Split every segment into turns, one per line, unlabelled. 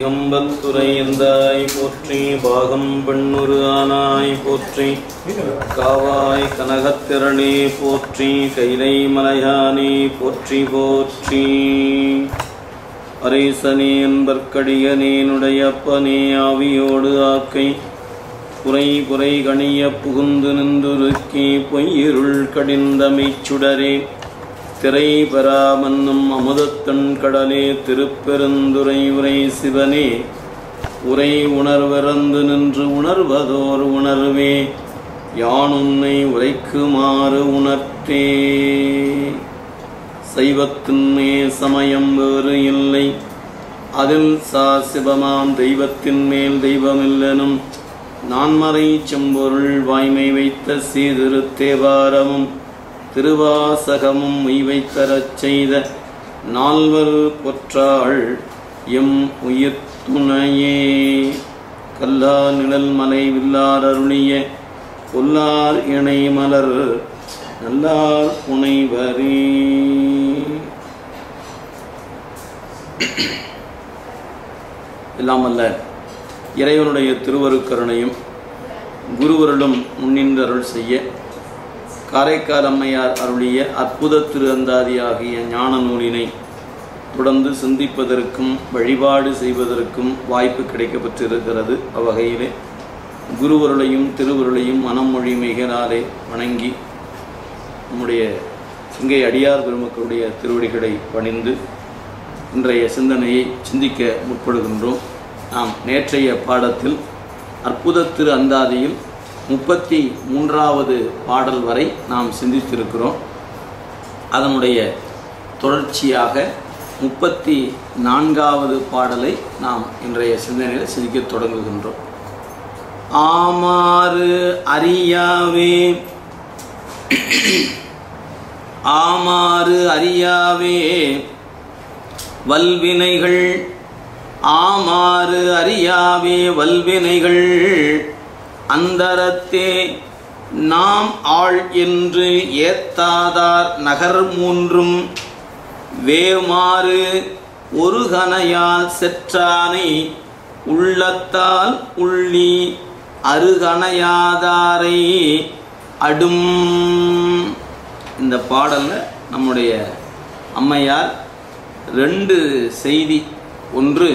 கம்பத்துறை எந்தாய் போற்றி பாகம் பெண்ணுரு ஆனாய் போற்றி காவாய் கனகத்திரளே போற்றி கைலை மலையானே போற்றி போற்றி அரேசனே என்பற்கடியனேனுடைய அப்பனே ஆவியோடு ஆக்கை குறை குறை கணிய புகுந்து நின்றுருக்கி பொய்யிருள் கடிந்தமைச் சுடரே திரை பெறாமன்னும் அமுதத்தன் கடலே திருப்பெருந்துரை உரை சிவனே உரை உணர்விறந்து நின்று உணர்வதோர் உணர்வே யான் உன்னை உரைக்குமாறு உணர்த்தே சைவத்தின்மே சமயம் வேறு இல்லை அதில் சா சிவமாம் தெய்வத்தின் மேல் தெய்வமில்லனும் நான்மறை செம்பொருள் வாய்மை வைத்த சீதிரு தேவாரமும் திருவாசகமும் உய்வைத்தரச் செய்த நால்வர் பொற்றாள் எம் உயிர் துணையே கல்லா நிழல் மலை வில்லார் அருளிய பொல்லார் இணை மலர் நல்லார் புனைவரே எல்லாம் அல்ல இறைவனுடைய திருவருக்கருணையும் குருவருளும் முன்னின்று அருள் செய்ய காரைக்கால் அம்மையார் அருளிய அற்புத திரு அந்தாதி ஆகிய ஞான நூலினை தொடர்ந்து சிந்திப்பதற்கும் வழிபாடு செய்வதற்கும் வாய்ப்பு கிடைக்கப்பெற்றிருக்கிறது அவ்வகையிலே குருவருளையும் திருவருளையும் மனமொழி மிகனாலே வணங்கி நம்முடைய சிங்கை அடியார் பெருமக்களுடைய திருவடிகளை பணிந்து இன்றைய சிந்தனையை சிந்திக்க முற்படுகின்றோம் நாம் நேற்றைய பாடத்தில் அற்புத திரு அந்தாதியில் முப்பத்தி மூன்றாவது பாடல் வரை நாம் சிந்தித்திருக்கிறோம் அதனுடைய தொடர்ச்சியாக முப்பத்தி நான்காவது பாடலை நாம் இன்றைய சிந்தனையில் சிந்திக்க தொடங்குகின்றோம் ஆமாறு அறியாவே ஆமாறு அறியாவே வல்வினைகள் ஆமாறு அறியாவே வல்வினைகள் அந்தரத்தே நாம் ஆள் என்று ஏத்தாதார் நகர் மூன்றும் வேமாறு ஒரு கனையால் செற்றானை உள்ளத்தால் உள்ளி அருகணையாதாரை அடும் இந்த பாடலில் நம்முடைய அம்மையார் ரெண்டு செய்தி ஒன்று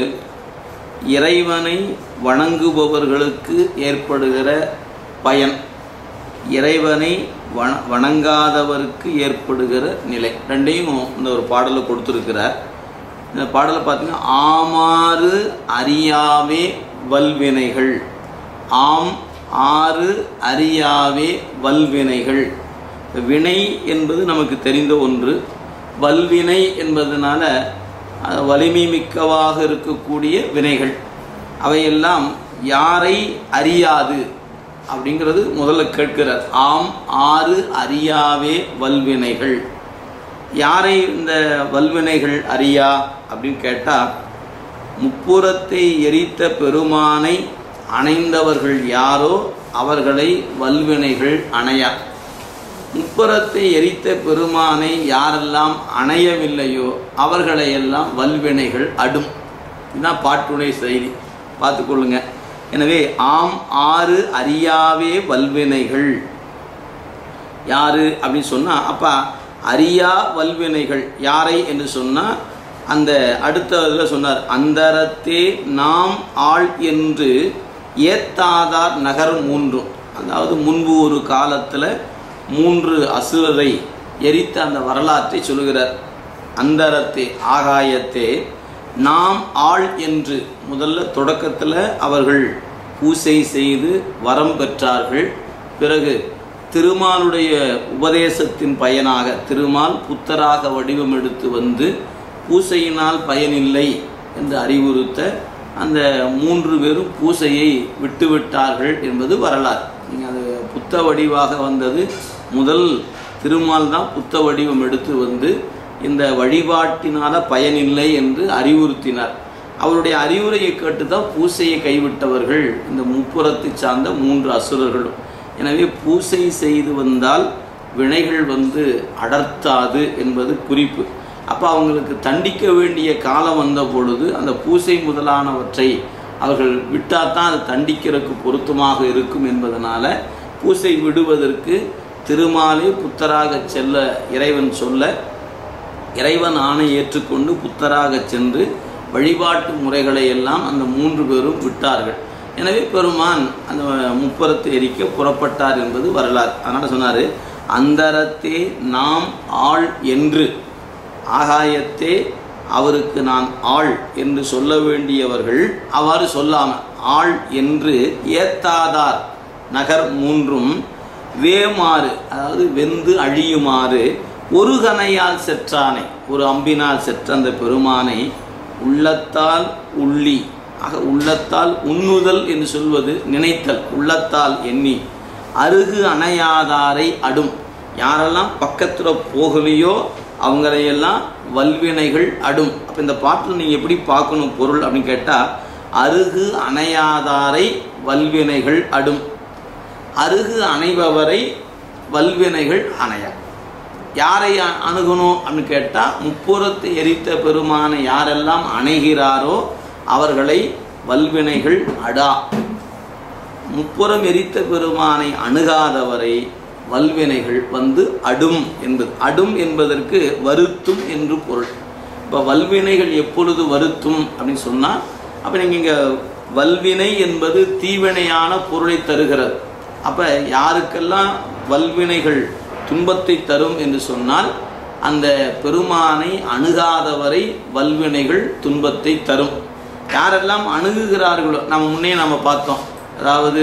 இறைவனை வணங்குபவர்களுக்கு ஏற்படுகிற பயன் இறைவனை வண வணங்காதவருக்கு ஏற்படுகிற நிலை ரெண்டையும் இந்த ஒரு பாடலை கொடுத்துருக்கிறார் இந்த பாடலை பார்த்தீங்கன்னா ஆமாறு அறியாவே வல்வினைகள் ஆம் ஆறு அறியாவே வல்வினைகள் வினை என்பது நமக்கு தெரிந்த ஒன்று வல்வினை என்பதனால வலிமை மிக்கவாக இருக்கக்கூடிய வினைகள் அவையெல்லாம் யாரை அறியாது அப்படிங்கிறது முதல்ல கேட்கிறார் ஆம் ஆறு அறியாவே வல்வினைகள் யாரை இந்த வல்வினைகள் அறியா அப்படின்னு கேட்டால் முப்புறத்தை எரித்த பெருமானை அணைந்தவர்கள் யாரோ அவர்களை வல்வினைகள் அணையா முப்புறத்தை எரித்த பெருமானை யாரெல்லாம் அணையவில்லையோ அவர்களையெல்லாம் வல்வினைகள் அடும் இதுதான் பாட்டுடைய செய்தி பார்த்துக்கொள்ளுங்க எனவே ஆம் ஆறு அறியாவே வல்வினைகள் யாரு அப்படின்னு சொன்னால் அப்போ அறியா வல்வினைகள் யாரை என்று சொன்னால் அந்த அடுத்த இதில் சொன்னார் அந்தரத்தே நாம் ஆள் என்று ஏத்தாதார் நகர் மூன்றும் அதாவது முன்பு ஒரு காலத்தில் மூன்று அசுரரை எரித்த அந்த வரலாற்றை சொல்கிறார் அந்தரத்தே ஆகாயத்தே நாம் ஆள் என்று முதல்ல தொடக்கத்தில் அவர்கள் பூசை செய்து வரம் பெற்றார்கள் பிறகு திருமாலுடைய உபதேசத்தின் பயனாக திருமால் புத்தராக வடிவம் எடுத்து வந்து பூசையினால் பயனில்லை என்று அறிவுறுத்த அந்த மூன்று பேரும் பூசையை விட்டுவிட்டார்கள் என்பது வரலாறு நீங்கள் அது புத்த வடிவாக வந்தது முதல் திருமால் தான் புத்த வடிவம் எடுத்து வந்து இந்த வழிபாட்டினால பயனில்லை என்று அறிவுறுத்தினார் அவருடைய அறிவுரையை கேட்டு தான் பூசையை கைவிட்டவர்கள் இந்த முப்புறத்தை சார்ந்த மூன்று அசுரர்களும் எனவே பூசை செய்து வந்தால் வினைகள் வந்து அடர்த்தாது என்பது குறிப்பு அப்போ அவங்களுக்கு தண்டிக்க வேண்டிய காலம் வந்த பொழுது அந்த பூசை முதலானவற்றை அவர்கள் விட்டால் தான் அது தண்டிக்கிறதுக்கு பொருத்தமாக இருக்கும் என்பதனால பூசை விடுவதற்கு திருமாலே புத்தராக செல்ல இறைவன் சொல்ல இறைவன் ஆணை ஏற்றுக்கொண்டு புத்தராக சென்று வழிபாட்டு முறைகளை எல்லாம் அந்த மூன்று பேரும் விட்டார்கள் எனவே பெருமான் அந்த முப்புறத்தை எரிக்க புறப்பட்டார் என்பது வரலாறு அதனால் சொன்னார் அந்தரத்தே நாம் ஆள் என்று ஆகாயத்தே அவருக்கு நான் ஆள் என்று சொல்ல வேண்டியவர்கள் அவ்வாறு சொல்லாமல் ஆள் என்று ஏத்தாதார் நகர் மூன்றும் வேமாறு அதாவது வெந்து அழியுமாறு ஒரு கனையால் செற்றானை ஒரு அம்பினால் செற்ற அந்த பெருமானை உள்ளத்தால் உள்ளி ஆக உள்ளத்தால் உண்ணுதல் என்று சொல்வது நினைத்தல் உள்ளத்தால் எண்ணி அருகு அணையாதாரை அடும் யாரெல்லாம் பக்கத்தில் போகலையோ அவங்களையெல்லாம் வல்வினைகள் அடும் அப்போ இந்த பாட்டில் நீங்கள் எப்படி பார்க்கணும் பொருள் அப்படின்னு கேட்டால் அருகு அணையாதாரை வல்வினைகள் அடும் அருகு அணைபவரை வல்வினைகள் அணையா யாரை அ- அணுகணும் அப்படின்னு கேட்டால் முப்புறத்தை எரித்த பெருமானை யாரெல்லாம் அணைகிறாரோ அவர்களை வல்வினைகள் அடா முப்புறம் எரித்த பெருமானை அணுகாதவரை வல்வினைகள் வந்து அடும் என்பது அடும் என்பதற்கு வருத்தும் என்று பொருள் இப்போ வல்வினைகள் எப்பொழுது வருத்தும் அப்படின்னு சொன்னால் அப்போ நீங்கள் இங்கே வல்வினை என்பது தீவினையான பொருளை தருகிறது அப்போ யாருக்கெல்லாம் வல்வினைகள் துன்பத்தை தரும் என்று சொன்னால் அந்த பெருமானை அணுகாதவரை வல்வினைகள் துன்பத்தை தரும் யாரெல்லாம் அணுகுகிறார்களோ நம்ம முன்னே நம்ம பார்த்தோம் அதாவது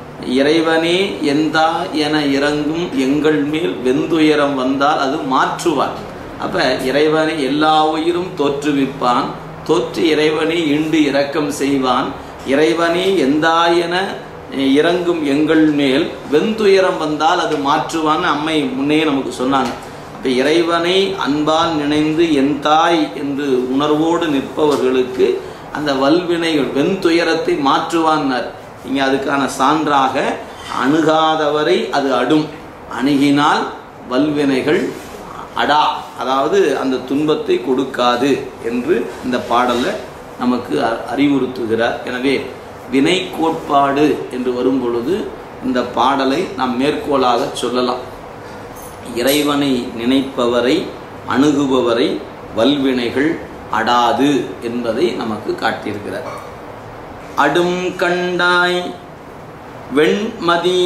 இறைவனே எந்தா என இறங்கும் எங்கள் மேல் வெந்துயரம் வந்தால் அது மாற்றுவார் அப்ப இறைவனை எல்லா உயிரும் தோற்றுவிப்பான் தோற்று இறைவனை இண்டு இரக்கம் செய்வான் இறைவனே எந்தா என இறங்கும் எங்கள் மேல் வெந்துயரம் வந்தால் அது மாற்றுவான்னு அம்மை முன்னே நமக்கு சொன்னாங்க அப்ப இறைவனை அன்பால் நினைந்து என் தாய் என்று உணர்வோடு நிற்பவர்களுக்கு அந்த வல்வினைகள் வெண்துயரத்தை மாற்றுவான்னார் இங்கே அதுக்கான சான்றாக அணுகாதவரை அது அடும் அணுகினால் வல்வினைகள் அடா அதாவது அந்த துன்பத்தை கொடுக்காது என்று இந்த பாடல்ல நமக்கு அ- அறிவுறுத்துகிறார் எனவே வினை கோட்பாடு என்று வரும் பொழுது இந்த பாடலை நாம் மேற்கோளாக சொல்லலாம் இறைவனை நினைப்பவரை அணுகுபவரை வல்வினைகள் அடாது என்பதை நமக்கு காட்டியிருக்கிறார் அடும் கண்டாய் வெண்மதி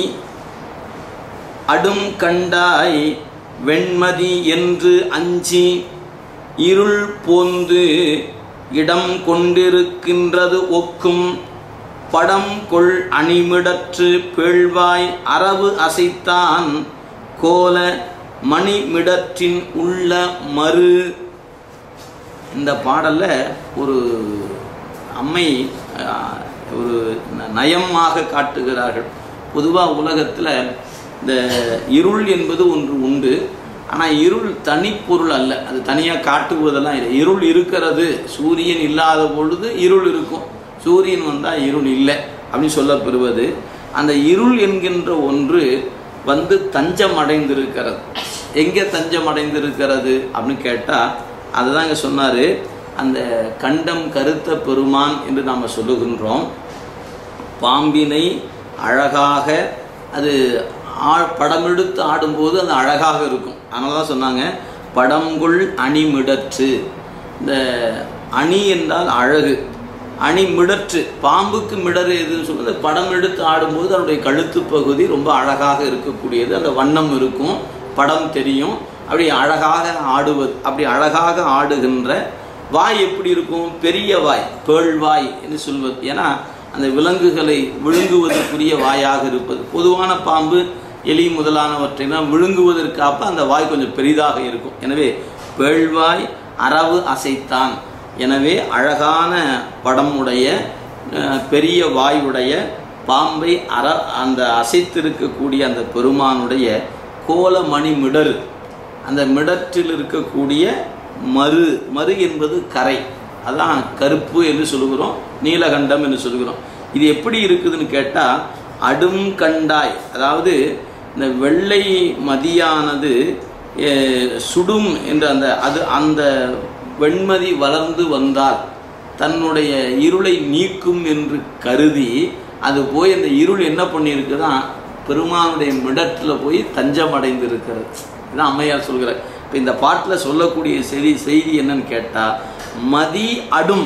அடும் கண்டாய் வெண்மதி என்று அஞ்சி இருள் போந்து இடம் கொண்டிருக்கின்றது ஒக்கும் படம் கொள் அணிமிடற்று பேழ்வாய் அரவு அசைத்தான் கோல மணிமிடற்றின் உள்ள மறு இந்த பாடல்ல ஒரு அம்மை ஆஹ், ஒரு ந- நயமாக காட்டுகிறார்கள் பொதுவாக உலகத்தில் இந்த இருள் என்பது ஒன்று உண்டு ஆனால் இருள் தனிப்பொருள் அல்ல அது தனியாக காட்டுவதெல்லாம் இல்லை இருள் இருக்கிறது சூரியன் இல்லாத பொழுது இருள் இருக்கும் சூரியன் வந்தால் இருள் இல்லை அப்படின்னு சொல்லப்பெறுவது அந்த இருள் என்கின்ற ஒன்று வந்து தஞ்சம் அடைந்திருக்கிறது எங்கே தஞ்சம் அடைந்திருக்கிறது அப்படின்னு கேட்டால் அதுதான் இங்கே சொன்னார் அந்த கண்டம் கருத்த பெருமான் என்று நாம் சொல்லுகின்றோம் பாம்பினை அழகாக அது ஆ படமெடுத்து ஆடும்போது அது அழகாக இருக்கும் அதனால தான் சொன்னாங்க படங்குள் அணிமிடற்று இந்த அணி என்றால் அழகு அணி மிடற்று பாம்புக்கு மிடறு எதுன்னு சொல்லுது படம் எடுத்து ஆடும்போது அதனுடைய கழுத்து பகுதி ரொம்ப அழகாக இருக்கக்கூடியது அந்த வண்ணம் இருக்கும் படம் தெரியும் அப்படி அழகாக ஆடுவது அப்படி அழகாக ஆடுகின்ற வாய் எப்படி இருக்கும் பெரிய வாய் பேழ்வாய் என்று சொல்வது ஏன்னா அந்த விலங்குகளை விழுங்குவதற்குரிய வாயாக இருப்பது பொதுவான பாம்பு எலி முதலானவற்றைலாம் விழுங்குவதற்காக அந்த வாய் கொஞ்சம் பெரிதாக இருக்கும் எனவே பேழ்வாய் அரவு அசைத்தான் எனவே அழகான படம் உடைய அஹ், பெரிய வாயுடைய பாம்பை அற அந்த அசைத்திருக்கக்கூடிய அந்த பெருமானுடைய கோலமணி மிடரு அந்த மிடற்றில் இருக்கக்கூடிய மறு மறு என்பது கரை அதான் கருப்பு என்று சொல்லுகிறோம் நீலகண்டம் என்று சொல்லுகிறோம் இது எப்படி இருக்குதுன்னு கேட்டால் அடும் கண்டாய் அதாவது இந்த வெள்ளை மதியானது அஹ், சுடும் என்ற அந்த அது அந்த வெண்மதி வளர்ந்து வந்தால் தன்னுடைய இருளை நீக்கும் என்று கருதி அது போய் அந்த இருள் என்ன பண்ணியிருக்குதான் பெருமானுடைய மிடத்தில் போய் தஞ்சம் அடைந்து இருக்கிறது இதான் அம்மையார் சொல்கிறார் இப்போ இந்த பாட்டில் சொல்லக்கூடிய செய்தி செய்தி என்னன்னு கேட்டால் மதி அடும்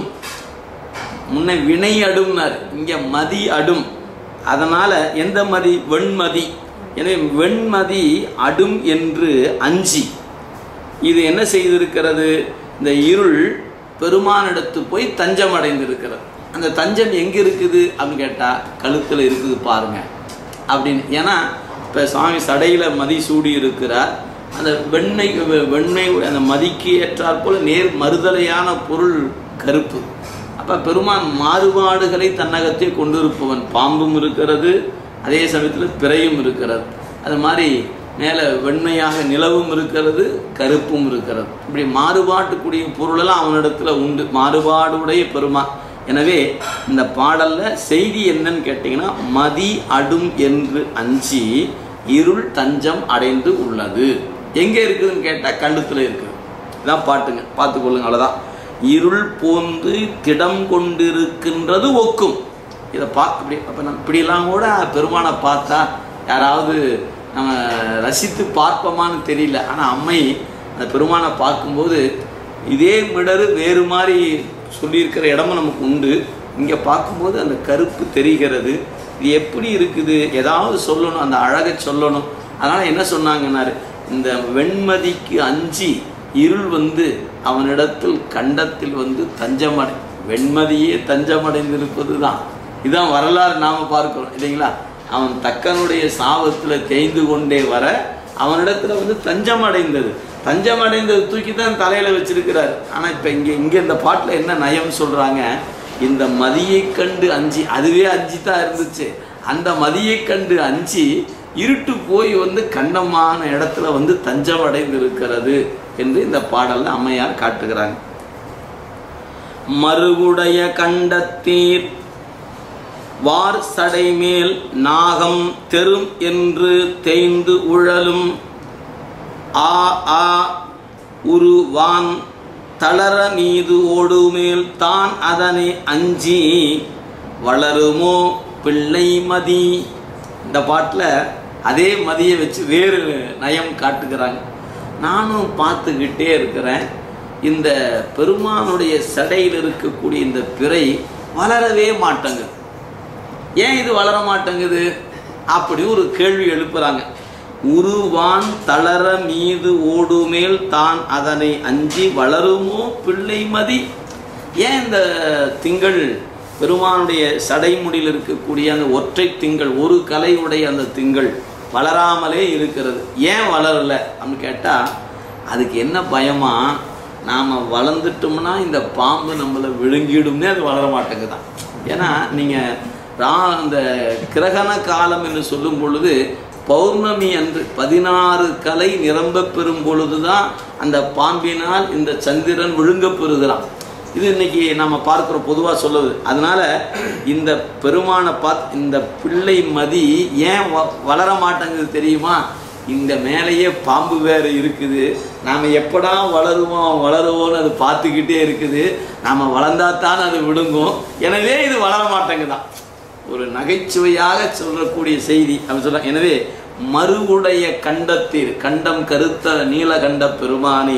முன்ன வினை அடும்னார் இங்கே மதி அடும் அதனால் எந்த மதி வெண்மதி எனவே வெண்மதி அடும் என்று அஞ்சி இது என்ன செய்திருக்கிறது இந்த இருள் பெருமானிடத்து போய் தஞ்சம் அடைந்திருக்கிறது அந்த தஞ்சம் எங்கே இருக்குது அப்படின்னு கேட்டால் கழுத்தில் இருக்குது பாருங்க அப்படின்னு ஏன்னா இப்போ சுவாமி சடையில் மதி சூடி இருக்கிறார் அந்த வெண்ணெய் வெ- வெண்ணெய் அந்த மதிக்கு ஏற்றாற் போல நேர் மறுதலையான பொருள் கருப்பு அப்போ பெருமான் மாறுபாடுகளை தன்னகத்தை கொண்டிருப்பவன் பாம்பும் இருக்கிறது அதே சமயத்தில் பிறையும் இருக்கிறது அது மாதிரி மேலே வெண்மையாக நிலவும் இருக்கிறது கருப்பும் இருக்கிறது இப்படி மாறுபாட்டுக்குரிய பொருளெல்லாம் அவனிடத்துல உண்டு மாறுபாடுடைய பெருமான் எனவே இந்த பாடல்ல செய்தி என்னன்னு கேட்டிங்கன்னா மதி அடும் என்று அஞ்சி இருள் தஞ்சம் அடைந்து உள்ளது எங்கே இருக்குதுன்னு கேட்டால் கழுத்தில் இருக்குது இதான் பாட்டுங்க பார்த்துக்கொள்ளுங்க அவ்வளோதான் இருள் போந்து திடம் கொண்டிருக்கின்றது ஒக்கும் இதை பா இப்படி அப்போ நம்ம இப்படிலாம் கூட பெருமானை பார்த்தா யாராவது நம்ம ரசித்து பார்ப்போமான்னு தெரியல ஆனால் அம்மை அந்த பெருமானை பார்க்கும்போது இதே மிடரு வேறு மாதிரி சொல்லியிருக்கிற இடமும் நமக்கு உண்டு இங்கே பார்க்கும்போது அந்த கருப்பு தெரிகிறது இது எப்படி இருக்குது ஏதாவது சொல்லணும் அந்த அழகை சொல்லணும் அதனால் என்ன சொன்னாங்கன்னாரு இந்த வெண்மதிக்கு அஞ்சி இருள் வந்து அவனிடத்தில் கண்டத்தில் வந்து தஞ்சமடை வெண்மதியே தஞ்சமடைந்திருப்பது தான் இதான் வரலாறு நாம் பார்க்கிறோம் இல்லைங்களா அவன் தக்கனுடைய சாபத்தில் தேய்ந்து கொண்டே வர அவனிடத்துல வந்து தஞ்சம் அடைந்தது தஞ்சம் அடைந்தது தூக்கி தான் தலையில வச்சிருக்கிறார் ஆனா இப்ப இங்க இங்க இந்த பாட்டுல என்ன நயம் சொல்றாங்க இந்த மதியை கண்டு அஞ்சி அதுவே அஞ்சி தான் இருந்துச்சு அந்த மதியை கண்டு அஞ்சி இருட்டு போய் வந்து கண்ணமான இடத்துல வந்து தஞ்சம் அடைந்து இருக்கிறது என்று இந்த பாடல்ல அம்மையார் காட்டுகிறாங்க மறுவுடைய கண்டத்தீர் வார் சடைமேல் நாகம் தெரும் என்று தேய்ந்து உழலும் ஆ ஆ உருவான் தளர நீது ஓடுமேல் தான் அதனை அஞ்சி வளருமோ பிள்ளை மதி இந்த பாட்டில் அதே மதியை வச்சு வேறு நயம் காட்டுகிறாங்க நானும் பார்த்துக்கிட்டே இருக்கிறேன் இந்த பெருமானுடைய சடையில் இருக்கக்கூடிய இந்த பிறை வளரவே மாட்டேங்குது ஏன் இது வளர மாட்டேங்குது அப்படி ஒரு கேள்வி எழுப்புறாங்க உருவான் தளர மீது ஓடுமேல் தான் அதனை அஞ்சி வளருமோ பிள்ளை மதி ஏன் இந்த திங்கள் பெருமானுடைய சடைமுடியில் இருக்கக்கூடிய அந்த ஒற்றை திங்கள் ஒரு கலையுடைய அந்த திங்கள் வளராமலே இருக்கிறது ஏன் வளரல அப்படின்னு கேட்டால் அதுக்கு என்ன பயமா நாம் வளர்ந்துட்டோம்னா இந்த பாம்பு நம்மளை விழுங்கிடும்னே அது வளர மாட்டேங்குதான் ஏன்னா நீங்கள் ரா அந்த கிரகண காலம் என்று சொல்லும் பொழுது பௌர்ணமி அன்று பதினாறு கலை நிரம்ப பெறும் பொழுதுதான் அந்த பாம்பினால் இந்த சந்திரன் விழுங்கப் பெறுகிறான் இது இன்னைக்கு நம்ம பார்க்கிறோம் பொதுவாக சொல்லுது அதனால இந்த பெருமானை பார்த்து இந்த பிள்ளை மதி ஏன் வ- வளர மாட்டேங்குது தெரியுமா இந்த மேலேயே பாம்பு வேறு இருக்குது நாம் எப்படா வளருவோம் வளருவோம்னு அது பார்த்துக்கிட்டே இருக்குது நாம் வளர்ந்தாத்தான் அது விடுங்கும் எனவே இது வளர மாட்டேங்குதான் ஒரு நகைச்சுவையாக சொல்லக்கூடிய செய்தி அப்படின்னு சொல்ல எனவே மறுவுடைய கண்டத்தில் கண்டம் கருத்த நீலகண்ட பெருமானே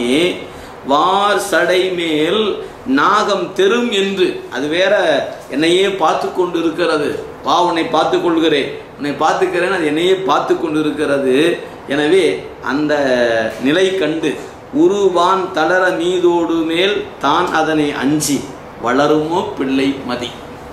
வார் சடை மேல் நாகம் தெரும் என்று அது வேற என்னையே பார்த்து கொண்டு இருக்கிறது வா உன்னை பார்த்து கொள்கிறேன் உன்னை பார்த்துக்கிறேன் அது என்னையே பார்த்து கொண்டு இருக்கிறது எனவே அந்த நிலை கண்டு உருவான் தளர மீதோடு மேல் தான் அதனை அஞ்சி வளருமோ பிள்ளை மதி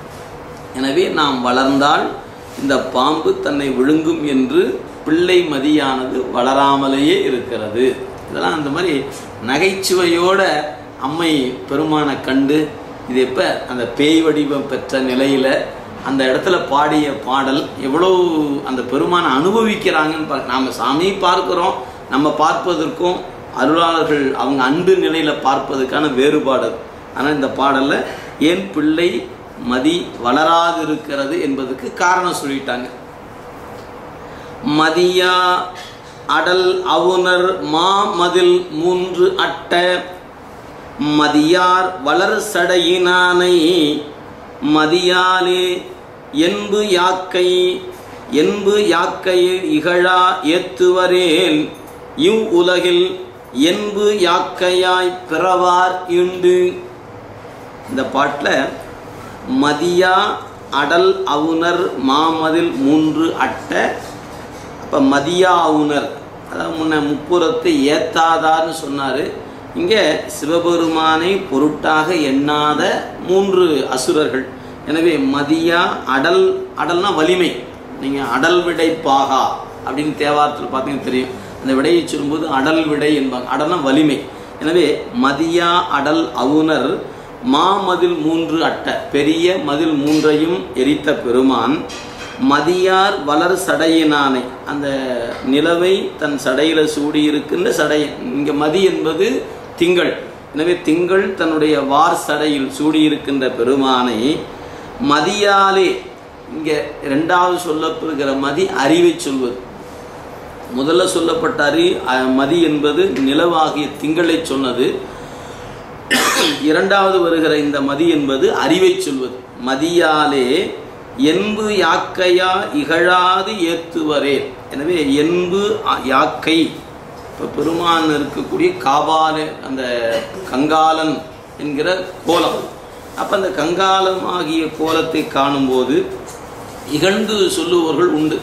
எனவே நாம் வளர்ந்தால் இந்த பாம்பு தன்னை விழுங்கும் என்று பிள்ளை மதியானது வளராமலேயே இருக்கிறது இதெல்லாம் அந்த மாதிரி நகைச்சுவையோட அம்மை பெருமானை கண்டு இது எப்போ அந்த பேய் வடிவம் பெற்ற நிலையில் அந்த இடத்துல பாடிய பாடல் எவ்வளோ அந்த பெருமானை அனுபவிக்கிறாங்கன்னு பா நாம் சாமி பார்க்கிறோம் நம்ம பார்ப்பதற்கும் அருளாளர்கள் அவங்க அன்பு நிலையில் பார்ப்பதற்கான வேறுபாடு அது. ஆனால் இந்த பாடலில் ஏன் பிள்ளை மதி வளராதிருக்கிறது என்பதற்கு காரணம் சொல்லிட்டாங்க மதியா அடல் அவுணர் மாமதில் மூன்று அட்ட மதியார் வளர் சடையினானை மதியாலே என்பு யாக்கை என்பு யாக்கையில் இகழா ஏத்துவரேல் இவ் உலகில் என்பு யாக்கையாய் பிறவார் இண்டு இந்த பாட்டில் மதியா அடல் அவுணர் மாமதில் மூன்று அட்ட அப்போ மதியா அவுணர் அதாவது முன்ன முப்புறத்தை ஏத்தாதார்னு சொன்னார் இங்கே சிவபெருமானை பொருட்டாக எண்ணாத மூன்று அசுரர்கள் எனவே மதியா அடல் அடல்னா வலிமை நீங்கள் அடல் விடை பாகா அப்படின்னு தேவாரத்தில் பார்த்தீங்கன்னா தெரியும் அந்த விடையை சொல்லும்போது அடல் விடை என்பாங்க அடல்னா வலிமை எனவே மதியா அடல் அவுணர் மாமதில் மூன்று அட்ட பெரிய மதில் மூன்றையும் எரித்த பெருமான் மதியார் வளர் சடையினானை அந்த நிலவை தன் சடையில சூடி இருக்கின்ற சடை இங்க மதி என்பது திங்கள் எனவே திங்கள் தன்னுடைய வார் சடையில் சூடியிருக்கின்ற பெருமானை மதியாலே இங்க இரண்டாவது சொல்லப்படுகிற மதி அறிவை சொல்வது முதல்ல சொல்லப்பட்ட அறி அஹ், மதி என்பது நிலவாகிய திங்களை சொன்னது இரண்டாவது வருகிற இந்த மதி என்பது அறிவை சொல்வது மதியாலே என்பு யாக்கையா இகழாது ஏத்துவரே எனவே என்பு அ- யாக்கை இப்போ பெருமான் இருக்கக்கூடிய காபால அந்த கங்காலன் என்கிற கோலம் அப்போ அந்த கங்காலம் ஆகிய கோலத்தை காணும்போது இகழ்ந்து சொல்லுபவர்கள் உண்டு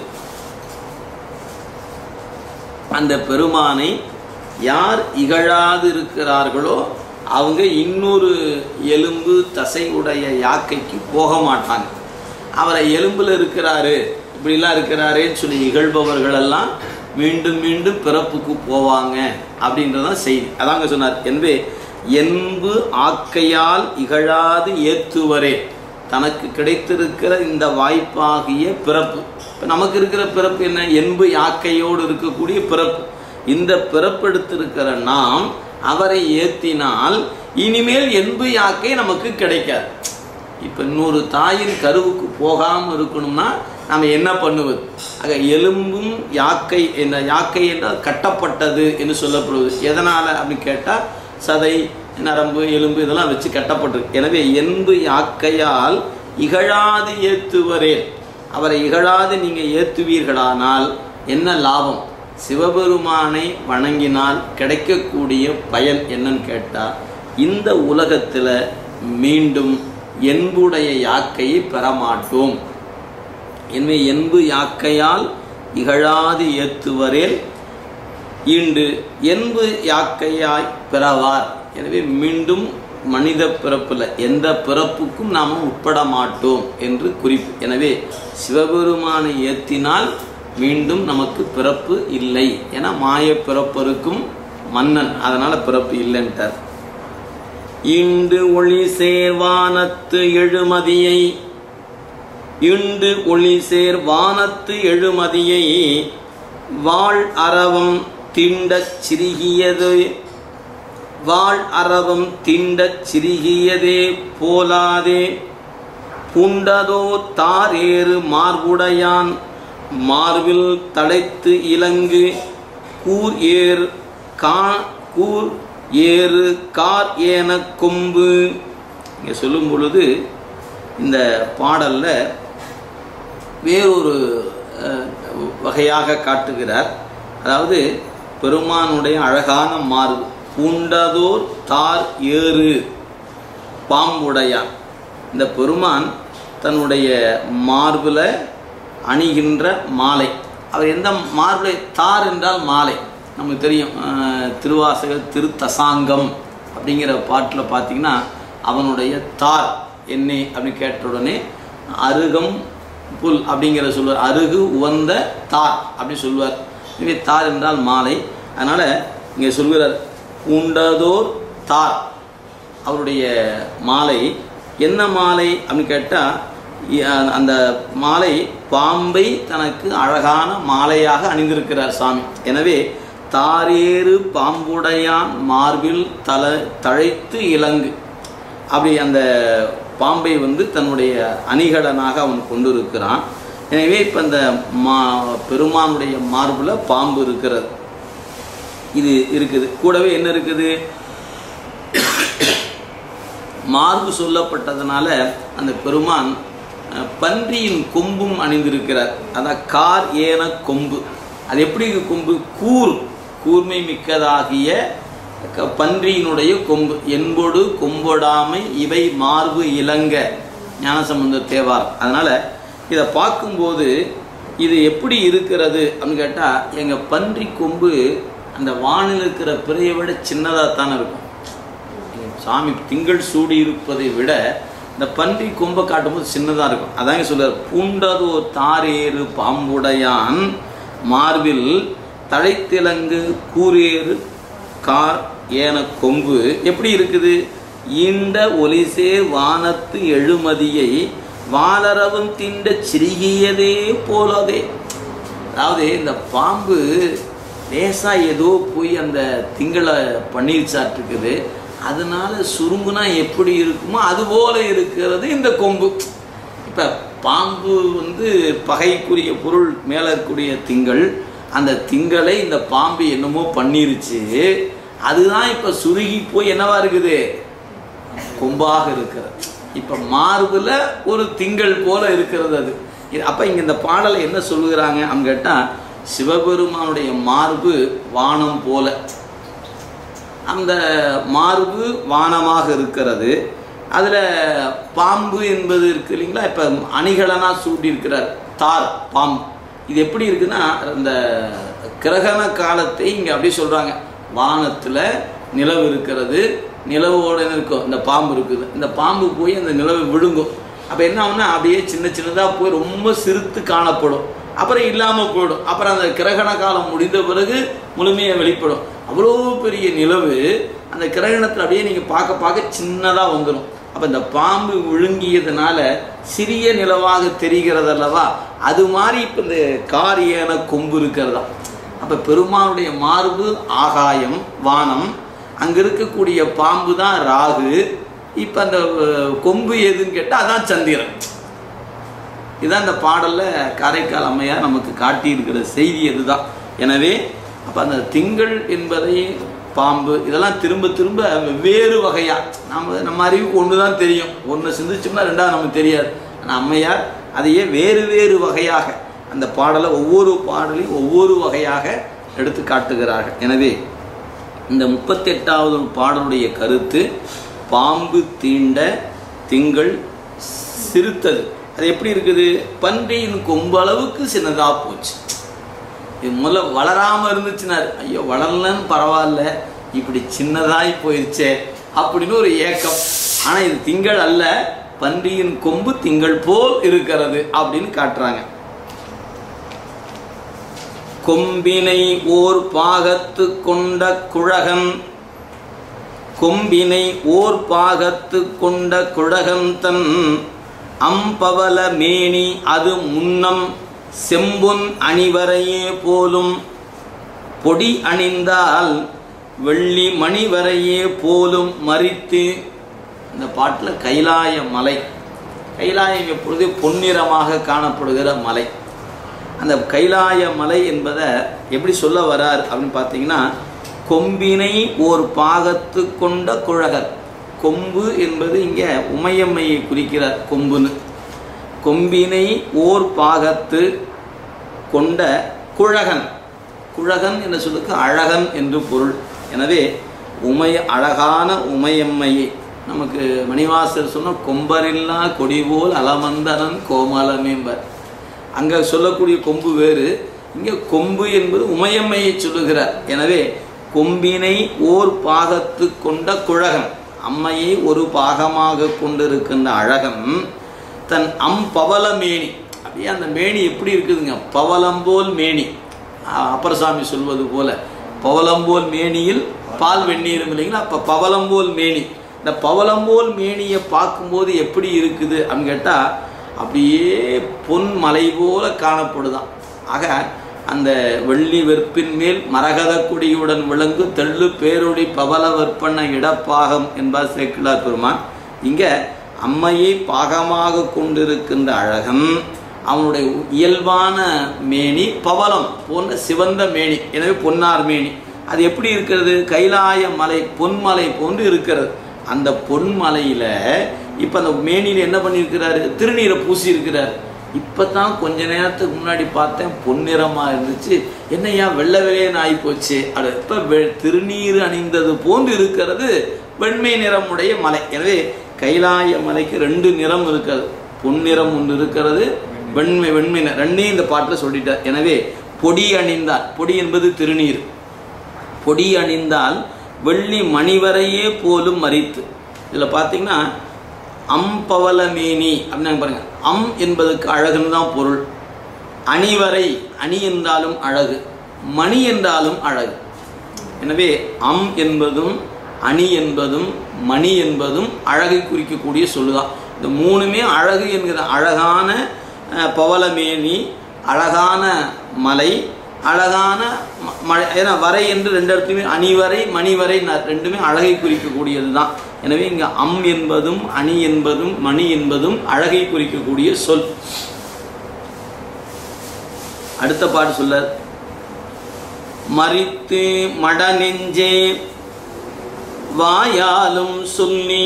அந்த பெருமானை யார் இகழாது இருக்கிறார்களோ அவங்க இன்னொரு எலும்பு தசை உடைய யாக்கைக்கு போக மாட்டாங்க அவரை எலும்புல இருக்கிறாரு இப்படிலாம் இருக்கிறாரேன்னு சொல்லி இகழ்பவர்கள் எல்லாம் மீண்டும் மீண்டும் பிறப்புக்கு போவாங்க அப்படின்றதான் செய்தி அதாங்க சொன்னார் எனவே என்பு ஆக்கையால் இகழாது ஏத்துவரே தனக்கு கிடைத்திருக்கிற இந்த வாய்ப்பாகிய பிறப்பு இப்போ நமக்கு இருக்கிற பிறப்பு என்ன என்பு யாக்கையோடு இருக்கக்கூடிய பிறப்பு இந்த பிறப்பெடுத்திருக்கிற நாம் அவரை ஏத்தினால் இனிமேல் என்பு யாக்கை நமக்கு கிடைக்காது இப்போ இன்னொரு தாயின் கருவுக்கு போகாமல் இருக்கணும்னா நாம் என்ன பண்ணுவது ஆக எலும்பும் யாக்கை என்ற யாக்கை என்றால் கட்டப்பட்டது என்று சொல்லப்படுவது எதனால் அப்படின்னு கேட்டால் சதை நரம்பு எலும்பு இதெல்லாம் வச்சு கட்டப்பட்டிருக்கு எனவே என்பு யாக்கையால் இகழாது ஏத்துவரே அவரை இகழாது நீங்கள் ஏத்துவீர்களானால் என்ன லாபம் சிவபெருமானை வணங்கினால் கிடைக்கக்கூடிய பயன் என்னன்னு கேட்டால் இந்த உலகத்தில் மீண்டும் என்புடைய யாக்கையை பெறமாட்டோம் எனவே என்பு யாக்கையால் இகழாது ஏத்துவரேல் ஈண்டு என்பு யாக்கையாய் பிறவார் எனவே மீண்டும் மனித பிறப்பில் எந்த பிறப்புக்கும் நாம் உட்பட மாட்டோம் என்று குறிப்பு எனவே சிவபெருமானை ஏத்தினால் மீண்டும் நமக்கு பிறப்பு இல்லை என மாய பிறப்பருக்கும் மன்னன் அதனால பிறப்பு இல்லைன்ட்டார் இண்டு ஒளி சேர்வானத்து எழுமதியை இண்டு ஒளி சேர் வானத்து எழுமதியை வாழ் அரவம் திண்டச் சிறுகியது வாழ் அரவம் திண்டச் சிறுகியதே போலாதே புண்டதோ தாரேறு மார்புடையான் மார்பில் தடைத்து இலங்கு கூர் ஏர் கா கூர் ஏறு கார் ஏன கொம்பு இங்கே சொல்லும் பொழுது இந்த பாடல்ல வேறொரு அஹ், வகையாக காட்டுகிறார் அதாவது பெருமானுடைய அழகான மார்பு பூண்டதோர் தார் ஏறு பாம்புடையான் இந்த பெருமான் தன்னுடைய மார்பில் அணிகின்ற மாலை அவர் எந்த மார்பில் தார் என்றால் மாலை நமக்கு தெரியும் அஹ், திருவாசக திருத்தசாங்கம் அப்படிங்கிற பாட்டில் பார்த்தீங்கன்னா அவனுடைய தார் என்ன அப்படின்னு கேட்ட உடனே அருகம் புல் அப்படிங்கிற சொல்வார் அருகு உவந்த தார் அப்படி சொல்வார் எனவே தார் என்றால் மாலை அதனால் இங்கே சொல்கிறார் பூண்டதோர் தார் அவருடைய மாலை என்ன மாலை அப்படின்னு கேட்டால் அந்த மாலை பாம்பை தனக்கு அழகான மாலையாக அணிந்திருக்கிறார் சாமி எனவே தாரேறு பாம்புடையான் மார்பில் தல தழைத்து இலங்கு அப்படி அந்த பாம்பை வந்து தன்னுடைய அணிகலனாக அவன் கொண்டிருக்கிறான் எனவே இப்போ இந்த மா பெருமானுடைய மார்புல பாம்பு இருக்கிறது இது இருக்குது கூடவே என்ன இருக்குது மார்பு சொல்லப்பட்டதுனால அந்த பெருமான் அஹ், பன்றியின் கொம்பும் அணிந்திருக்கிறார் அதான் கார் ஏன கொம்பு அது எப்படி இருக்கு கொம்பு கூர் கூர்மை மிக்கதாகிய க- பன்றியினுடைய கொம்பு என்பொடு கொம்பொடாமை இவை மார்பு இளங்க ஞானசம்பந்த தேவாரம் அதனால இதை பார்க்கும்போது இது எப்படி இருக்கிறது அப்படின்னு கேட்டால் எங்கள் பன்றி கொம்பு அந்த வானில் இருக்கிற பிறையை விட சின்னதாக தானே இருக்கும் சாமி திங்கள் சூடி இருப்பதை விட இந்த பன்றி கொம்பை காட்டும்போது சின்னதாக இருக்கும் அதாங்க சொல்றார் பூண்டதோ தாரேறு பாம்புடையான் மார்பில் தழைத்திலங்கு கூரேறு கார் ஏன கொம்பு எப்படி இருக்குது ஈண்ட ஒலிசே வானத்து எழுமதியை வாலரவும் திண்ட சிறுகியதே போலதே அதாவது இந்த பாம்பு லேசா ஏதோ போய் அந்த திங்களை பன்னீர் சாப்பிட்டுருக்குது அதனால சுருங்குனா எப்படி இருக்குமோ அது போல இருக்கிறது இந்த கொம்பு இப்போ பாம்பு வந்து பகைக்குரிய பொருள் மேலே இருக்கக்கூடிய திங்கள் அந்த திங்களை இந்த பாம்பு என்னமோ பண்ணிருச்சு அதுதான் இப்போ சுருகி போய் என்னவா இருக்குது கொம்பாக இருக்கிறது இப்போ மார்புல ஒரு திங்கள் போல இருக்கிறது அது இது- அப்ப இங்க இந்த பாடலை என்ன சொல்லுகிறாங்க அப்படின்னு கேட்டா சிவபெருமானுடைய மார்பு வானம் போல அந்த மார்பு வானமாக இருக்கிறது அதுல பாம்பு என்பது இருக்கு இல்லைங்களா இப்ப அணிகலனா சூட்டி இருக்கிறார் தார் பாம்பு இது எப்படி இருக்குன்னா இந்த கிரகண காலத்தை இங்க அப்படியே சொல்றாங்க வானத்துல நிலவு இருக்கிறது நிலவோட என்ன இருக்கும் இந்த பாம்பு இருக்குது இந்த பாம்பு போய் அந்த நிலவை விழுங்கும் அப்ப என்ன ஆகும்னா அப்படியே சின்ன சின்னதா போய் ரொம்ப சிறுத்து காணப்படும் அப்புறம் இல்லாம போயிடும் அப்புறம் அந்த கிரகண காலம் முடிந்த பிறகு முழுமையாக வெளிப்படும் அவ்வளோ பெரிய நிலவு அந்த கிரகணத்தில் அப்படியே நீங்க பார்க்க பார்க்க சின்னதா வந்துடும் அப்ப இந்த பாம்பு விழுங்கியதுனால சிறிய நிலவாக தெரிகிறது அல்லவா அது மாதிரி இப்ப இந்த காரியன கொம்பு இருக்கிறதா அப்ப பெருமானுடைய மார்பு ஆகாயம் வானம் அங்க இருக்கக்கூடிய பாம்பு தான் ராகு இப்ப அந்த அஹ், கொம்பு எதுன்னு கேட்டா அதான் சந்திரன் இதான் இந்த பாடல்ல காரைக்கால் அம்மையார் நமக்கு காட்டியிருக்கிற செய்தி அதுதான் எனவே அப்ப அந்த திங்கள் என்பதை பாம்பு இதெல்லாம் திரும்ப திரும்ப வெவ்வேறு வகையா நாம நம்ம அறிவுக்கு ஒன்று தான் தெரியும் ஒன்று சிந்திச்சோம்னா ரெண்டாவது நமக்கு தெரியாது ஆனால் அம்மையார் அதையே வேறு வேறு வகையாக அந்த பாடலை ஒவ்வொரு பாடலையும் ஒவ்வொரு வகையாக எடுத்து காட்டுகிறார்கள் எனவே இந்த முப்பத்தெட்டாவது பாடலுடைய கருத்து பாம்பு தீண்ட திங்கள் சிறுத்தது அது எப்படி இருக்குது பன்றியின் கொம்பு அளவுக்கு சின்னதா போச்சு இது முதல்ல வளராம இருந்துச்சுனாரு ஐயோ வளரலன்னு பரவாயில்ல இப்படி சின்னதாய் போயிருச்சே அப்படின்னு ஒரு ஏக்கம் ஆனா இது திங்கள் அல்ல பன்றியின் கொம்பு திங்கள் போல் இருக்கிறது அப்படின்னு காட்டுறாங்க கொம்பினை ஓர் பாகத்து கொண்ட குழகன் கொம்பினை ஓர் பாகத்து கொண்ட குழகன் தன் அம்பவல மேனி அது முன்னம் செம்பொன் அணிவரையே போலும் பொடி அணிந்தால் வெள்ளி மணிவரையே போலும் மறித்து இந்த பாட்டில் கைலாய மலை கைலாயம் எப்பொழுது பொன்னிறமாக காணப்படுகிற மலை அந்த கைலாய மலை என்பதை எப்படி சொல்ல வரார் அப்படின்னு பார்த்தீங்கன்னா கொம்பினை ஓர் பாகத்து கொண்ட குழகர் கொம்பு என்பது இங்கே உமையம்மையை குறிக்கிறார் கொம்புன்னு கொம்பினை ஓர் பாகத்து கொண்ட குழகன் குழகன் என்ற சொல்லுக்கு அழகன் என்று பொருள் எனவே உமைய அழகான உமையம்மையை நமக்கு மணிவாசர் சொன்ன கொம்பரில்லா கொடி போல் அலமந்தனன் கோமலமேம்பர் அங்கே சொல்லக்கூடிய கொம்பு வேறு இங்கே கொம்பு என்பது உமையம்மையை சொல்லுகிறார் எனவே கொம்பினை ஓர் பாகத்து கொண்ட குழகன் அம்மையை ஒரு பாகமாக கொண்டிருக்கின்ற அழகன் தன் அம் பவள மேனி அப்படியே அந்த மேனி எப்படி இருக்குதுங்க பவளம்போல் மேனி அ- அப்பரசாமி சொல்வது போல பவளம்போல் மேனியில் பால் வெந்நீரும் இல்லைங்களா அப்போ பவளம்போல் மேனி இந்த பவளம்போல் மேனியை பார்க்கும்போது எப்படி இருக்குது அப்படின்னு கேட்டால் அப்படியே பொன் மலை போல காணப்படுதாம் ஆக அந்த வெள்ளி வெற்பின் மேல் மரகத கொடியுடன் விளங்கு தெள்ளு பேரொளி பவள வெற்பண்ண இடப்பாகம் என்பார் சேக்கிழார் பெருமான் இங்க அம்மையை பாகமாக கொண்டிருக்கின்ற அழகன் அவனுடைய இயல்பான மேனி பவளம் போன்ற சிவந்த மேனி எனவே பொன்னார் மேனி அது எப்படி இருக்கிறது கைலாய மலை பொன்மலை போன்று இருக்கிறது அந்த பொன்மலையில இப்ப அந்த மேனியில் என்ன பண்ணியிருக்கிறாரு திருநீரை பூசி இருக்கிறார் இப்பதான் கொஞ்ச நேரத்துக்கு முன்னாடி பார்த்தேன் பொன்னிறமா இருந்துச்சு என்னையா வெள்ளை வெள்ளையன்னு ஆகி போச்சு அது இப்ப வெ- திருநீர் அணிந்தது போன்று இருக்கிறது வெண்மை நிறமுடைய மலை எனவே கைலாய மலைக்கு ரெண்டு நிறம் இருக்கிறது பொன்னிறம் ஒன்று இருக்கிறது வெண்மை வெண்மை நிறம். ரெண்டையும் இந்த பாட்டில் சொல்லிட்டார் எனவே பொடி அணிந்தால் பொடி என்பது திருநீர் பொடி அணிந்தால் வெள்ளி மணிவரையே போலும் மறித்து இதில் பார்த்தீங்கன்னா அம்பவலமேனி அப்படின்னு பாருங்க அம் என்பதற்கு அழகுன்னு தான் பொருள் அணிவரை அணி என்றாலும் அழகு மணி என்றாலும் அழகு எனவே அம் என்பதும் அணி என்பதும் மணி என்பதும் அழகை குறிக்கக்கூடிய சொல்லுதான் இந்த மூணுமே அழகு என்கிற அழகான அஹ், பவளமேனி அழகான மலை அழகான ம- மழை ஏன்னா வரை என்று ரெண்டு இடத்துலையுமே அணிவரை மணிவரை ந- ரெண்டுமே அழகை குறிக்கக்கூடியது தான் எனவே இங்கே அம் என்பதும் அணி என்பதும் மணி என்பதும் அழகை குறிக்கக்கூடிய சொல் அடுத்த பாட்டு சொல்ல மறித்து மட நெஞ்சே வாயாலும் சொல்லி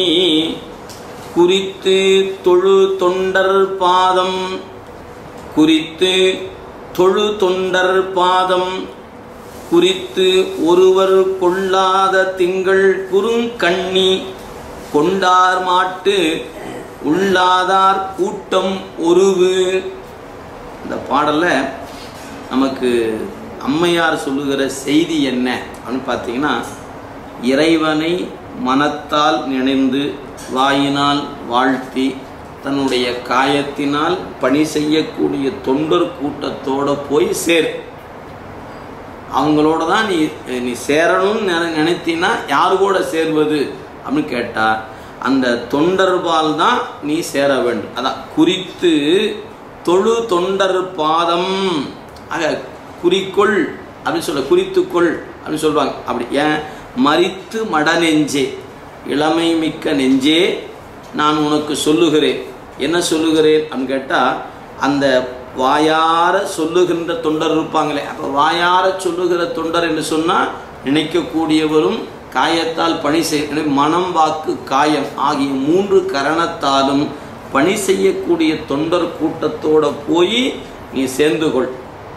குறித்து தொழு தொண்டர் பாதம் குறித்து தொழு தொண்டர் பாதம் குறித்து ஒருவர் கொள்ளாத திங்கள் குறுங்கண்ணி கொண்டார் மாட்டு உள்ளாதார் கூட்டம் ஒருவு இந்த பாடல்ல நமக்கு அம்மையார் சொல்லுகிற செய்தி என்ன அப்படின்னு பார்த்தீங்கன்னா இறைவனை மனத்தால் நினைந்து வாயினால் வாழ்த்தி தன்னுடைய காயத்தினால் பணி செய்யக்கூடிய தொண்டர் கூட்டத்தோட போய் சேர் அவங்களோட தான் நீ நீ சேரணும்னு நினை நினைத்தீன்னா யாரு கூட சேர்வது அப்படின்னு கேட்டா அந்த தொண்டர்பால் தான் நீ சேர வேண்டும் அதான் குறித்து தொழு தொண்டர் பாதம் ஆக குறிக்கொள் அப்படின்னு சொல்ல குறித்துக்கொள் அப்படின்னு சொல்லுவாங்க அப்படி ஏன் மறித்து மட நெஞ்சே இளமை மிக்க நெஞ்சே நான் உனக்கு சொல்லுகிறேன் என்ன சொல்லுகிறேன் அப்படின்னு கேட்டால் அந்த வாயார சொல்லுகின்ற தொண்டர் இருப்பாங்களே அப்போ வாயார சொல்லுகிற தொண்டர் என்று சொன்னால் நினைக்கக்கூடியவரும் காயத்தால் பணி செய் எனவே மனம் வாக்கு காயம் ஆகிய மூன்று கரணத்தாலும் பணி செய்யக்கூடிய தொண்டர் கூட்டத்தோட போய் நீ சேர்ந்து கொள்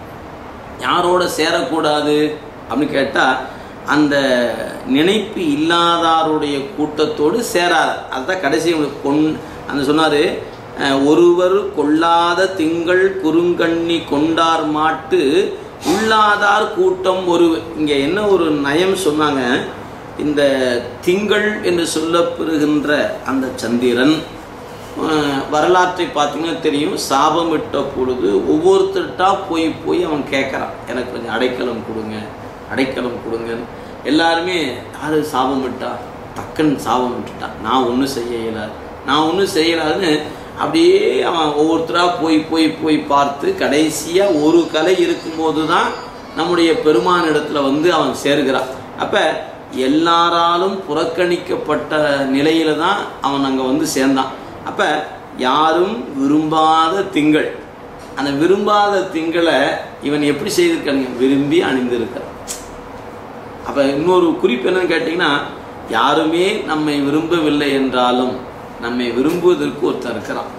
யாரோட சேரக்கூடாது அப்படின்னு கேட்டால் அந்த நினைப்பு இல்லாதாருடைய கூட்டத்தோடு சேராது அதுதான் கடைசி பொன் அந்த சொன்னார் ஒருவர் கொள்ளாத திங்கள் குறுங்கண்ணி கொண்டார் மாட்டு உள்ளாதார் கூட்டம் ஒரு இங்கே என்ன ஒரு நயம் சொன்னாங்க இந்த திங்கள் என்று சொல்லப்பெறுகின்ற அந்த சந்திரன் அஹ், வரலாற்றை பார்த்தீங்கன்னா தெரியும் சாபமிட்ட பொழுது ஒவ்வொருத்தர்கிட்டா போய் போய் அவன் கேட்குறான் எனக்கு கொஞ்சம் அடைக்கலம் கொடுங்க அடைக்கலம் கொடுங்கன்னு எல்லாருமே யார் சாபமிட்டா தக்கன் சாபம் விட்டுட்டான் நான் ஒன்றும் செய்ய இயலாது நான் ஒன்றும் செய்யலாதுன்னு அப்படியே அவன் ஒவ்வொருத்தராக போய் போய் போய் பார்த்து கடைசியாக ஒரு கலை இருக்கும்போது தான் நம்முடைய பெருமானிடத்துல வந்து அவன் சேர்கிறான் அப்போ எல்லாராலும் புறக்கணிக்கப்பட்ட நிலையில தான் அவன் அங்கே வந்து சேர்ந்தான் அப்போ யாரும் விரும்பாத திங்கள் அந்த விரும்பாத திங்களை இவன் எப்படி செய்திருக்கானுங்க விரும்பி அணிந்திருக்கிறான் அப்போ இன்னொரு குறிப்பு என்னன்னு கேட்டிங்கன்னா யாருமே நம்மை விரும்பவில்லை என்றாலும் நம்மை விரும்புவதற்கு ஒருத்தர் இருக்கிறான்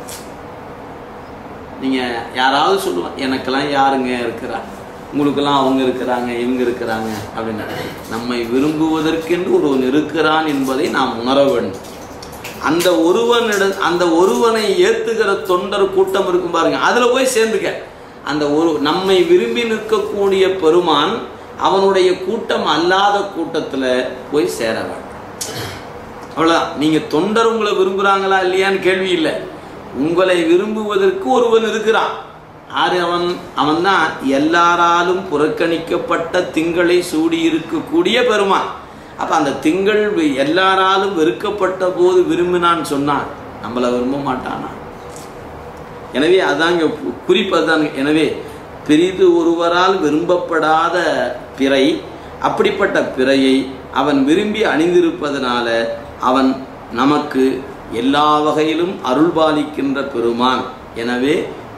நீங்கள் யாராவது சொல்லுவாங்க எனக்கெல்லாம் யாருங்க இருக்கிறா உங்களுக்கெல்லாம் அவங்க இருக்கிறாங்க இவங்க இருக்கிறாங்க அப்படின்னு நம்மை விரும்புவதற்கென்று ஒருவன் இருக்கிறான் என்பதை நாம் உணர வேண்டும் அந்த ஒருவனிட அந்த ஒருவனை ஏத்துகிற தொண்டர் கூட்டம் இருக்கும் பாருங்க அதுல போய் சேர்ந்துக்க அந்த ஒரு நம்மை விரும்பி நிற்கக்கூடிய பெருமான் அவனுடைய கூட்டம் அல்லாத கூட்டத்துல போய் சேர வேண்டும் அவ்வளவுதான் நீங்க தொண்டர் உங்களை விரும்புறாங்களா இல்லையான்னு கேள்வி இல்லை உங்களை விரும்புவதற்கு ஒருவன் இருக்கிறான் ஆறு அவன் அவன் தான் எல்லாராலும் புறக்கணிக்கப்பட்ட திங்களை சூடி இருக்கக்கூடிய பெருமான் அப்ப அந்த திங்கள் வி- எல்லாராலும் வெறுக்கப்பட்ட போது விரும்பினான்னு சொன்னான் நம்மளை விரும்ப மாட்டானா எனவே அதான் இங்க கு- குறிப்பு அதான் எனவே பெரிது ஒருவரால் விரும்பப்படாத பிறை அப்படிப்பட்ட பிறையை அவன் விரும்பி அணிந்திருப்பதனால அவன் நமக்கு எல்லா வகையிலும் அருள்பாலிக்கின்ற பெருமான் எனவே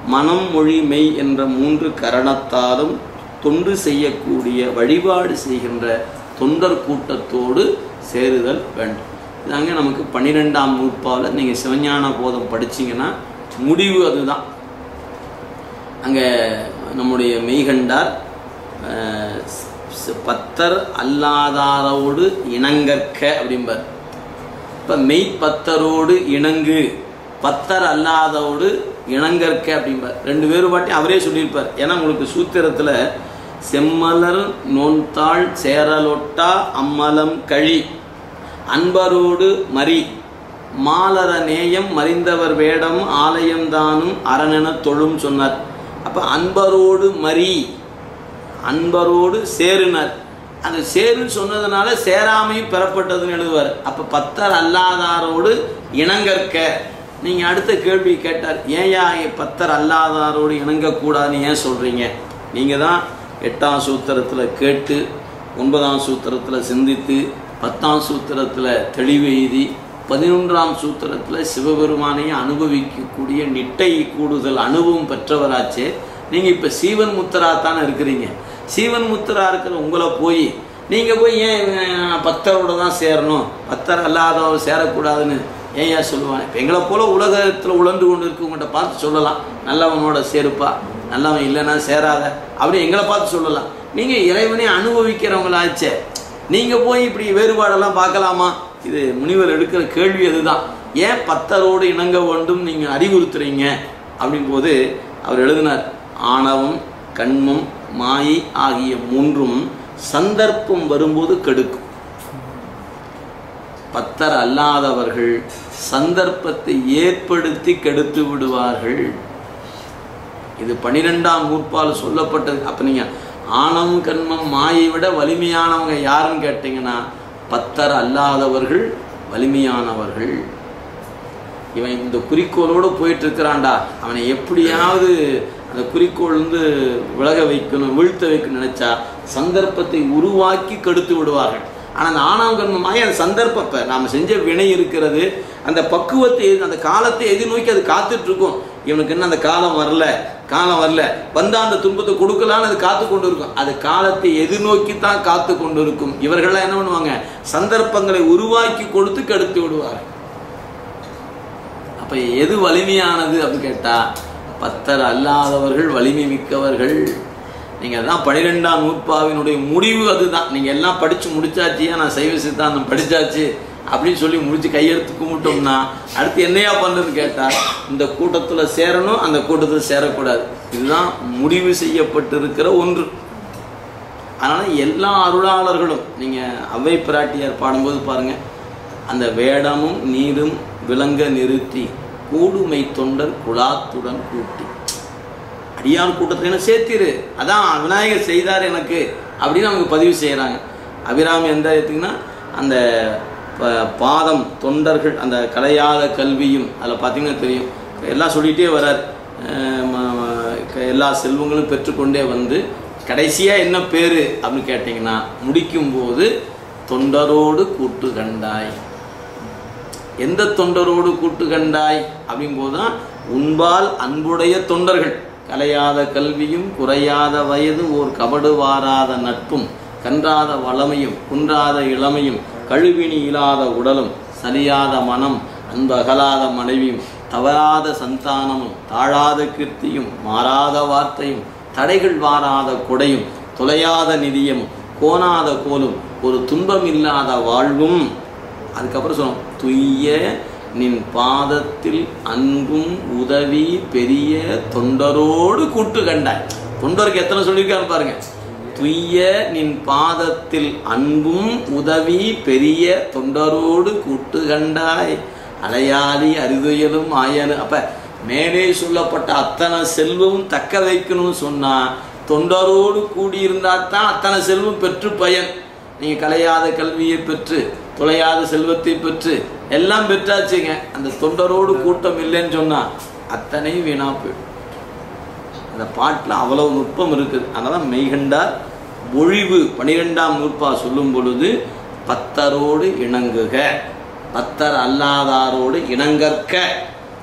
மனம் மொழி மெய் என்ற மூன்று கரணத்தாலும் தொண்டு செய்யக்கூடிய வழிபாடு செய்கின்ற தொண்டர் கூட்டத்தோடு சேருதல் வேண்டும் இதாங்க நமக்கு பன்னிரெண்டாம் நூற்பாவில் நீங்கள் சிவஞான போதம் படிச்சீங்கன்னா முடிவு அதுதான் அங்கே நம்முடைய மெய்கண்டார் அஹ், ஸ்- பத்தர் அல்லாதாரோடு இணங்கற்க அப்படிம்பார் இப்போ மெய்ப்பத்தரோடு இணங்கு பத்தர் அல்லாதவோடு இணங்கற்க அப்படிம்பார் ரெண்டு வேறுபாட்டையும் அவரே சொல்லியிருப்பார் ஏன்னா உங்களுக்கு சூத்திரத்தில் செம்மலர் நோன்தாள் சேரலொட்டா அம்மலம் கழி அன்பரோடு மறி மாலர நேயம் மறிந்தவர் வேடம் ஆலயம்தானும் அரணென தொழும் சொன்னார் அப்போ அன்பரோடு மறி அன்பரோடு சேருனர் அந்த சேருன்னு சொன்னதுனால சேராமையும் பெறப்பட்டதுன்னு எழுதுவார் அப்போ பத்தர் அல்லாதாரோடு இணங்கற்க நீங்கள் அடுத்த கேள்வி கேட்டார் ஏயா பத்தர் அல்லாதாரோடு இணங்கக்கூடாதுன்னு ஏன் சொல்கிறீங்க நீங்கள் தான் எட்டாம் சூத்திரத்தில் கேட்டு ஒன்பதாம் சூத்திரத்தில் சிந்தித்து பத்தாம் சூத்திரத்தில் தெளிவு எய்தி பதினொன்றாம் சூத்திரத்தில் சிவபெருமானையும் அனுபவிக்கக்கூடிய நிட்டை கூடுதல் அனுபவம் பெற்றவராச்சே நீங்கள் இப்போ சீவன் முத்தரா தானே இருக்கிறீங்க சீவன் முத்தரா இருக்கிற உங்களை போய் நீங்கள் போய் ஏன் அஹ், பக்தரோட தான் சேரணும் பக்தர் அல்லாதவர் சேரக்கூடாதுன்னு ஏன் ஏன் சொல்லுவாங்க இப்போ எங்களை போல உலகத்தில் உழந்து கொண்டு இருக்கவங்கள்ட்ட பார்த்து சொல்லலாம் நல்லவனோட சேருப்பா நல்லவன் இல்லைன்னா சேராத அப்படி எங்களை பார்த்து சொல்லலாம் நீங்கள் இறைவனை அனுபவிக்கிறவங்களாச்சே நீங்கள் போய் இப்படி வேறுபாடெல்லாம் பார்க்கலாமா இது முனிவர் எடுக்கிற கேள்வி அதுதான் ஏன் பத்தரோடு இணங்க வேண்டும் நீங்கள் அறிவுறுத்துறீங்க அப்படிங்கும்போது அவர் எழுதினார் ஆணவம் கண்மம் மாயை ஆகிய மூன்றும் சந்தர்ப்பம் வரும்போது கெடுக்கும் பத்தர் அல்லாதவர்கள் சந்தர்ப்பத்தை ஏற்படுத்தி கெடுத்து விடுவார்கள் இது பனிரெண்டாம் நூற்பால் சொல்லப்பட்டது அப்போ நீங்கள் ஆணவம் கண்மம் மாயை விட வலிமையானவங்க யாருன்னு கேட்டிங்கன்னா பத்தர் அல்லாதவர்கள் வலிமையானவர்கள் இவன் இந்த குறிக்கோளோடு போயிட்டு இருக்கிறான்டா அவனை எப்படியாவது அந்த குறிக்கோள் வந்து விலக வைக்கணும் வீழ்த்த வைக்கணும்னு நினைச்சா சந்தர்ப்பத்தை உருவாக்கி கெடுத்து விடுவார்கள் ஆனால் அந்த ஆணவம் கண்மமாய் அந்த சந்தர்ப்பத்தை நாம் செஞ்ச வினை இருக்கிறது அந்த பக்குவத்தை எதி- அந்த காலத்தை எதிர்நோக்கி அது காத்துட்டு இருக்கும் இவனுக்கு என்ன அந்த காலம் வரல காலம் வரல வந்தா அந்த துன்பத்தை கொடுக்கலான்னு அது காத்து கொண்டு இருக்கும் அது காலத்தை எதிர்நோக்கி தான் காத்து கொண்டு இருக்கும் இவர்கள்லாம் என்ன பண்ணுவாங்க சந்தர்ப்பங்களை உருவாக்கி கொடுத்து கெடுத்து விடுவார்கள் அப்ப எது வலிமையானது அப்படின்னு கேட்டா பத்தர் அல்லாதவர்கள் வலிமை மிக்கவர்கள் நீங்க அதான் பனிரெண்டாம் நூற்பாவினுடைய முடிவு அதுதான் நீங்க எல்லாம் படிச்சு முடிச்சாச்சியா நான் சைவ சித்தாந்தம் படிச்சாச்சு அப்படின்னு சொல்லி முடிச்சு கையெழுத்து கும்பிட்டோம்னா அடுத்து என்னையா பண்றதுன்னு கேட்டா இந்த கூட்டத்துல சேரணும் அந்த கூட்டத்தில் சேரக்கூடாது இதுதான் முடிவு செய்யப்பட்டிருக்கிற ஒன்று அதனால எல்லா அருளாளர்களும் நீங்க அவ்வை பிராட்டியார் பாடும்போது பாருங்க அந்த வேடமும் நீரும் விளங்க நிறுத்தி கூடுமை தொண்டர் குலாத்துடன் கூட்டி அடியான் கூட்டத்தில் என்ன சேர்த்திரு அதான் விநாயகர் செய்தார் எனக்கு அப்படின்னு அவங்க பதிவு செய்கிறாங்க அபிராமி எந்த எடுத்திங்கன்னா அந்த ப- பாதம் தொண்டர்கள் அந்த கலையாத கல்வியும் அதில் பார்த்தீங்கன்னா தெரியும் எல்லாம் சொல்லிகிட்டே வரார் அஹ் ம- ம- எல்லா செல்வங்களும் பெற்றுக்கொண்டே வந்து கடைசியாக என்ன பேர் அப்படின்னு கேட்டிங்கன்னா முடிக்கும்போது தொண்டரோடு கூட்டு கண்டாய் எந்த தொண்டரோடு கூட்டு கண்டாய் அப்படிங்கும்போது தான் உன்பால் அன்புடைய தொண்டர்கள் கலையாத கல்வியும் குறையாத வயது ஓர் கபடு வாராத நட்பும் கன்றாத வளமையும் குன்றாத இளமையும் கழுவினி இல்லாத உடலும் சலியாத மனம் அன்பகலாத மனைவியும் தவறாத சந்தானமும் தாழாத கீர்த்தியும் மாறாத வார்த்தையும் தடைகள் வாராத கொடையும் தொலையாத நிதியமும் கோணாத கோலும் ஒரு துன்பம் இல்லாத வாழ்வும் அதுக்கப்புறம் சொன்னோம் துய்ய நின் பாதத்தில் அன்பும் உதவி பெரிய தொண்டரோடு கூட்டு கண்டாய் தொண்டருக்கு எத்தனை சொல்லியிருக்காரு பாருங்க துய்ய நின் பாதத்தில் அன்பும் உதவி பெரிய தொண்டரோடு கூட்டு கண்டாய் அலையாளி அரிதுயலும் ஆயனு அப்ப மேலே சொல்லப்பட்ட அத்தனை செல்வமும் தக்க வைக்கணும்னு சொன்னா தொண்டரோடு கூடியிருந்தா தான் அத்தனை செல்வம் பெற்று பயன் நீங்க கலையாத கல்வியை பெற்று தொலையாத செல்வத்தை பெற்று எல்லாம் பெற்றாச்சுங்க அந்த தொண்டரோடு கூட்டம் இல்லைன்னு சொன்னா அத்தனையும் வீணா போயிடும் அந்த பாட்டில் அவ்வளவு நுட்பம் இருக்குது அதனால மெய்கண்டார் ஒழிவு பனிரெண்டாம் நூற்பா சொல்லும் பொழுது பத்தரோடு இணங்குக பத்தர் அல்லாதாரோடு இணங்கற்க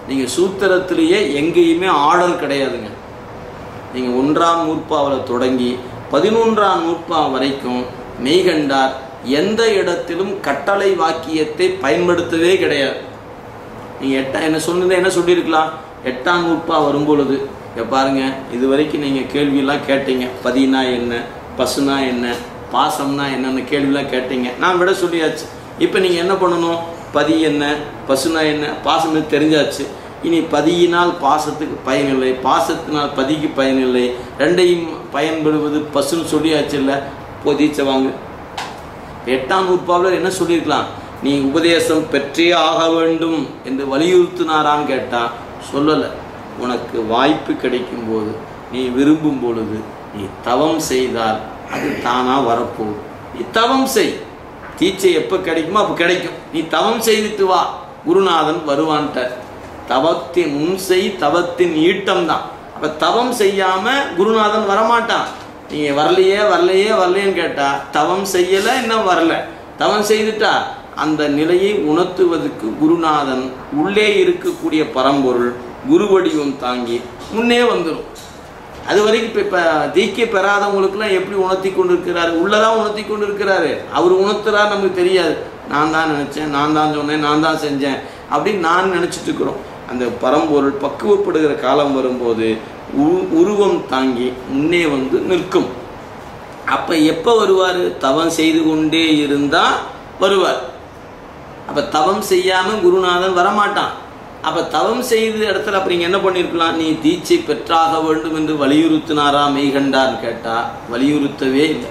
நீங்கள் சூத்திரத்திலேயே எங்கேயுமே ஆர்டர் கிடையாதுங்க நீங்கள் ஒன்றாம் நூற்பாவில் தொடங்கி பதினொன்றாம் நூற்பா வரைக்கும் மெய்கண்டார் எந்த இடத்திலும் கட்டளை வாக்கியத்தை பயன்படுத்தவே கிடையாது நீங்கள் எட்டா என்ன சொன்னது என்ன சொல்லியிருக்கலாம் எட்டாம் நூற்பா வரும் பொழுது இங்க பாருங்க இது வரைக்கும் நீங்கள் கேள்வியெல்லாம் கேட்டீங்க பதினா என்ன பசுனா என்ன பாசம்னா என்னென்ன கேள்வியெல்லாம் கேட்டீங்க நான் விட சொல்லியாச்சு இப்போ நீங்கள் என்ன பண்ணணும் பதி என்ன பசுனா என்ன பாசம்னு தெரிஞ்சாச்சு இனி பதியினால் பாசத்துக்கு பயனில்லை பாசத்தினால் பதிக்கு பயனில்லை ரெண்டையும் பயன்படுவது பசுன்னு சொல்லியாச்சு இல்லை பொதிச்ச வாங்க எட்டாம் நூற்பாவில் என்ன சொல்லியிருக்கலாம் நீ உபதேசம் பெற்றே ஆக வேண்டும் என்று வலியுறுத்தினாரான்னு கேட்டா சொல்லலை உனக்கு வாய்ப்பு கிடைக்கும் போது நீ விரும்பும் பொழுது நீ தவம் செய்தால் அது தானா வரப்போகுது நீ தவம் செய் தீட்சை எப்போ கிடைக்குமோ அப்போ கிடைக்கும் நீ தவம் செய்துட்டு வா குருநாதன் வருவான்ட்ட தவத்தின் முன் செய் தவத்தின் ஈட்டம் தான் அப்போ தவம் செய்யாம குருநாதன் வரமாட்டான் நீங்க வரலையே வரலையே வரலையேன்னு கேட்டா தவம் செய்யல இன்னும் வரல தவம் செய்துட்டா அந்த நிலையை உணர்த்துவதற்கு குருநாதன் உள்ளே இருக்கக்கூடிய பரம்பொருள் குரு வடிவம் தாங்கி முன்னே வந்துடும் அது வரைக்கும் இப்போ இப்போ தீக்கை பெறாதவங்களுக்குலாம் எப்படி உணர்த்தி கொண்டு இருக்கிறாரு உள்ளதான் உணர்த்தி கொண்டு இருக்கிறாரு அவர் உணர்த்துறாரு நமக்கு தெரியாது நான் தான் நினச்சேன் நான் தான் சொன்னேன் நான் தான் செஞ்சேன் அப்படின்னு நான் நினச்சிட்டு இருக்கிறோம் அந்த பரம்பொருள் பக்குவப்படுகிற காலம் வரும்போது உ- உருவம் தாங்கி முன்னே வந்து நிற்கும் அப்போ எப்போ வருவார் தவம் செய்து கொண்டே இருந்தால் வருவார் அப்போ தவம் செய்யாமல் குருநாதன் வரமாட்டான் அப்போ தவம் செய்த இடத்துல அப்போ நீங்கள் என்ன பண்ணியிருக்கலாம் நீ தீட்சை பெற்றாக வேண்டும் என்று வலியுறுத்தினாரா மெய்கண்டான்னு கேட்டால் வலியுறுத்தவே இல்லை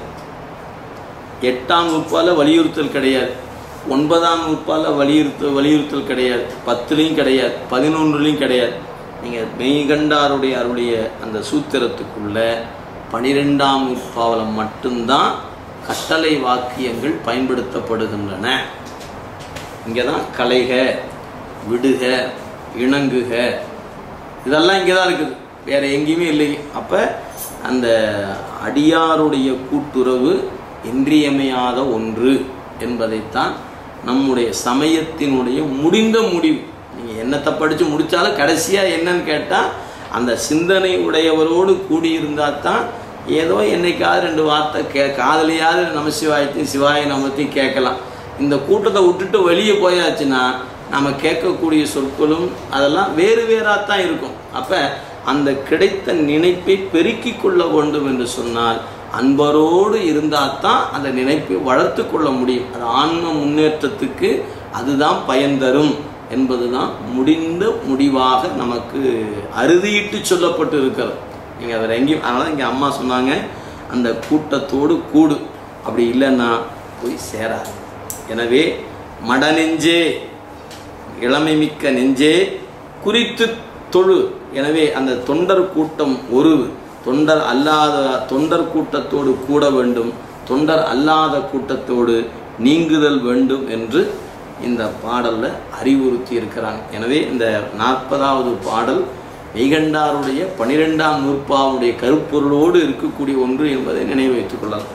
எட்டாம் நூற்பால வலியுறுத்தல் கிடையாது ஒன்பதாம் நூற்பால வலியுறுத்த வலியுறுத்தல் கிடையாது பத்துலேயும் கிடையாது பதினொன்றுலேயும் கிடையாது நீங்கள் மெய்கண்டாருடைய அருடைய அந்த சூத்திரத்துக்குள்ள பனிரெண்டாம் நூற்பாவில் மட்டும்தான் கட்டளை வாக்கியங்கள் பயன்படுத்தப்படுகின்றன இங்கே தான் கலைக விடுக இணங்குக இதெல்லாம் இங்கே தான் இருக்குது வேற எங்கேயுமே இல்லை அப்போ அந்த அடியாருடைய கூட்டுறவு இன்றியமையாத ஒன்று என்பதைத்தான் நம்முடைய சமயத்தினுடைய முடிந்த முடிவு நீங்கள் என்னத்தை படித்து முடித்தாலும் கடைசியாக என்னன்னு கேட்டால் அந்த சிந்தனை உடையவரோடு கூடியிருந்தால் தான் ஏதோ என்னைக்காவது ரெண்டு வார்த்தை கே காதலியாவது நம்ம சிவாயத்தையும் சிவாய நமத்தையும் கேட்கலாம் இந்த கூட்டத்தை விட்டுட்டு வெளியே போயாச்சுன்னா நம்ம கேட்கக்கூடிய சொற்களும் அதெல்லாம் வேறு வேறாக தான் இருக்கும் அப்போ அந்த கிடைத்த நினைப்பை பெருக்கிக் கொள்ள வேண்டும் என்று சொன்னால் அன்பரோடு இருந்தால் தான் அந்த நினைப்பை வளர்த்து கொள்ள முடியும் அது ஆன்ம முன்னேற்றத்துக்கு அதுதான் பயன் தரும் என்பதுதான் முடிந்த முடிவாக நமக்கு அறுதியிட்டு சொல்லப்பட்டு இருக்கிறது நீங்கள் அதில் எங்கேயும் அதனால் இங்கே அம்மா சொன்னாங்க அந்த கூட்டத்தோடு கூடு அப்படி இல்லைன்னா போய் சேராது எனவே மடநெஞ்சே இளமை மிக்க நெஞ்சே குறித்து தொழு எனவே அந்த தொண்டர் கூட்டம் ஒரு தொண்டர் அல்லாத தொண்டர் கூட்டத்தோடு கூட வேண்டும் தொண்டர் அல்லாத கூட்டத்தோடு நீங்குதல் வேண்டும் என்று இந்த பாடல்ல அறிவுறுத்தி இருக்கிறாங்க எனவே இந்த நாற்பதாவது பாடல் மெய்கண்டாருடைய பனிரெண்டாம் நூற்பாவுடைய கருப்பொருளோடு இருக்கக்கூடிய ஒன்று என்பதை நினைவு வைத்துக் கொள்ளலாம்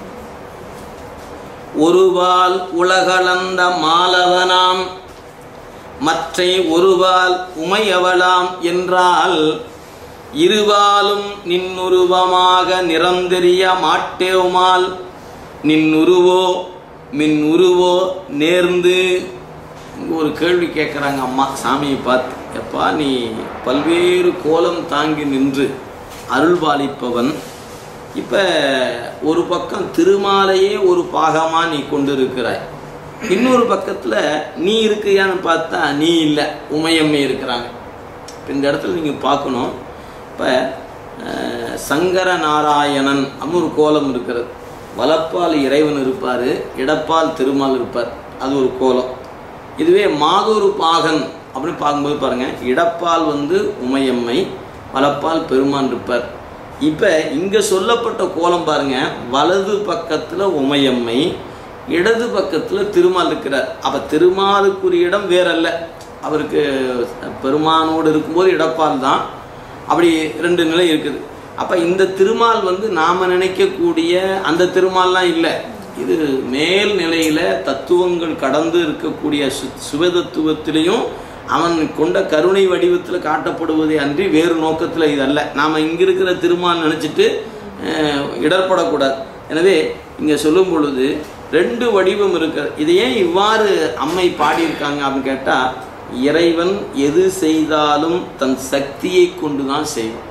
ஒருவால் உலகளந்த மாலவனாம் மற்றை ஒருவால் உமையவளாம் என்றால் இருவாலும் நின்னுருவமாக நிறந்தெரிய மாட்டேவுமால் நின்னுருவோ மின் உருவோ நேர்ந்து இங்க ஒரு கேள்வி கேட்குறாங்க அம்மா சாமியை பார்த்து எப்பா நீ பல்வேறு கோலம் தாங்கி நின்று அருள்பாலிப்பவன் இப்போ ஒரு பக்கம் திருமாலையே ஒரு பாகமாக நீ கொண்டு இருக்கிறாய் இன்னொரு பக்கத்தில் நீ இருக்கியான்னு பார்த்தா நீ இல்லை உமையம்மை இருக்கிறாங்க இப்ப இந்த இடத்துல நீங்கள் பார்க்கணும் இப்போ சங்கர நாராயணன் அப்படின்னு ஒரு கோலம் இருக்கிறது வலப்பால் இறைவன் இருப்பார் இடப்பால் திருமால் இருப்பார் அது ஒரு கோலம் இதுவே மாதொரு பாகன் அப்படின்னு பார்க்கும்போது பாருங்கள் இடப்பால் வந்து உமையம்மை வலப்பால் பெருமான் இருப்பார் இப்போ இங்கே சொல்லப்பட்ட கோலம் பாருங்க வலது பக்கத்தில் உமையம்மை இடது பக்கத்தில் திருமால் இருக்கிறார் அப்போ திருமாலுக்குரிய இடம் வேறல்ல அவருக்கு பெருமானோடு இருக்கும்போது இடப்பால் தான் அப்படி ரெண்டு நிலை இருக்குது அப்போ இந்த திருமால் வந்து நாம் நினைக்கக்கூடிய அந்த திருமால்லாம் இல்லை இது மேல் நிலையில் தத்துவங்கள் கடந்து இருக்கக்கூடிய சு சுவதத்துவத்திலையும் அவன் கொண்ட கருணை வடிவத்தில் காட்டப்படுவதே அன்றி வேறு நோக்கத்தில் இது அல்ல நாம் இங்கே இருக்கிற திருமால் நினச்சிட்டு அஹ், இடர்படக்கூடாது எனவே இங்கே சொல்லும் பொழுது ரெண்டு வடிவம் இருக்கு இது ஏன் இவ்வாறு அம்மை பாடியிருக்காங்க அப்படின்னு கேட்டால் இறைவன் எது செய்தாலும் தன் சக்தியை கொண்டு தான் செய்வான்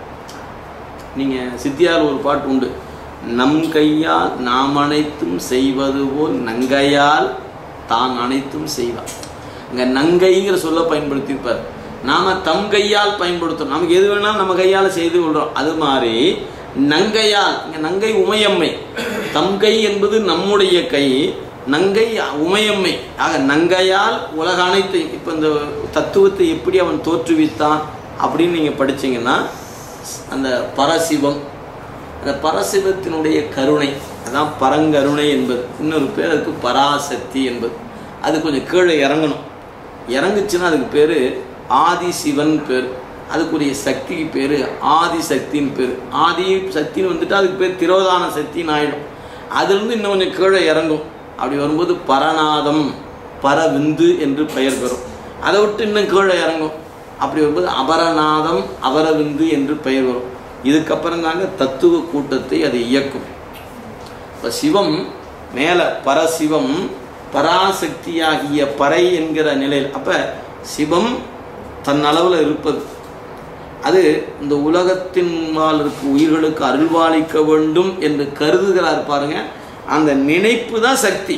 நீங்கள் சித்தியார் ஒரு பாட்டு உண்டு நம் கையால் நாம் அனைத்தும் செய்வது போல் நங்கையால் தான் அனைத்தும் செய்வான் இங்கே நங்கைங்கிற சொல்ல பயன்படுத்தியிருப்பார் நாம தம் கையால் பயன்படுத்துறோம் நமக்கு எது வேணாலும் நம்ம கையால் செய்து கொள்றோம் அது மாதிரி நங்கையால் இங்கே நங்கை உமையம்மை தம் கை என்பது நம்முடைய கை நங்கை உமையம்மை ஆக நங்கையால் உலக அனைத்தையும் இப்போ இந்த தத்துவத்தை எப்படி அவன் தோற்றுவித்தான் அப்படின்னு நீங்கள் படிச்சீங்கன்னா அந்த பரசிவம் அந்த பரசிவத்தினுடைய கருணை அதான் பரங்கருணை என்பது இன்னொரு பேர் அதுக்கு பராசக்தி என்பது அது கொஞ்சம் கீழே இறங்கணும் இறங்குச்சுன்னா அதுக்கு பேர் ஆதிசிவன் பேர் அதுக்குரிய சக்திக்கு பேர் ஆதிசக்தின்னு பேர் ஆதி சக்தின்னு வந்துட்டு அதுக்கு பேர் திரோதான சக்தின்னு ஆயிடும் அதுலேருந்து இன்னும் கொஞ்சம் கீழே இறங்கும் அப்படி வரும்போது பரநாதம் பரவிந்து என்று பெயர் பெறும் அதை விட்டு இன்னும் கீழே இறங்கும் அப்படி வரும்போது அபரநாதம் அபரவிந்து என்று பெயர் வரும் இதுக்கப்புறம் தாங்க தத்துவ கூட்டத்தை அது இயக்கும் இப்போ சிவம் மேலே பரசிவம் பராசக்தியாகிய பறை என்கிற நிலையில் அப்போ சிவம் தன் அளவில் இருப்பது அது இந்த உலகத்தின் இருக்க உயிர்களுக்கு அருள்வாளிக்க வேண்டும் என்று கருதுகிறார் பாருங்க அந்த நினைப்பு தான் சக்தி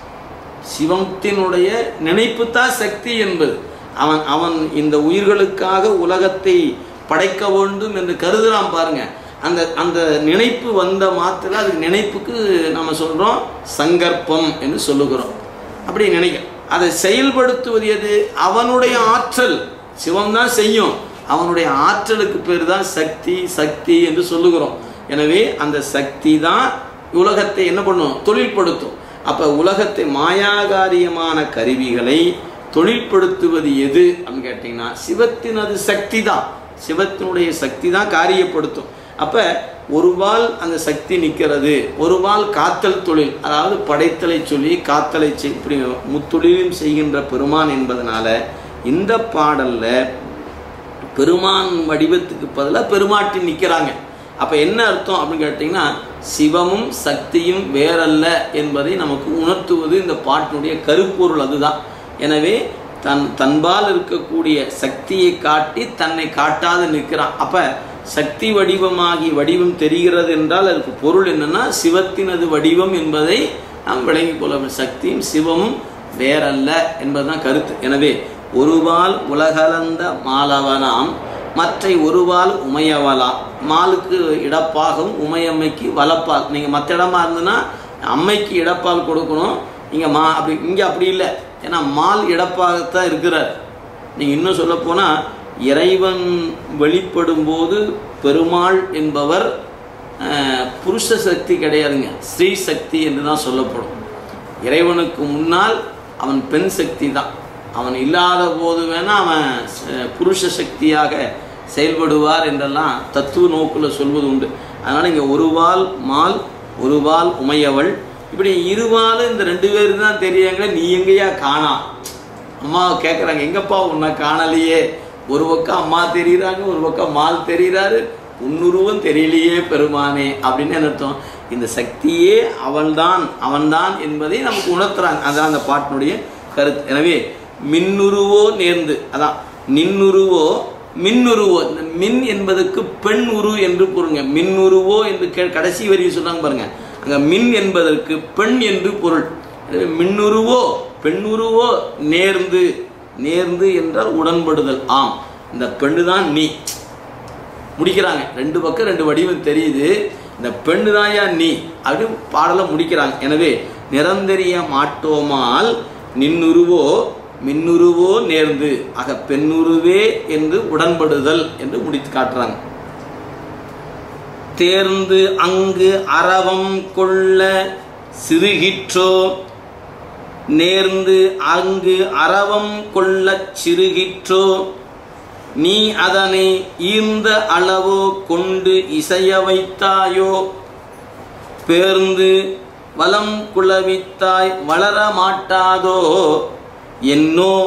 சிவத்தினுடைய நினைப்பு தான் சக்தி என்பது அவன் அவன் இந்த உயிர்களுக்காக உலகத்தை படைக்க வேண்டும் என்று கருதுறான் பாருங்க அந்த அந்த நினைப்பு வந்த மாத்திர அது நினைப்புக்கு நம்ம சொல்றோம் சங்கற்பம் என்று சொல்லுகிறோம் அப்படி நினைக்க அதை செயல்படுத்துவது எது அவனுடைய ஆற்றல் சிவம் தான் செய்யும் அவனுடைய ஆற்றலுக்கு பேர் தான் சக்தி சக்தி என்று சொல்லுகிறோம் எனவே அந்த சக்தி தான் உலகத்தை என்ன பண்ணும் தொழில்படுத்தும் அப்ப உலகத்தை மாயாகாரியமான கருவிகளை தொழில்படுத்துவது எது அப்படின்னு கேட்டிங்கன்னா சிவத்தினது சக்தி தான் சிவத்தினுடைய சக்தி தான் காரியப்படுத்தும் அப்ப ஒரு வால் அந்த சக்தி நிற்கிறது ஒரு வால் காத்தல் தொழில் அதாவது படைத்தலை சொல்லி காத்தலை செய் இப்படி முத்தொழிலும் செய்கின்ற பெருமான் என்பதனால இந்த பாடல்ல பெருமான் வடிவத்துக்கு பதிலாக பெருமாட்டி நிற்கிறாங்க அப்போ என்ன அர்த்தம் அப்படின்னு கேட்டிங்கன்னா சிவமும் சக்தியும் வேறல்ல என்பதை நமக்கு உணர்த்துவது இந்த பாட்டினுடைய கருப்பொருள் அதுதான் எனவே தன் தன்பால் இருக்கக்கூடிய சக்தியை காட்டி தன்னை காட்டாது நிற்கிறான் அப்போ சக்தி வடிவமாகி வடிவம் தெரிகிறது என்றால் அதுக்கு பொருள் என்னன்னா சிவத்தினது வடிவம் என்பதை நாம் விளங்கிக் கொள்ள வேண்டும். சக்தியும் சிவமும் வேறல்ல என்பதுதான் கருத்து எனவே ஒருவால் உலகளந்த மாலவனாம் மற்றை ஒருவால் உமையவலா மாலுக்கு இடப்பாகவும் உமையம்மைக்கு வலப்பால் நீங்கள் மற்ற இடமா இருந்ததுன்னா அம்மைக்கு இடப்பால் கொடுக்கணும் இங்கே மா அப்படி இங்கே அப்படி இல்லை ஏன்னா மால் இடப்பாகத்தான் இருக்கிறார் நீங்கள் இன்னும் சொல்லப்போனால் இறைவன் வெளிப்படும் போது பெருமாள் என்பவர் அஹ், புருஷ சக்தி கிடையாதுங்க ஸ்ரீ சக்தி என்று தான் சொல்லப்படும் இறைவனுக்கு முன்னால் அவன் பெண் சக்தி தான் அவன் இல்லாத போது வேணா அவன் அஹ், புருஷ சக்தியாக செயல்படுவார் என்றெல்லாம் தத்துவ நோக்கில் சொல்வது உண்டு அதனால் இங்கே ஒருவால் மால் ஒருவால் உமையவள் இப்படி இருவாலும் இந்த ரெண்டு பேருக்கு தான் தெரியாங்க நீ எங்கேயா காணா அம்மா கேட்குறாங்க எங்கப்பா உன்னை காணலையே ஒரு பக்கம் அம்மா தெரியுறாங்க ஒரு பக்கம் மால் தெரியுறாரு உன்னுருவம் தெரியலையே பெருமானே அப்படின்னு என்ன அர்த்தம் இந்த சக்தியே அவன்தான் அவன்தான் என்பதை நமக்கு உணர்த்துறாங்க அதான் அந்த பாட்டினுடைய கருத்து எனவே மின்னுருவோ நேர்ந்து அதான் நின்னுருவோ மின்னுருவோ இந்த மின் என்பதற்கு பெண் உரு என்று பொருங்க மின்னுருவோ என்று கே கடைசி வரி சொல்றாங்க பாருங்க அங்க மின் என்பதற்கு பெண் என்று பொருள் எனவே மின்னுருவோ பெண்ணுருவோ நேர்ந்து நேர்ந்து என்றால் உடன்படுதல் ஆம் இந்த பெண்ணு தான் நீ முடிக்கிறாங்க ரெண்டு பக்கம் ரெண்டு வடிவம் தெரியுது இந்த பெண்ணு தான்யா நீ அப்படின்னு பாடலை முடிக்கிறாங்க எனவே நிரந்தரிய மாட்டோமால் நின்னுருவோ மின்னுருவோ நேர்ந்து ஆக பெண்ணுருவே என்று உடன்படுதல் என்று முடித்து காட்டுறாங்க தேர்ந்து அங்கு அரவம் கொள்ள சிறுகிற்றோ நேர்ந்து அங்கு அரவம் கொள்ளச் சிறுகிற்றோ நீ அதனை ஈர்ந்த அளவோ கொண்டு இசைய வைத்தாயோ பேர்ந்து வலம் குளவித்தாய் வளர மாட்டாதோ என்னோ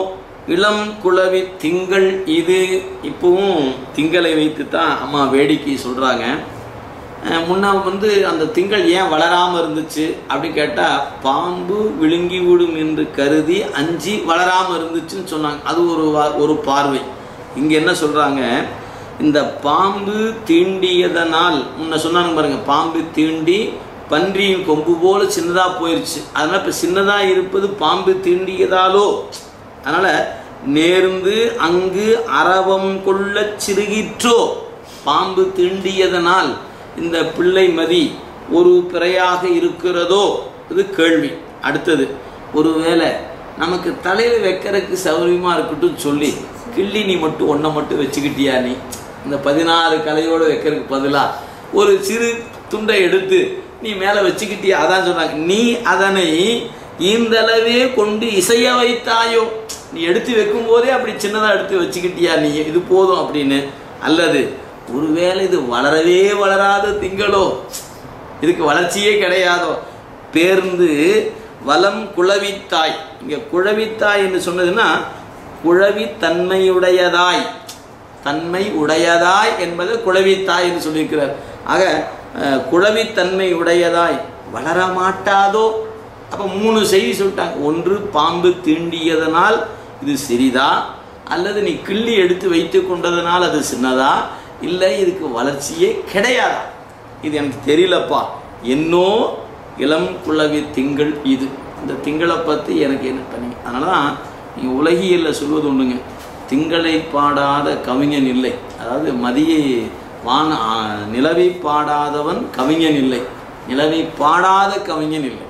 இளம் குளவி திங்கள் இது இப்பவும் திங்களை வைத்து தான் அம்மா வேடிக்கை சொல்கிறாங்க முன்ன வந்து அந்த திங்கள் ஏன் வளராமல் இருந்துச்சு அப்படி கேட்டால் பாம்பு விழுங்கி விடும் என்று கருதி அஞ்சி வளராமல் இருந்துச்சுன்னு சொன்னாங்க அது ஒரு வா- ஒரு பார்வை இங்கே என்ன சொல்கிறாங்க இந்த பாம்பு தீண்டியதனால் முன்ன சொன்னாங்க பாருங்க பாம்பு தீண்டி பன்றியின் கொம்பு போல சின்னதாக போயிருச்சு அதனால் இப்போ சின்னதாக இருப்பது பாம்பு தீண்டியதாலோ அதனால் நேர்ந்து அங்கு அரவம் கொள்ளச் சிறுகிற்றோ பாம்பு தீண்டியதனால் இந்த பிள்ளை மதி ஒரு பிறையாக இருக்கிறதோ இது கேள்வி அடுத்தது ஒருவேளை நமக்கு தலையில் வைக்கிறதுக்கு சௌகரியமா இருக்கட்டும் சொல்லி கிள்ளி நீ மட்டும் ஒன்றை மட்டும் வச்சுக்கிட்டியா நீ இந்த பதினாறு கலையோடு வைக்கிறதுக்கு பதிலாக ஒரு சிறு துண்டை எடுத்து நீ மேலே வச்சுக்கிட்டியா அதான் சொன்னாங்க நீ அதனை ஈந்தளவே கொண்டு இசைய வைத்தாயோ நீ எடுத்து வைக்கும் போதே அப்படி சின்னதாக எடுத்து வச்சுக்கிட்டியா நீ இது போதும் அப்படின்னு அல்லது ஒருவேளை இது வளரவே வளராத திங்களோ இதுக்கு வளர்ச்சியே கிடையாதோ பேர்ந்து வலம் குழவித்தாய் இங்க குழவித்தாய் என்று சொன்னதுன்னா குழவி தன்மையுடையதாய் தன்மை உடையதாய் என்பது குழவித்தாய் என்று சொல்லியிருக்கிறார் ஆக அஹ், குழவித்தன்மை உடையதாய் வளர மாட்டாதோ அப்போ மூணு செய்தி சொல்லிட்டாங்க ஒன்று பாம்பு தீண்டியதனால் இது சிறிதா அல்லது நீ கிள்ளி எடுத்து வைத்து கொண்டதனால் அது சின்னதா இல்லை இதுக்கு வளர்ச்சியே கிடையாதா இது எனக்கு தெரியலப்பா என்னோ இளம் குளவி திங்கள் இது இந்த திங்களை பற்றி எனக்கு என்ன பண்ணி அதனால தான் நீங்கள் உலகியலில் சொல்வது ஒன்றுங்க திங்களை பாடாத கவிஞன் இல்லை அதாவது மதியை வான ஆ, நிலவை பாடாதவன் கவிஞன் இல்லை நிலவை பாடாத கவிஞன் இல்லை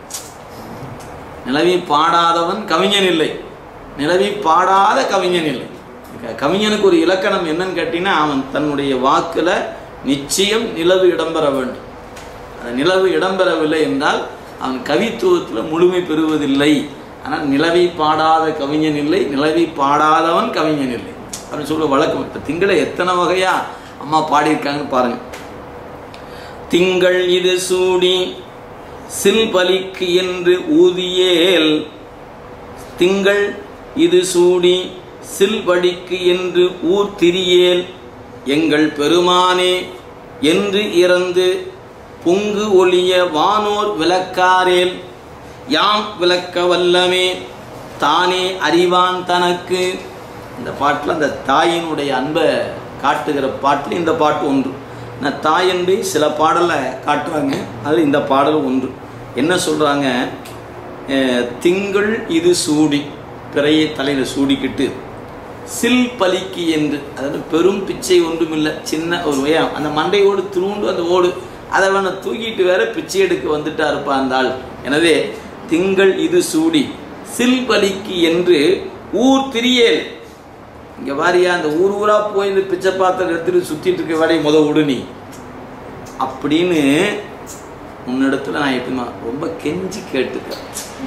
நிலவி பாடாதவன் கவிஞன் இல்லை நிலவி பாடாத கவிஞன் இல்லை க- கவிஞனுக்கு ஒரு இலக்கணம் என்னன்னு கேட்டீங்கன்னா அவன் தன்னுடைய வாக்குல நிச்சயம் நிலவு இடம்பெற வேண்டும் அந்த நிலவு இடம்பெறவில்லை என்றால் அவன் கவித்துவத்தில் முழுமை பெறுவதில்லை ஆனால் நிலவை பாடாத கவிஞன் இல்லை நிலவை பாடாதவன் கவிஞன் இல்லை அப்படின்னு சொல்ல வழக்கம் இப்போ திங்களை எத்தனை வகையா அம்மா பாடியிருக்காங்கன்னு பாருங்க திங்கள் இது சூடி சில்பலிக்கு என்று ஊதியேல் திங்கள் இது சூடி சில்படிக்கு என்று ஊர் திரியேல் எங்கள் பெருமானே என்று இறந்து பொங்கு ஒளிய வானோர் விளக்காரேல் யாம் விளக்க வல்லமே தானே அறிவான் தனக்கு இந்த பாட்டில் அந்த தாயினுடைய அன்பை காட்டுகிற பாட்டில் இந்த பாட்டு ஒன்று நான் தாய் அன்பை சில பாடலை காட்டுறாங்க அதில் இந்த பாடல் ஒன்று என்ன சொல்கிறாங்க திங்கள் இது சூடி பிறையை தலையில் சூடிக்கிட்டு சில் பலிக்கு என்று அதாவது பெரும் பிச்சை ஒன்றுமில்லை சின்ன ஒரு உயம் அந்த மண்டையோடு திருண்டு அந்த ஓடு அதை வேணா தூக்கிட்டு வேற பிச்சை எடுக்க வந்துட்டா இருப்பா அந்த ஆள் எனவே திங்கள் இது சூடி சில் பலிக்கு என்று ஊர் திரியேல் இங்க வாரியா அந்த ஊர் ஊரா போய் இந்த பிச்சை பாத்திரம் எடுத்துட்டு சுத்திட்டு இருக்க வேலையை முத விடு நீ அப்படின்னு உன்னிடத்துல நான் எப்படிமா ரொம்ப கெஞ்சி கேட்டுக்க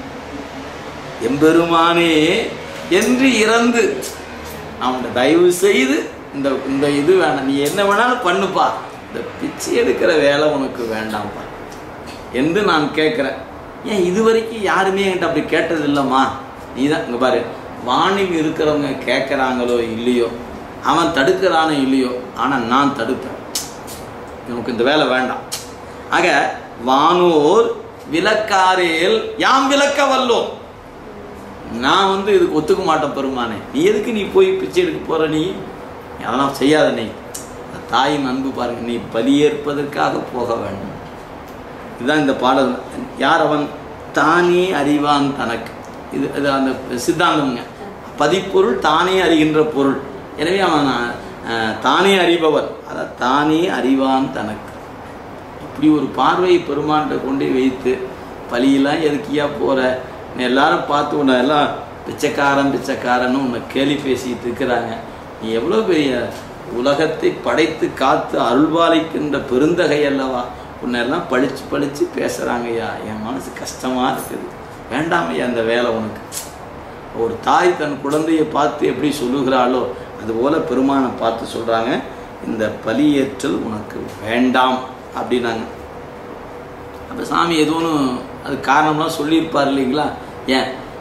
எம்பெருமானே என்று இறந்து அவன் தயவு செய்து இந்த இந்த இது வேணாம் நீ என்ன வேணாலும் பண்ணுப்பா இந்த பிச்சை எடுக்கிற வேலை உனக்கு வேண்டாம்ப்பா என்று நான் கேட்குறேன் ஏன் இது வரைக்கும் யாருமே என்கிட்ட அப்படி கேட்டது இல்லைம்மா நீ தான் இங்கே பாரு வானில் இருக்கிறவங்க கேட்குறாங்களோ இல்லையோ அவன் தடுக்கிறானோ இல்லையோ ஆனால் நான் தடுப்பேன் எனக்கு இந்த வேலை வேண்டாம் ஆக வானோர் விளக்காரேல் யாம் விளக்க வல்லோம் நான் வந்து இதுக்கு ஒத்துக்க மாட்டேன் பெருமானே நீ எதுக்கு நீ போய் பிச்சை எடுக்க போற நீ அதெல்லாம் செய்யாத நீ அந்த தாயின் அன்பு பாருங்க நீ பலியேற்பதற்காக போக வேண்டும் இதுதான் இந்த பாடல் யார் அவன் தானே அறிவான் தனக்கு இது இது அந்த சித்தாந்தம்ங்க பதிப்பொருள் தானே அறிகின்ற பொருள் எனவே அவன் அஹ், தானே அறிபவர் அதான் தானே அறிவான் தனக்கு இப்படி ஒரு பார்வையை பெருமான்கிட்ட கொண்டு வைத்து பலியெல்லாம் எதுக்கியா போற நீ எல்லாரும் பார்த்து உன்னை எல்லாம் பிச்சைக்காரன் பிச்சைக்காரன்னு உன்னை கேலி பேசிட்டு இருக்கிறாங்க நீ எவ்வளோ பெரிய உலகத்தை படைத்து காத்து அருள்பாலிக்கின்ற பெருந்தகை அல்லவா உன்னை எல்லாம் பழிச்சு பழிச்சு பேசுகிறாங்கய்யா என் மனசு கஷ்டமாக இருக்குது வேண்டாமையா அந்த வேலை உனக்கு ஒரு தாய் தன் குழந்தையை பார்த்து எப்படி சொல்லுகிறாளோ அதுபோல பெருமானை பார்த்து சொல்கிறாங்க இந்த பலியேற்றல் உனக்கு வேண்டாம் அப்படின்னாங்க அப்போ சாமி ஏதோ ஒன்று அது காரணம்லாம் சொல்லியிருப்பார் இல்லைங்களா ஏன்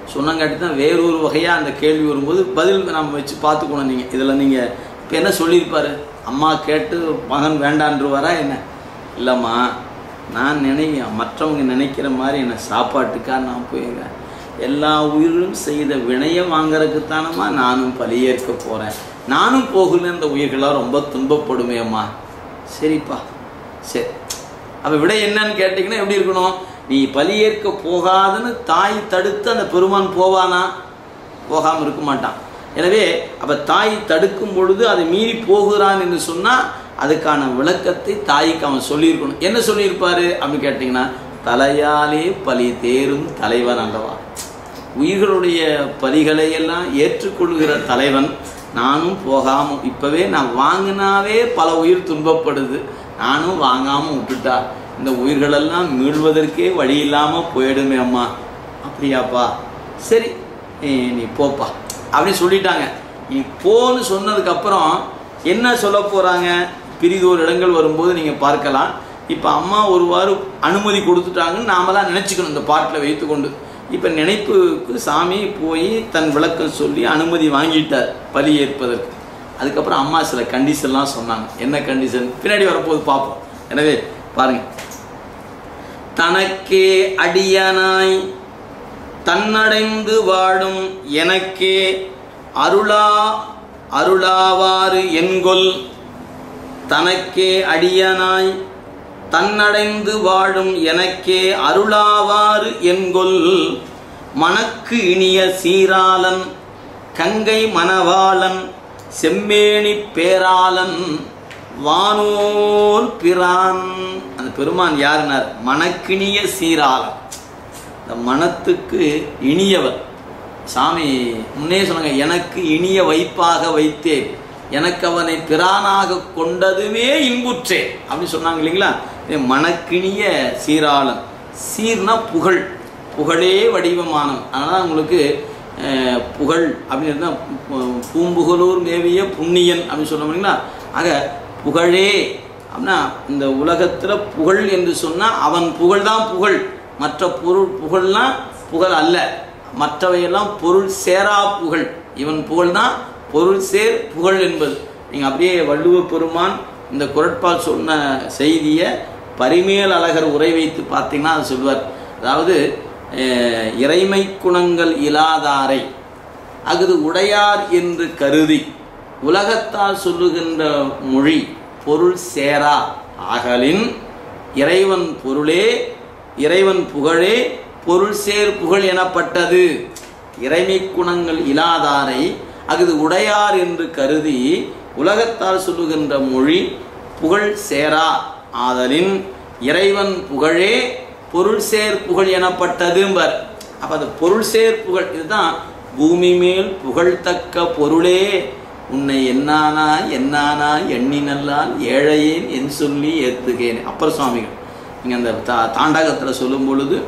சொன்னங்காட்டி தான் வேறொரு வகையாக அந்த கேள்வி வரும்போது பதில் நம்ம வச்சு பார்த்துக்கணும் நீங்கள் இதில் நீங்கள் இப்போ என்ன சொல்லியிருப்பாரு அம்மா கேட்டு மகன் வேண்டான்றவாரா என்ன இல்லைம்மா நான் நினைக்க மற்றவங்க நினைக்கிற மாதிரி என்ன சாப்பாட்டுக்கா நான் போயிருக்கேன் எல்லா உயிரும் செய்த வினையை வாங்கறதுக்கு தானம்மா நானும் பலியேற்க போகிறேன் நானும் போகல இந்த உயிர்களாக ரொம்ப துன்பப்படுமே அம்மா சரிப்பா சரி அப்போ விட என்னன்னு கேட்டிங்கன்னா எப்படி இருக்கணும் நீ பலியேற்க போகாதுன்னு தாய் தடுத்து அந்த பெருமான் போவானா போகாமல் இருக்க மாட்டான் எனவே அப்போ தாய் தடுக்கும் பொழுது அதை மீறி போகிறான் என்று சொன்னால் அதுக்கான விளக்கத்தை தாய்க்கு அவன் சொல்லியிருக்கணும் என்ன சொல்லியிருப்பாரு அப்படின்னு கேட்டிங்கன்னா தலையாலே பலி தேரும் தலைவன் அல்லவா உயிர்களுடைய பலிகளை எல்லாம் ஏற்றுக்கொள்கிற தலைவன் நானும் போகாமல் இப்போவே நான் வாங்கினாவே பல உயிர் துன்பப்படுது நானும் வாங்காமல் விட்டுட்டா இந்த உயிர்களெல்லாம் மீள்வதற்கே வழி இல்லாமல் போயிடுமே அம்மா அப்படியாப்பா சரி நீ நீ போப்பா அப்படின்னு சொல்லிட்டாங்க நீ போன்னு சொன்னதுக்கப்புறம் என்ன சொல்ல போகிறாங்க பிரிதோர் இடங்கள் வரும்போது நீங்கள் பார்க்கலாம் இப்போ அம்மா ஒருவாறு அனுமதி கொடுத்துட்டாங்கன்னு நாமெல்லாம் நினச்சிக்கணும் இந்த பாட்டில் வைத்துக்கொண்டு இப்போ நினைப்புக்கு சாமி போய் தன் விளக்கம் சொல்லி அனுமதி வாங்கிட்டார் பலி ஏற்பதற்கு அதுக்கப்புறம் அம்மா சில கண்டிஷன்லாம் சொன்னாங்க என்ன கண்டிஷன் பின்னாடி வரப்போது பார்ப்போம் எனவே பாருங்க தனக்கே அடியனாய் தன்னடைந்து வாழும் எனக்கே அருளா அருளாவாறு என்கொல் தனக்கே அடியனாய் தன்னடைந்து வாழும் எனக்கே அருளாவாறு என்கொல் மனக்கு இனிய சீராளன் கங்கை மணவாளன் செம்மேனி பேராளன் வானோர் பிரான் அந்த பெருமான் யாருனார் மனக்கினிய சீராளன் இந்த மனத்துக்கு இனியவர் சாமி முன்னே சொன்னாங்க எனக்கு இனிய வைப்பாக வைத்தேன் எனக்கு அவனை பிரானாக கொண்டதுவே இன்புற்றே அப்படின்னு சொன்னாங்க இல்லைங்களா இது மனக்கினிய சீராளன் சீர்னா புகழ் புகழே வடிவமானவன் அதனால் உங்களுக்கு அஹ், புகழ் அப்படின்னு இருந்தால் பூம்புகழூர் மேவிய புண்ணியன் அப்படின்னு சொல்ல முடியுங்களா ஆக புகழே அப்படின்னா இந்த உலகத்தில் புகழ் என்று சொன்னால் அவன் புகழ் தான் புகழ் மற்ற பொருள் புகழ்லாம் புகழ் அல்ல மற்றவையெல்லாம் பொருள் சேரா புகழ் இவன் புகழ் தான் பொருள் சேர் புகழ் என்பது நீங்கள் அப்படியே வள்ளுவ பெருமான் இந்த குரட்பால் சொன்ன செய்தியை பரிமேல் அழகர் உரை வைத்து பார்த்தீங்கன்னா அது சொல்வார் அதாவது அஹ், இறைமை குணங்கள் இலாதாரை அஃது உடையார் என்று கருதி உலகத்தால் சொல்லுகின்ற மொழி பொருள் சேரா ஆகலின் இறைவன் பொருளே இறைவன் புகழே பொருள் சேர் புகழ் எனப்பட்டது இறைமை குணங்கள் இலாதாரை அஃது உடையார் என்று கருதி உலகத்தால் சொல்லுகின்ற மொழி புகழ் சேரா ஆதலின் இறைவன் புகழே பொருள் சேர் புகழ் எனப்பட்டதும்பர் அப்ப அது பொருள் சேர் புகழ் இதுதான் பூமி மேல் புகழ்த்தக்க பொருளே உன்னை என்னானா என்னானா எண்ணினல்லால் ஏழையேன் என் சொல்லி ஏத்துகேன் அப்பர் சுவாமிகள் நீங்க அந்த தா தாண்டகத்தில் சொல்லும் பொழுது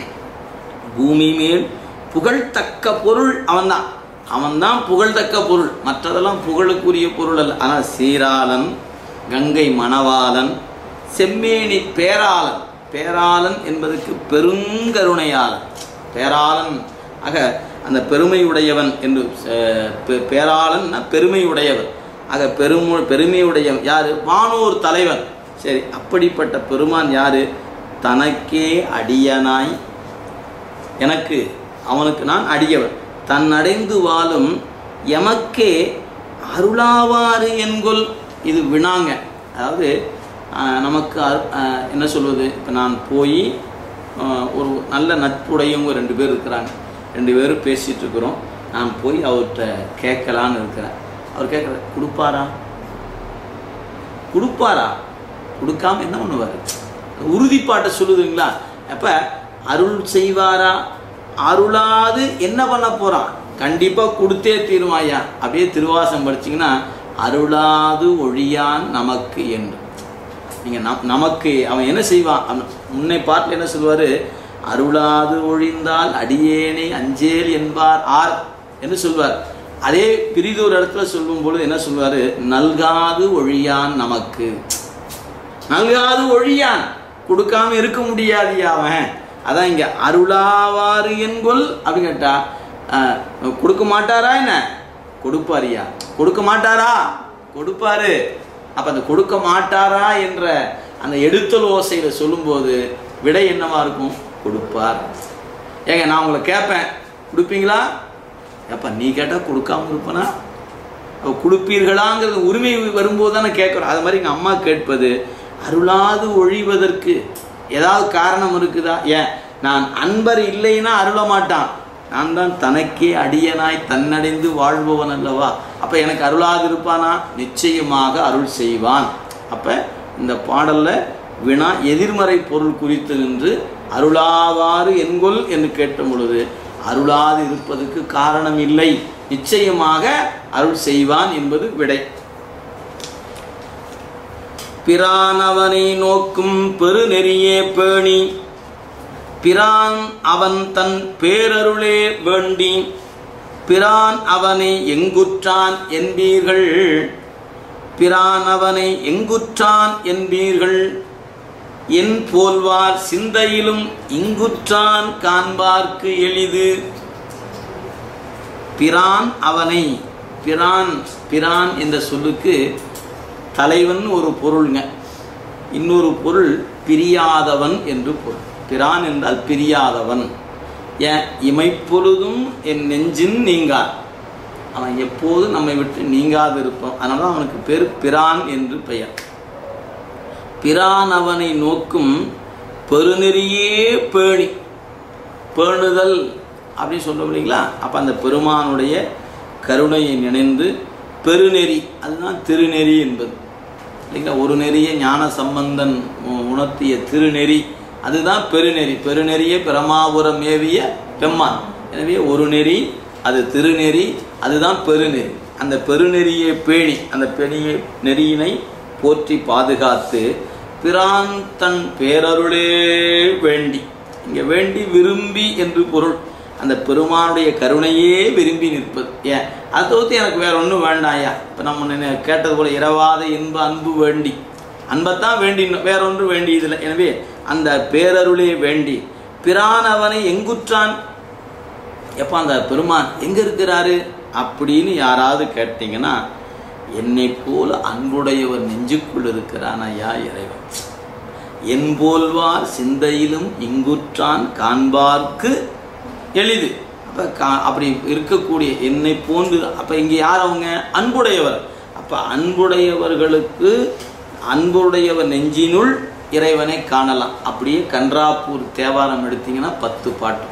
பூமி மேல் புகழ்த்தக்க பொருள் அவன்தான் அவன்தான் புகழ்தக்க பொருள் மற்றதெல்லாம் புகழுக்குரிய பொருள் அல்ல ஆனால் சீராளன் கங்கை மணவாளன் செம்மேனி பேராளன் பேராளன் என்பதற்கு பெருங்கருணையாளன் பேராளன் ஆக அந்த பெருமையுடையவன் என்று அஹ், பெ- பேராளன்னா பெருமையுடையவன் ஆக பெருமு பெருமையுடையவன் யாரு வானூர் தலைவன் சரி அப்படிப்பட்ட பெருமான் யாரு தனக்கே அடியனாய் எனக்கு அவனுக்கு நான் அடியவன் தன் அடைந்து வாழும் எமக்கே அருளாவாறு என்கொல் இது வினாங்க அதாவது ஆஹ், நமக்கு அரு- ஆஹ், என்ன சொல்வது இப்போ நான் போய் ஆஹ், ஒரு நல்ல நட்புடையவங்க ரெண்டு பேர் இருக்கிறாங்க ரெண்டு பேரும் பேசிகிட்டு இருக்கிறோம் நான் போய் அவர்கிட்ட கேட்கலான்னு இருக்கிறேன் அவர் கேட்குற கொடுப்பாரா கொடுப்பாரா கொடுக்காம என்ன பண்ணுவார் உறுதிப்பாட்டை சொல்லுதுங்களா அப்ப அருள் செய்வாரா அருளாது என்ன பண்ண போறான் கண்டிப்பா கொடுத்தே தீருவாயா அப்படியே திருவாசம் படிச்சீங்கன்னா அருளாது ஒழியான் நமக்கு என்று நீங்க நம் நமக்கு அவன் என்ன செய்வான் அவன் முன்னை பாட்டில் என்ன சொல்லுவாரு அருளாது ஒழிந்தால் அடியேனை அஞ்சேல் என்பார் ஆர் என்று சொல்வார் அதே பிரிதொரு இடத்துல சொல்லும் பொழுது என்ன சொல்வாரு நல்காது ஒழியான் நமக்கு நல்காது ஒழியான் கொடுக்காம இருக்க முடியாது அவன் அதான் இங்க அருளாவாறு என்கொல் அப்படின்னு கேட்டா அஹ், கொடுக்க மாட்டாரா என்ன கொடுப்பாரியா கொடுக்க மாட்டாரா கொடுப்பாரு அப்ப அந்த கொடுக்க மாட்டாரா என்ற அந்த எடுத்தல் ஓசையில சொல்லும்போது விடை என்னவா இருக்கும் கொடுப்பார் ஏங்க நான் உங்களை கேட்பேன் கொடுப்பீங்களா ஏப்பா நீ கேட்டா கொடுக்காம இருப்பனா அப்ப கொடுப்பீர்களாங்கிறது உரிமை வரும்போது தானே கேட்குறோம் அது மாதிரி எங்கள் அம்மா கேட்பது அருளாது ஒழிவதற்கு ஏதாவது காரணம் இருக்குதா ஏன் நான் அன்பர் இல்லைன்னா அருள மாட்டான் நான் தான் தனக்கே அடியனாய் தன்னடைந்து வாழ்பவன் அல்லவா அப்போ எனக்கு அருளாது இருப்பானா நிச்சயமாக அருள் செய்வான் அப்போ இந்த பாடல்ல வினா எதிர்மறை பொருள் குறித்து நின்று அருளாவாறு என்கொல் என்று கேட்ட பொழுது அருளாது இருப்பதற்கு காரணம் இல்லை நிச்சயமாக அருள் செய்வான் என்பது விடை பிரானவனை நோக்கும் பெருநெறியே பேணி பிரான் அவன் தன் பேரருளே வேண்டி பிரான் அவனை எங்குற்றான் என்பீர்கள் பிரான் அவனை எங்குற்றான் என்பீர்கள் என் போல்வார் சிந்தையிலும் இங்குற்றான் காண்பார்க்கு எளிது பிரான் அவனை பிரான் பிரான் என்ற சொல்லுக்கு தலைவன் ஒரு பொருள்ங்க இன்னொரு பொருள் பிரியாதவன் என்று பொருள் பிரான் என்றால் பிரியாதவன் ஏன் இமைப்பொழுதும் என் நெஞ்சின் நீங்கார் அவன் எப்போதும் நம்மை விட்டு நீங்காது இருப்பான் அதனால தான் அவனுக்கு பேர் பிரான் என்று பெயர் பிரான் அவனை நோக்கும் பெருநெறியே பேணி பேணுதல் அப்படின்னு சொல்ல இல்லைங்களா அப்போ அந்த பெருமானுடைய கருணையை நினைந்து பெருநெறி அதுதான் திருநெறி என்பது இல்லைங்களா ஒரு நெறிய ஞான சம்பந்தன் உ- உணர்த்திய திருநெறி அதுதான் பெருநெறி பெருநெறியே பிரமாபுரம் மேவிய பெம்மான் எனவே ஒரு நெறி அது திருநெறி அதுதான் பெருநெறி அந்த பெருநெறியை பேணி அந்த பெரிய நெறியினை போற்றி பாதுகாத்து பிரான் தன் பேரருளே வேண்டி இங்க வேண்டி விரும்பி என்று பொருள் அந்த பெருமானுடைய கருணையே விரும்பி நிற்பது ஏன் அதை தவிர்த்து எனக்கு வேற ஒன்றும் வேண்டாயா இப்போ நம்ம நினை- கேட்டது போல இரவாத இன்ப அன்பு வேண்டி அன்பைத்தான் வேண்டி வேற ஒன்று வேண்டியதில்லை எனவே அந்த பேரருளே வேண்டி பிரான் அவனை எங்குற்றான் எப்போ அந்த பெருமான் எங்க இருக்கிறாரு அப்படின்னு யாராவது கேட்டீங்கன்னா என்னை போல அன்புடையவர் நெஞ்சுக்குள் இருக்கிறான் ஐயா இறைவன் என் போல்வார் சிந்தையிலும் இங்குற்றான் காண்பார்க்கு எளிது அப்போ கா அப்படி இருக்கக்கூடிய என்னை போன்று அப்போ இங்கே யார் அவங்க அன்புடையவர் அப்போ அன்புடையவர்களுக்கு அன்புடையவர் நெஞ்சினுள் இறைவனை காணலாம் அப்படியே கன்றாப்பூர் தேவாரம் எடுத்தீங்கன்னா பத்து பாட்டு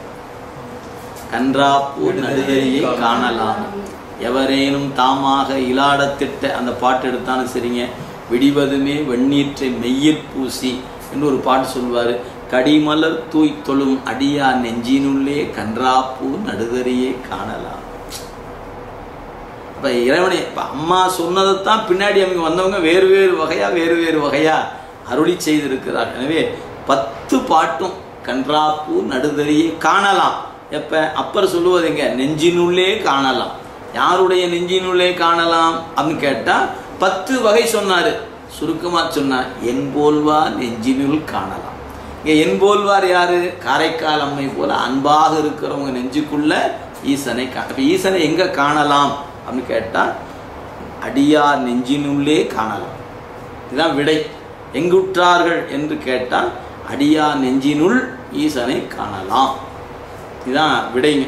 கன்றாப்பூர் நடுகையை காணலாம் எவரேனும் தாமாக இலாடத்திட்ட அந்த பாட்டு எடுத்தாலும் சரிங்க விடிவதுமே வெண்ணீற்றை மெய்யிற் பூசி என்று ஒரு பாட்டு சொல்வார் கடிமலர் தூய் தொழும் அடியா நெஞ்சினுள்ளே கன்றாப்பூர் நடுதறியை காணலாம் அப்ப இறைவனை இப்ப அம்மா சொன்னதைத்தான் பின்னாடி அவங்க வந்தவங்க வேறு வேறு வகையா வேறு வேறு வகையா அருளி செய்திருக்கிறார் எனவே பத்து பாட்டும் கன்றாப்பூ நடுதறியை காணலாம் எப்ப அப்பர் சொல்லுவது எங்க நெஞ்சினுள்ளே காணலாம் யாருடைய நெஞ்சினுள்ளே காணலாம் அப்படின்னு கேட்டா பத்து வகை சொன்னாரு சுருக்கமா சொன்னார் என் போல்வார் நெஞ்சினுள் காணலாம் இங்க என் போல்வார் யாரு காரைக்கால் அம்மை போல அன்பாக இருக்கிறவங்க நெஞ்சுக்குள்ள ஈசனை கா அப்ப ஈசனை எங்க காணலாம் அப்படின்னு கேட்டா அடியார் நெஞ்சினுள்ளே காணலாம் இதுதான் விடை எங்குற்றார்கள் என்று கேட்டால் அடியார் நெஞ்சினுள் ஈசனை காணலாம் இதுதான் விடைங்க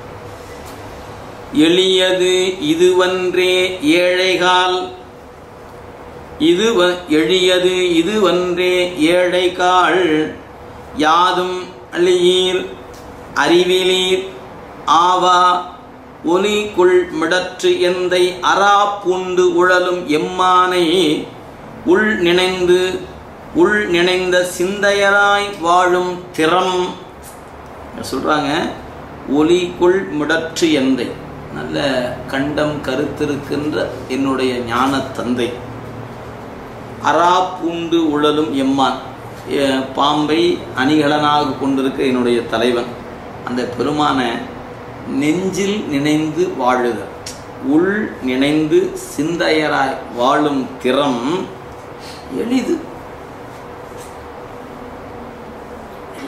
எளியது இதுவன்றே ஏழைகால் இது வ- எளியது இதுவன்றே ஏழைகால் யாதும் அழியீர் அறிவிலீர் ஆவா ஒலிக்குள் மிடற்று எந்தை அரா பூண்டு உழலும் எம்மானை உள் நினைந்து உள் நினைந்த சிந்தையராய் வாழும் திறம் சொல்றாங்க ஒலிக்குள் மிடற்று எந்தை நல்ல கண்டம் கருத்திருக்கின்ற என்னுடைய ஞான தந்தை அரா பூண்டு உழலும் எம்மான் எ- பாம்பை அணிகலனாக கொண்டிருக்க என்னுடைய தலைவன் அந்த பெருமானை நெஞ்சில் நினைந்து வாழுதல் உள் நினைந்து சிந்தையராய் வாழும் திறம் எளிது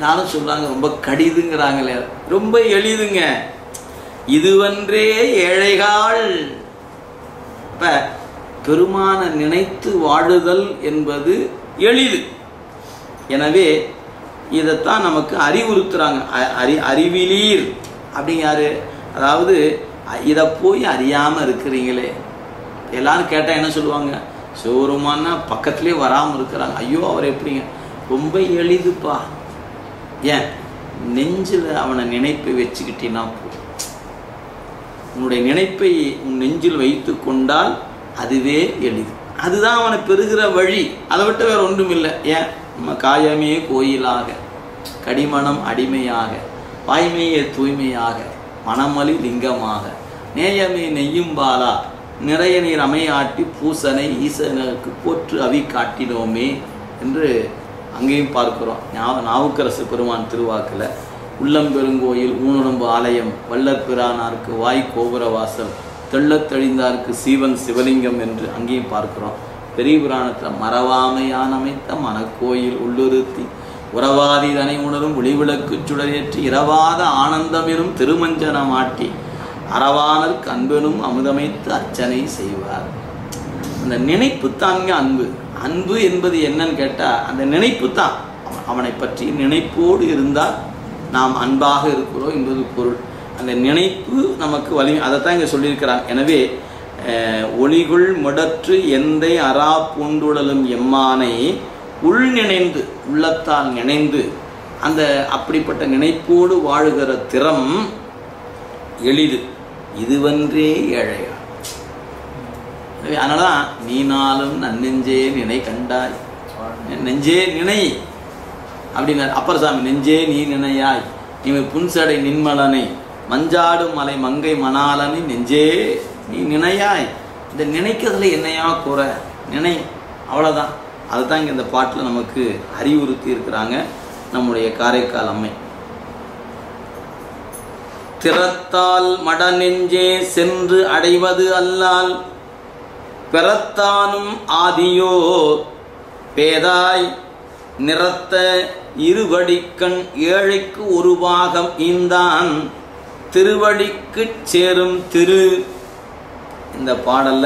எல்லாரும் சொல்றாங்க ரொம்ப கடிதுங்கிறாங்களே ரொம்ப எளிதுங்க இதுவன்றே ஏழைகாள் இப்ப பெருமான நினைத்து வாழுதல் என்பது எளிது எனவே இதைத்தான் நமக்கு அறிவுறுத்துறாங்க அ- அறி அறிவிலீர் அப்படிங்காரு அதாவது இதை போய் அறியாமல் இருக்கிறீங்களே எல்லாரும் கேட்டால் என்ன சொல்லுவாங்க சிவருமான்னா பக்கத்துலேயே வராமல் இருக்கிறாங்க ஐயோ அவர் எப்படிங்க ரொம்ப எளிதுப்பா ஏன் நெஞ்சில் அவனை நினைப்பை வச்சுக்கிட்டீங்கன்னா போதும் உன்னுடைய நினைப்பை உன் நெஞ்சில் வைத்து கொண்டால் அதுவே எளிது அதுதான் அவனை பெறுகிற வழி அதை விட்டு வேற ஒன்றும் இல்லை ஏன் நம்ம காயமே கோயிலாக கடிமணம் அடிமையாக வாய்மையே தூய்மையாக மணமலி லிங்கமாக நேயமே நெய்யும் பாலா நிறைய நீர் அமையாட்டி பூசனை ஈசனுக்கு போற்று அவி காட்டினோமே என்று அங்கேயும் பார்க்கிறோம் ஞா- நாவுக்கரசு பெருமான் திருவாக்கில் உள்ளம் பெருங்கோயில் ஊனுடம்பு ஆலயம் வள்ளற் பிரானாருக்கு வாய் கோபுர வாசல் தெள்ளத் தெளிந்தார்க்கு சீவன் சிவலிங்கம் என்று அங்கேயும் பார்க்கிறோம் பெரிய புராணத்தில் மறவாமையான் அமைத்த மனக்கோயில் உள்ளுறுத்தி உறவாதிதனை உணரும் ஒளிவிளக்கு சுடரேற்றி இரவாத ஆனந்தமெனும் திருமஞ்சனம் ஆட்டி அறவானர்க்கு அன்பெனும் அமுதமைத்து அர்ச்சனை செய்வார் அந்த நினைப்பு தாங்க அன்பு அன்பு என்பது என்னன்னு கேட்டால் அந்த நினைப்பு தான் அவன் அவனை பற்றி நினைப்போடு இருந்தால் நாம் அன்பாக இருக்கிறோம் என்பது பொருள் அந்த நினைப்பு நமக்கு வலி அதைத்தான் இங்கே சொல்லியிருக்கிறாங்க எனவே அஹ், ஒளிகுள் முடற்று எந்தை அரா பூண்டுழலும் எம்மானை உள் நினைந்து உள்ளத்தால் நினைந்து அந்த அப்படிப்பட்ட நினைப்போடு வாழுகிற திறம் எளிது இதுவன்றே ஏழையா எனவே அதனாலதான் நீனாலும் நன்னெஞ்சே நினை கண்டாய் நெஞ்சே நினை அப்படின்னார் அப்பர் சாமி நெஞ்சே நீ நினையாய் நீ புன்சடை நின்மலனை மஞ்சாடும் மலை மங்கை மணாலனை நெஞ்சே நீ நினையாய் இந்த நினைக்கிறதுல என்னையா குறை நினை அவ்வளோதான் அதுதான் இங்கே இந்த பாட்டில் நமக்கு அறிவுறுத்தி இருக்கிறாங்க நம்முடைய காரைக்கால் அம்மை திறத்தால் மடநெஞ்சே சென்று அடைவது அல்லால் பெறத்தானும் ஆதியோ பேதாய் நிறத்த இருவடிக்கண் ஏழைக்கு ஒரு பாகம் ஈந்தான் திருவடிக்குச் சேரும் திரு இந்த பாடல்ல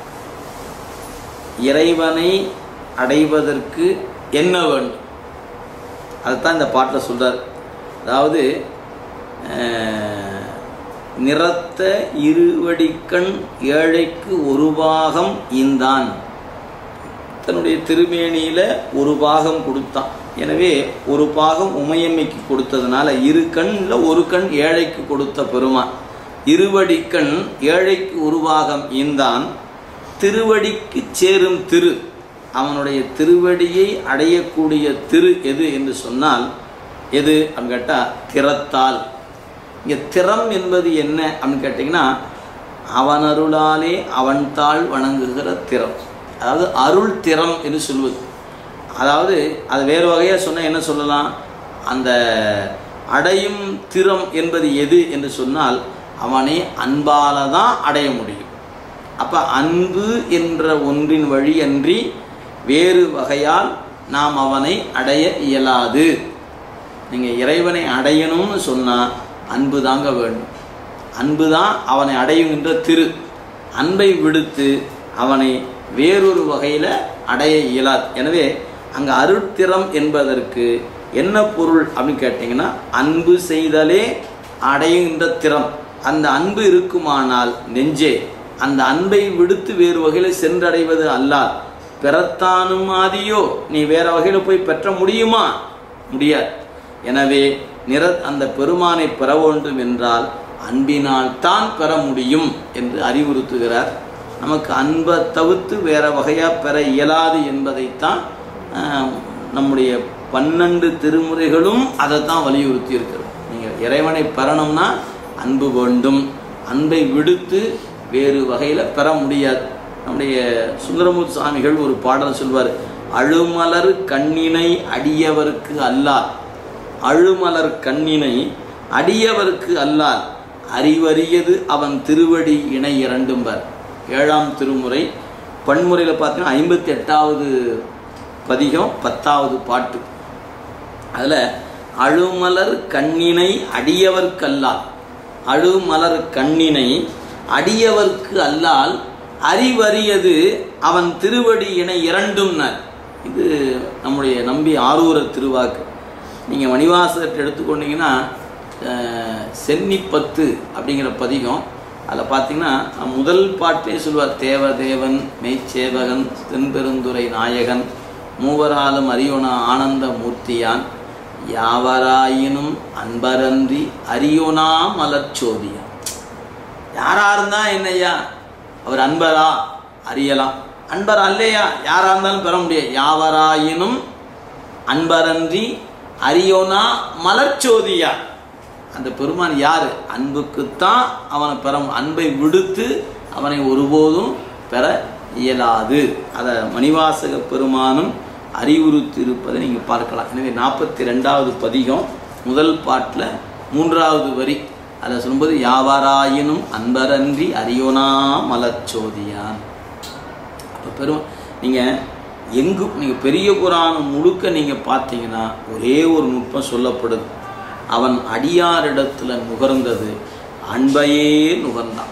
இறைவனை அடைவதற்கு என்ன வேண்டும் அதுதான் இந்த பாட்டில் சொல்றார் அதாவது அஹ், நிறத்த இருவடிக்கண் ஏழைக்கு ஒரு பாகம் ஈந்தான் தன்னுடைய திருமேனியில ஒரு பாகம் கொடுத்தான் எனவே ஒரு பாகம் உமையம்மைக்கு கொடுத்ததுனால இரு கண்ணில் ஒரு கண் ஏழைக்கு கொடுத்த பெருமான் இருவடி கண் ஏழைக்கு ஒரு பாகம் ஈந்தான் திருவடிக்கு சேரும் திரு அவனுடைய திருவடியை அடையக்கூடிய திரு எது என்று சொன்னால் எது அப்படின்னு கேட்டால் திறத்தால் இங்கே திறம் என்பது என்ன அப்படின்னு கேட்டிங்கன்னா அவன் அருளாலே அவன் தாள் வணங்குகிற திறம் அதாவது அருள் திறம் என்று சொல்வது அதாவது அது வேறு வகையாக சொன்னால் என்ன சொல்லலாம் அந்த அடையும் திறம் என்பது எது என்று சொன்னால் அவனை அன்பால தான் அடைய முடியும் அப்போ அன்பு என்ற ஒன்றின் வழி அன்றி வேறு வகையால் நாம் அவனை அடைய இயலாது நீங்கள் இறைவனை அடையணும்னு சொன்னால் அன்பு தாங்க வேண்டும் அன்பு தான் அவனை அடையுகின்ற திரு அன்பை விடுத்து அவனை வேறொரு வகையில் அடைய இயலாது எனவே அங்கே அருட்திறம் என்பதற்கு என்ன பொருள் அப்படின்னு கேட்டிங்கன்னா அன்பு செய்தலே அடையுகின்ற திறம் அந்த அன்பு இருக்குமானால் நெஞ்சே அந்த அன்பை விடுத்து வேறு வகையில் சென்றடைவது அல்லால் பெறத்தானும் ஆதியோ நீ வேற வகையில் போய் பெற்ற முடியுமா முடியாது எனவே நிற அந்த பெருமானை பெற வேண்டும் என்றால் அன்பினால் தான் பெற முடியும் என்று அறிவுறுத்துகிறார் நமக்கு அன்பை தவிர்த்து வேற வகையாக பெற இயலாது என்பதைத்தான் ஆஹ், நம்முடைய பன்னெண்டு திருமுறைகளும் அதை தான் வலியுறுத்தி இருக்கிறது நீங்கள் இறைவனை பெறணும்னா அன்பு வேண்டும் அன்பை விடுத்து வேறு வகையில் பெற முடியாது நம்முடைய சுந்தரமூர்த்தி சுவாமிகள் ஒரு பாடல் சொல்வார் அழுமலர் கண்ணினை அடியவர்க்கு அல்லார் அழுமலர் கண்ணினை அடியவர்க்கு அல்லால் அறிவறியது அவன் திருவடி இணை இரண்டும்பர் ஏழாம் திருமுறை பன்முறையில் பார்த்தீங்கன்னா ஐம்பத்தி எட்டாவது பதிகம் பத்தாவது பாட்டு அதில் அழுமலர் கண்ணினை அடியவர்க்கல்லால் அழுமலர் கண்ணினை அடியவர்க்கு அல்லால் அறிவறியது அவன் திருவடி என இரண்டும்னர் இது நம்முடைய நம்பி ஆரூர திருவாக்கு நீங்கள் மணிவாசகத்தை எடுத்துக்கொண்டீங்கன்னா அஹ், சென்னிப்பத்து அப்படிங்கிற பதிகம் அதில் பார்த்தீங்கன்னா முதல் பாட்டிலே சொல்லுவார் தேவதேவன் மெய்ச்சேவகன் தென்பெருந்துரை நாயகன் மூவராலும் அறியோனா ஆனந்த மூர்த்தியான் யாவராயினும் அன்பரன்றி அறியோனா மலர்ச்சோதியான் யாரா இருந்தா என்னய்யா அவர் அன்பரா அறியலாம் அன்பர் அல்லையா யாரா இருந்தாலும் பெற முடியாது யாவராயினும் அன்பரன்றி அறியோனா மலர்ச்சோதியா அந்த பெருமான் யாரு அன்புக்குத்தான் அவனை பெற மு- அன்பை விடுத்து அவனை ஒருபோதும் பெற இயலாது அதை மணிவாசக பெருமானும் அறிவுறுத்தி இருப்பதை நீங்கள் பார்க்கலாம் எனவே நாற்பத்தி ரெண்டாவது பதிகம் முதல் பாட்டில் மூன்றாவது வரி அதில் சொல்லும்போது யாவராயினும் அன்பரன்றி அறியோனா மலர்ச்சோதியான் அப்போ பெரும் நீங்கள் எங்கு நீங்கள் பெரிய புராணம் முழுக்க நீங்கள் பார்த்தீங்கன்னா ஒரே ஒரு நுட்பம் சொல்லப்படுது அவன் அடியாரிடத்துல நுகர்ந்தது அன்பையே நுகர்ந்தான்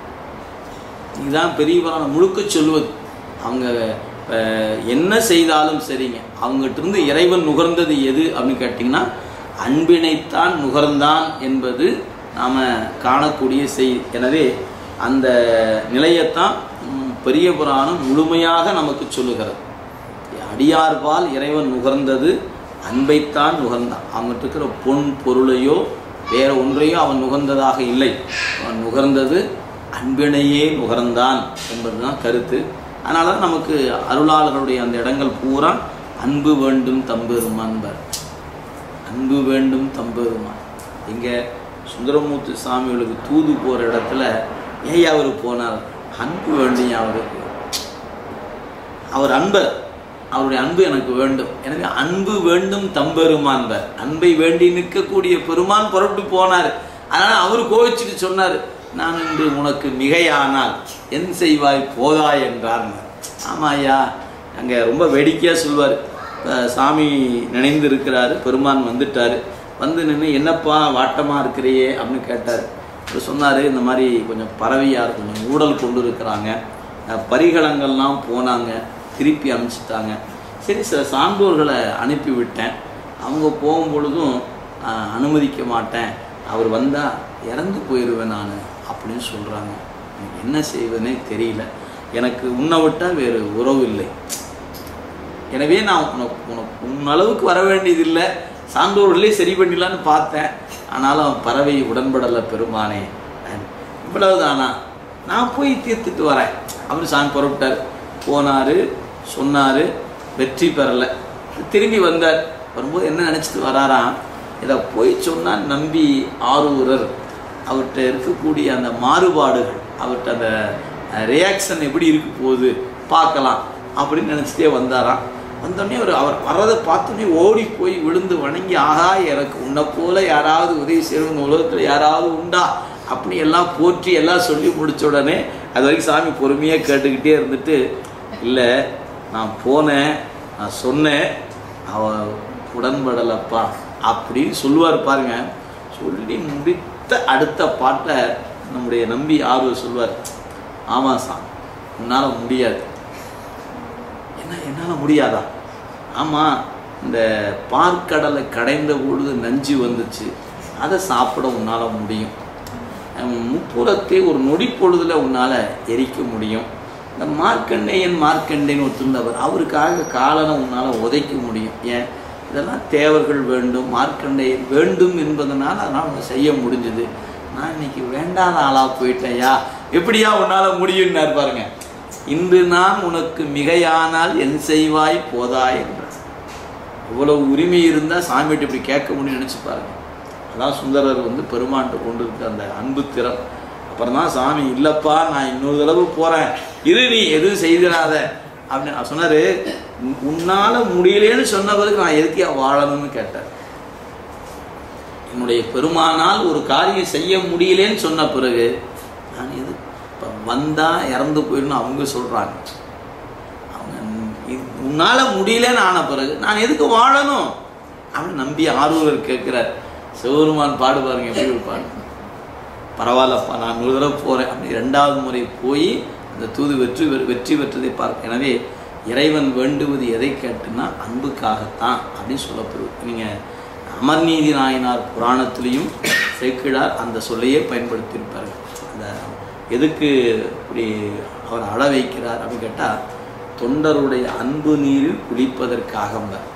இதுதான் பெரிய புராணம் முழுக்க சொல்லுவது அவங்க அஹ், என்ன செய்தாலும் சரிங்க அவங்ககிட்ட இருந்து இறைவன் நுகர்ந்தது எது அப்படின்னு கேட்டிங்கன்னா அன்பினைத்தான் நுகர்ந்தான் என்பது நாம் காணக்கூடிய செய் எனவே அந்த நிலையத்தான் ம், பெரிய புராணம் முழுமையாக நமக்கு சொல்லுகிறது அடியார்பால் இறைவன் நுகர்ந்தது அன்பைத்தான் நுகர்ந்தான் அவங்ககிட்ட இருக்கிற பொன் பொருளையோ வேற ஒன்றையோ அவன் நுகர்ந்ததாக இல்லை அவன் நுகர்ந்தது அன்பினையே நுகர்ந்தான் என்பதுதான் கருத்து அதனால தான் நமக்கு அருளாளர்களுடைய அந்த இடங்கள் பூரா அன்பு வேண்டும் தம்பெருமான்பர் அன்பு வேண்டும் தம்பெருமான் இங்கே சுந்தரமூர்த்தி சாமிகளுக்கு தூது போகிற இடத்துல ஏன் அவர் போனார் அன்பு வேண்டும் அவருக்கு அவர் அன்பர் அவருடைய அன்பு எனக்கு வேண்டும் எனவே அன்பு வேண்டும் தம்பெருமான்பர் அன்பை வேண்டி நிற்கக்கூடிய பெருமான் புறப்பட்டு போனார் அதனால அவர் கோவிச்சுட்டு சொன்னார் நான் இன்று உனக்கு மிகையானால் என் செய்வாய் போதாய் என்றார்னார் ஆமா ஐயா அங்கே ரொம்ப வேடிக்கையாக சொல்வார் சாமி நினைந்து இருக்கிறாரு பெருமான் வந்துட்டார் வந்து நின்று என்னப்பா வாட்டமாக இருக்கிறியே அப்படின்னு கேட்டார் அவர் சொன்னார் இந்த மாதிரி கொஞ்சம் பறவையார் கொஞ்சம் ஊடல் கொண்டு இருக்கிறாங்க அஹ் பரிகலங்கள்லாம் போனாங்க திருப்பி அனுப்பிச்சிட்டாங்க சரி சில சான்றோர்களை அனுப்பி விட்டேன் அவங்க போகும் பொழுதும் அஹ், அனுமதிக்க மாட்டேன் அவர் வந்தால் இறந்து போயிடுவேன் நான் அப்படின்னு சொல்கிறாங்க எனக்கு என்ன செய்வதுனே தெரியல எனக்கு உன்னை விட்டால் வேறு உறவு இல்லை எனவே நான் உனக்கு உனக்கு உன் அளவுக்கு வர வேண்டியதில்லை சான்றோர்களே சரி பண்ணிடலான்னு பார்த்தேன் ஆனாலும் பறவை உடன்படலை பெருமானே இவ்வளவுதானா நான் போய் தீர்த்துட்டு வரேன் அவர் சாமி புறப்பட்டார் போனார் சொன்னார் வெற்றி பெறலை திரும்பி வந்தார் வரும்போது என்ன நினச்சிட்டு வராராம் இதை போய் சொன்னால் நம்பி ஆரூரர் அவர்கிட்ட இருக்கக்கூடிய அந்த மாறுபாடுகள் அவர்கிட்ட அந்த ரியாக்ஷன் எப்படி இருக்க போகுது பார்க்கலாம் அப்படின்னு நினச்சிட்டே வந்தாராம் வந்தோடனே அவர் அவர் வர்றதை பார்த்தோன்னே ஓடி போய் விழுந்து வணங்கி ஆகா எனக்கு உன்னை போல யாராவது உதவி செய்யறவங்க உலகத்தில் யாராவது உண்டா அப்படி எல்லாம் போற்றி எல்லாம் சொல்லி முடிச்ச உடனே அது வரைக்கும் சாமி பொறுமையாக கேட்டுக்கிட்டே இருந்துட்டு இல்லை நான் போனேன் நான் சொன்னேன் அவ உடன்படலப்பா அப்படின்னு சொல்லுவார் பாருங்க சொல்லி முடித்த அடுத்த பாட்டை நம்முடைய நம்பி ஆர்வம் சொல்வார் ஆமாம் சாமி உன்னால் முடியாது என்ன என்னால் முடியாதா ஆமாம் இந்த பார்க்கடலை கடைந்த பொழுது நஞ்சு வந்துச்சு அதை சாப்பிட உன்னால் முடியும் அஹ் முப்புறத்தை ஒரு நொடி பொழுதுல உன்னால் எரிக்க முடியும் இந்த மார்க்கண்டேயன் மார்க்கண்டேன் ஒருத்தர் அவருக்காக காலனை உன்னால் உதைக்க முடியும் ஏன் இதெல்லாம் தேவர்கள் வேண்டும் மார்க்கண்டேயன் வேண்டும் என்பதனால் அதனால் அவங்க செய்ய முடிஞ்சுது நான் இன்னைக்கு வேண்டாத ஆளாக போயிட்டேயா எப்படியா உன்னால் முடியும்னார் பாருங்க இன்று நான் உனக்கு மிகையானால் என் செய்வாய் போதாய் என்றார் இவ்வளவு உரிமை இருந்தால் சாமிகிட்ட இப்படி கேட்க முடியும்னு நினச்சி பாருங்க அதான் சுந்தரர் வந்து பெருமான்ட்டு கொண்டு இருக்க அந்த அன்பு திறம் அப்புறம் தான் சாமி இல்லைப்பா நான் இன்னொரு தடவை போகிறேன் இரு நீ எதுவும் செய்திடாத அப்படின்னு நான் சொன்னார் உன்னால் முடியலேன்னு சொன்ன பிறகு நான் எதுக்கே வாழணும்னு கேட்டார் என்னுடைய பெருமானால் ஒரு காரியம் செய்ய முடியலேன்னு சொன்ன பிறகு நான் எது இப்போ வந்தால் இறந்து போயிடணும் அவங்க சொல்கிறாங்க அவங்க இது- உன்னால முடியலன்னு ஆன பிறகு நான் எதுக்கு வாழணும் அப்படின்னு நம்பி ஆரூரர் கேட்குறார் சிவபெருமான் பாடு பாருங்க எப்படி ஒரு பாடு பரவாயில்லப்பா நான் ஒரு தடவை போகிறேன் அப்படி ரெண்டாவது முறை போய் அந்த தூது வெற்றி பெ- வெற்றி பெற்றதை பார்க்க எனவே இறைவன் வேண்டுவது எதை கேட்டுன்னா அன்புக்காகத்தான் அப்படின்னு சொல்லப்படுது நீங்கள் அமர்நீதி நாயனார் புராணத்திலையும் சேக்கிழார் அந்த சொல்லையே பயன்படுத்தியிருப்பார்கள் அந்த எதுக்கு இப்படி அவர் அழ வைக்கிறார் அப்படின்னு கேட்டால் தொண்டருடைய அன்பு நீரில் குளிப்பதற்காக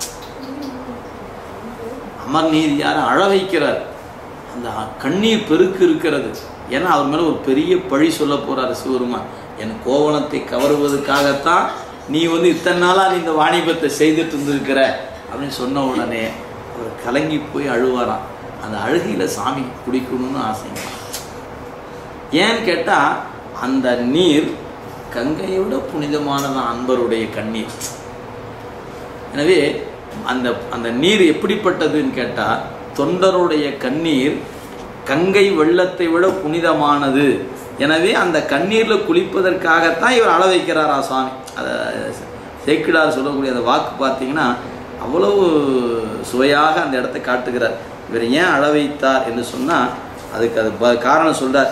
அமர்நீதியார் அழ வைக்கிறார் அந்த கண்ணீர் பெருக்கு இருக்கிறது ஏன்னா அவர் மேலே ஒரு பெரிய பழி சொல்ல போறாரு சிவருமான் என் கோவணத்தை கவருவதற்காகத்தான் நீ வந்து இத்தனை நாளாக நீ இந்த வாணிபத்தை செய்துட்டு இருந்திருக்கிற அப்படின்னு சொன்ன உடனே அவர் கலங்கி போய் அழுவாராம் அந்த அழுகையில் சாமி குடிக்கணும்னு ஆசைங்க ஏன்னு கேட்டால் அந்த நீர் கங்கையை விட புனிதமானதான் அன்பருடைய கண்ணீர் எனவே அந்த அந்த நீர் எப்படிப்பட்டதுன்னு கேட்டால் தொண்டருடைய கண்ணீர் கங்கை வெள்ளத்தை விட புனிதமானது எனவே அந்த கண்ணீரில் குளிப்பதற்காகத்தான் இவர் அள வைக்கிறாரா சுவாமி அதை சேக்கிடார் சொல்லக்கூடிய அந்த வாக்கு பார்த்தீங்கன்னா அவ்வளவு சுவையாக அந்த இடத்தை காட்டுகிறார் இவர் ஏன் அள வைத்தார் என்று சொன்னால் அதுக்கு அது ப- காரணம் சொல்றார்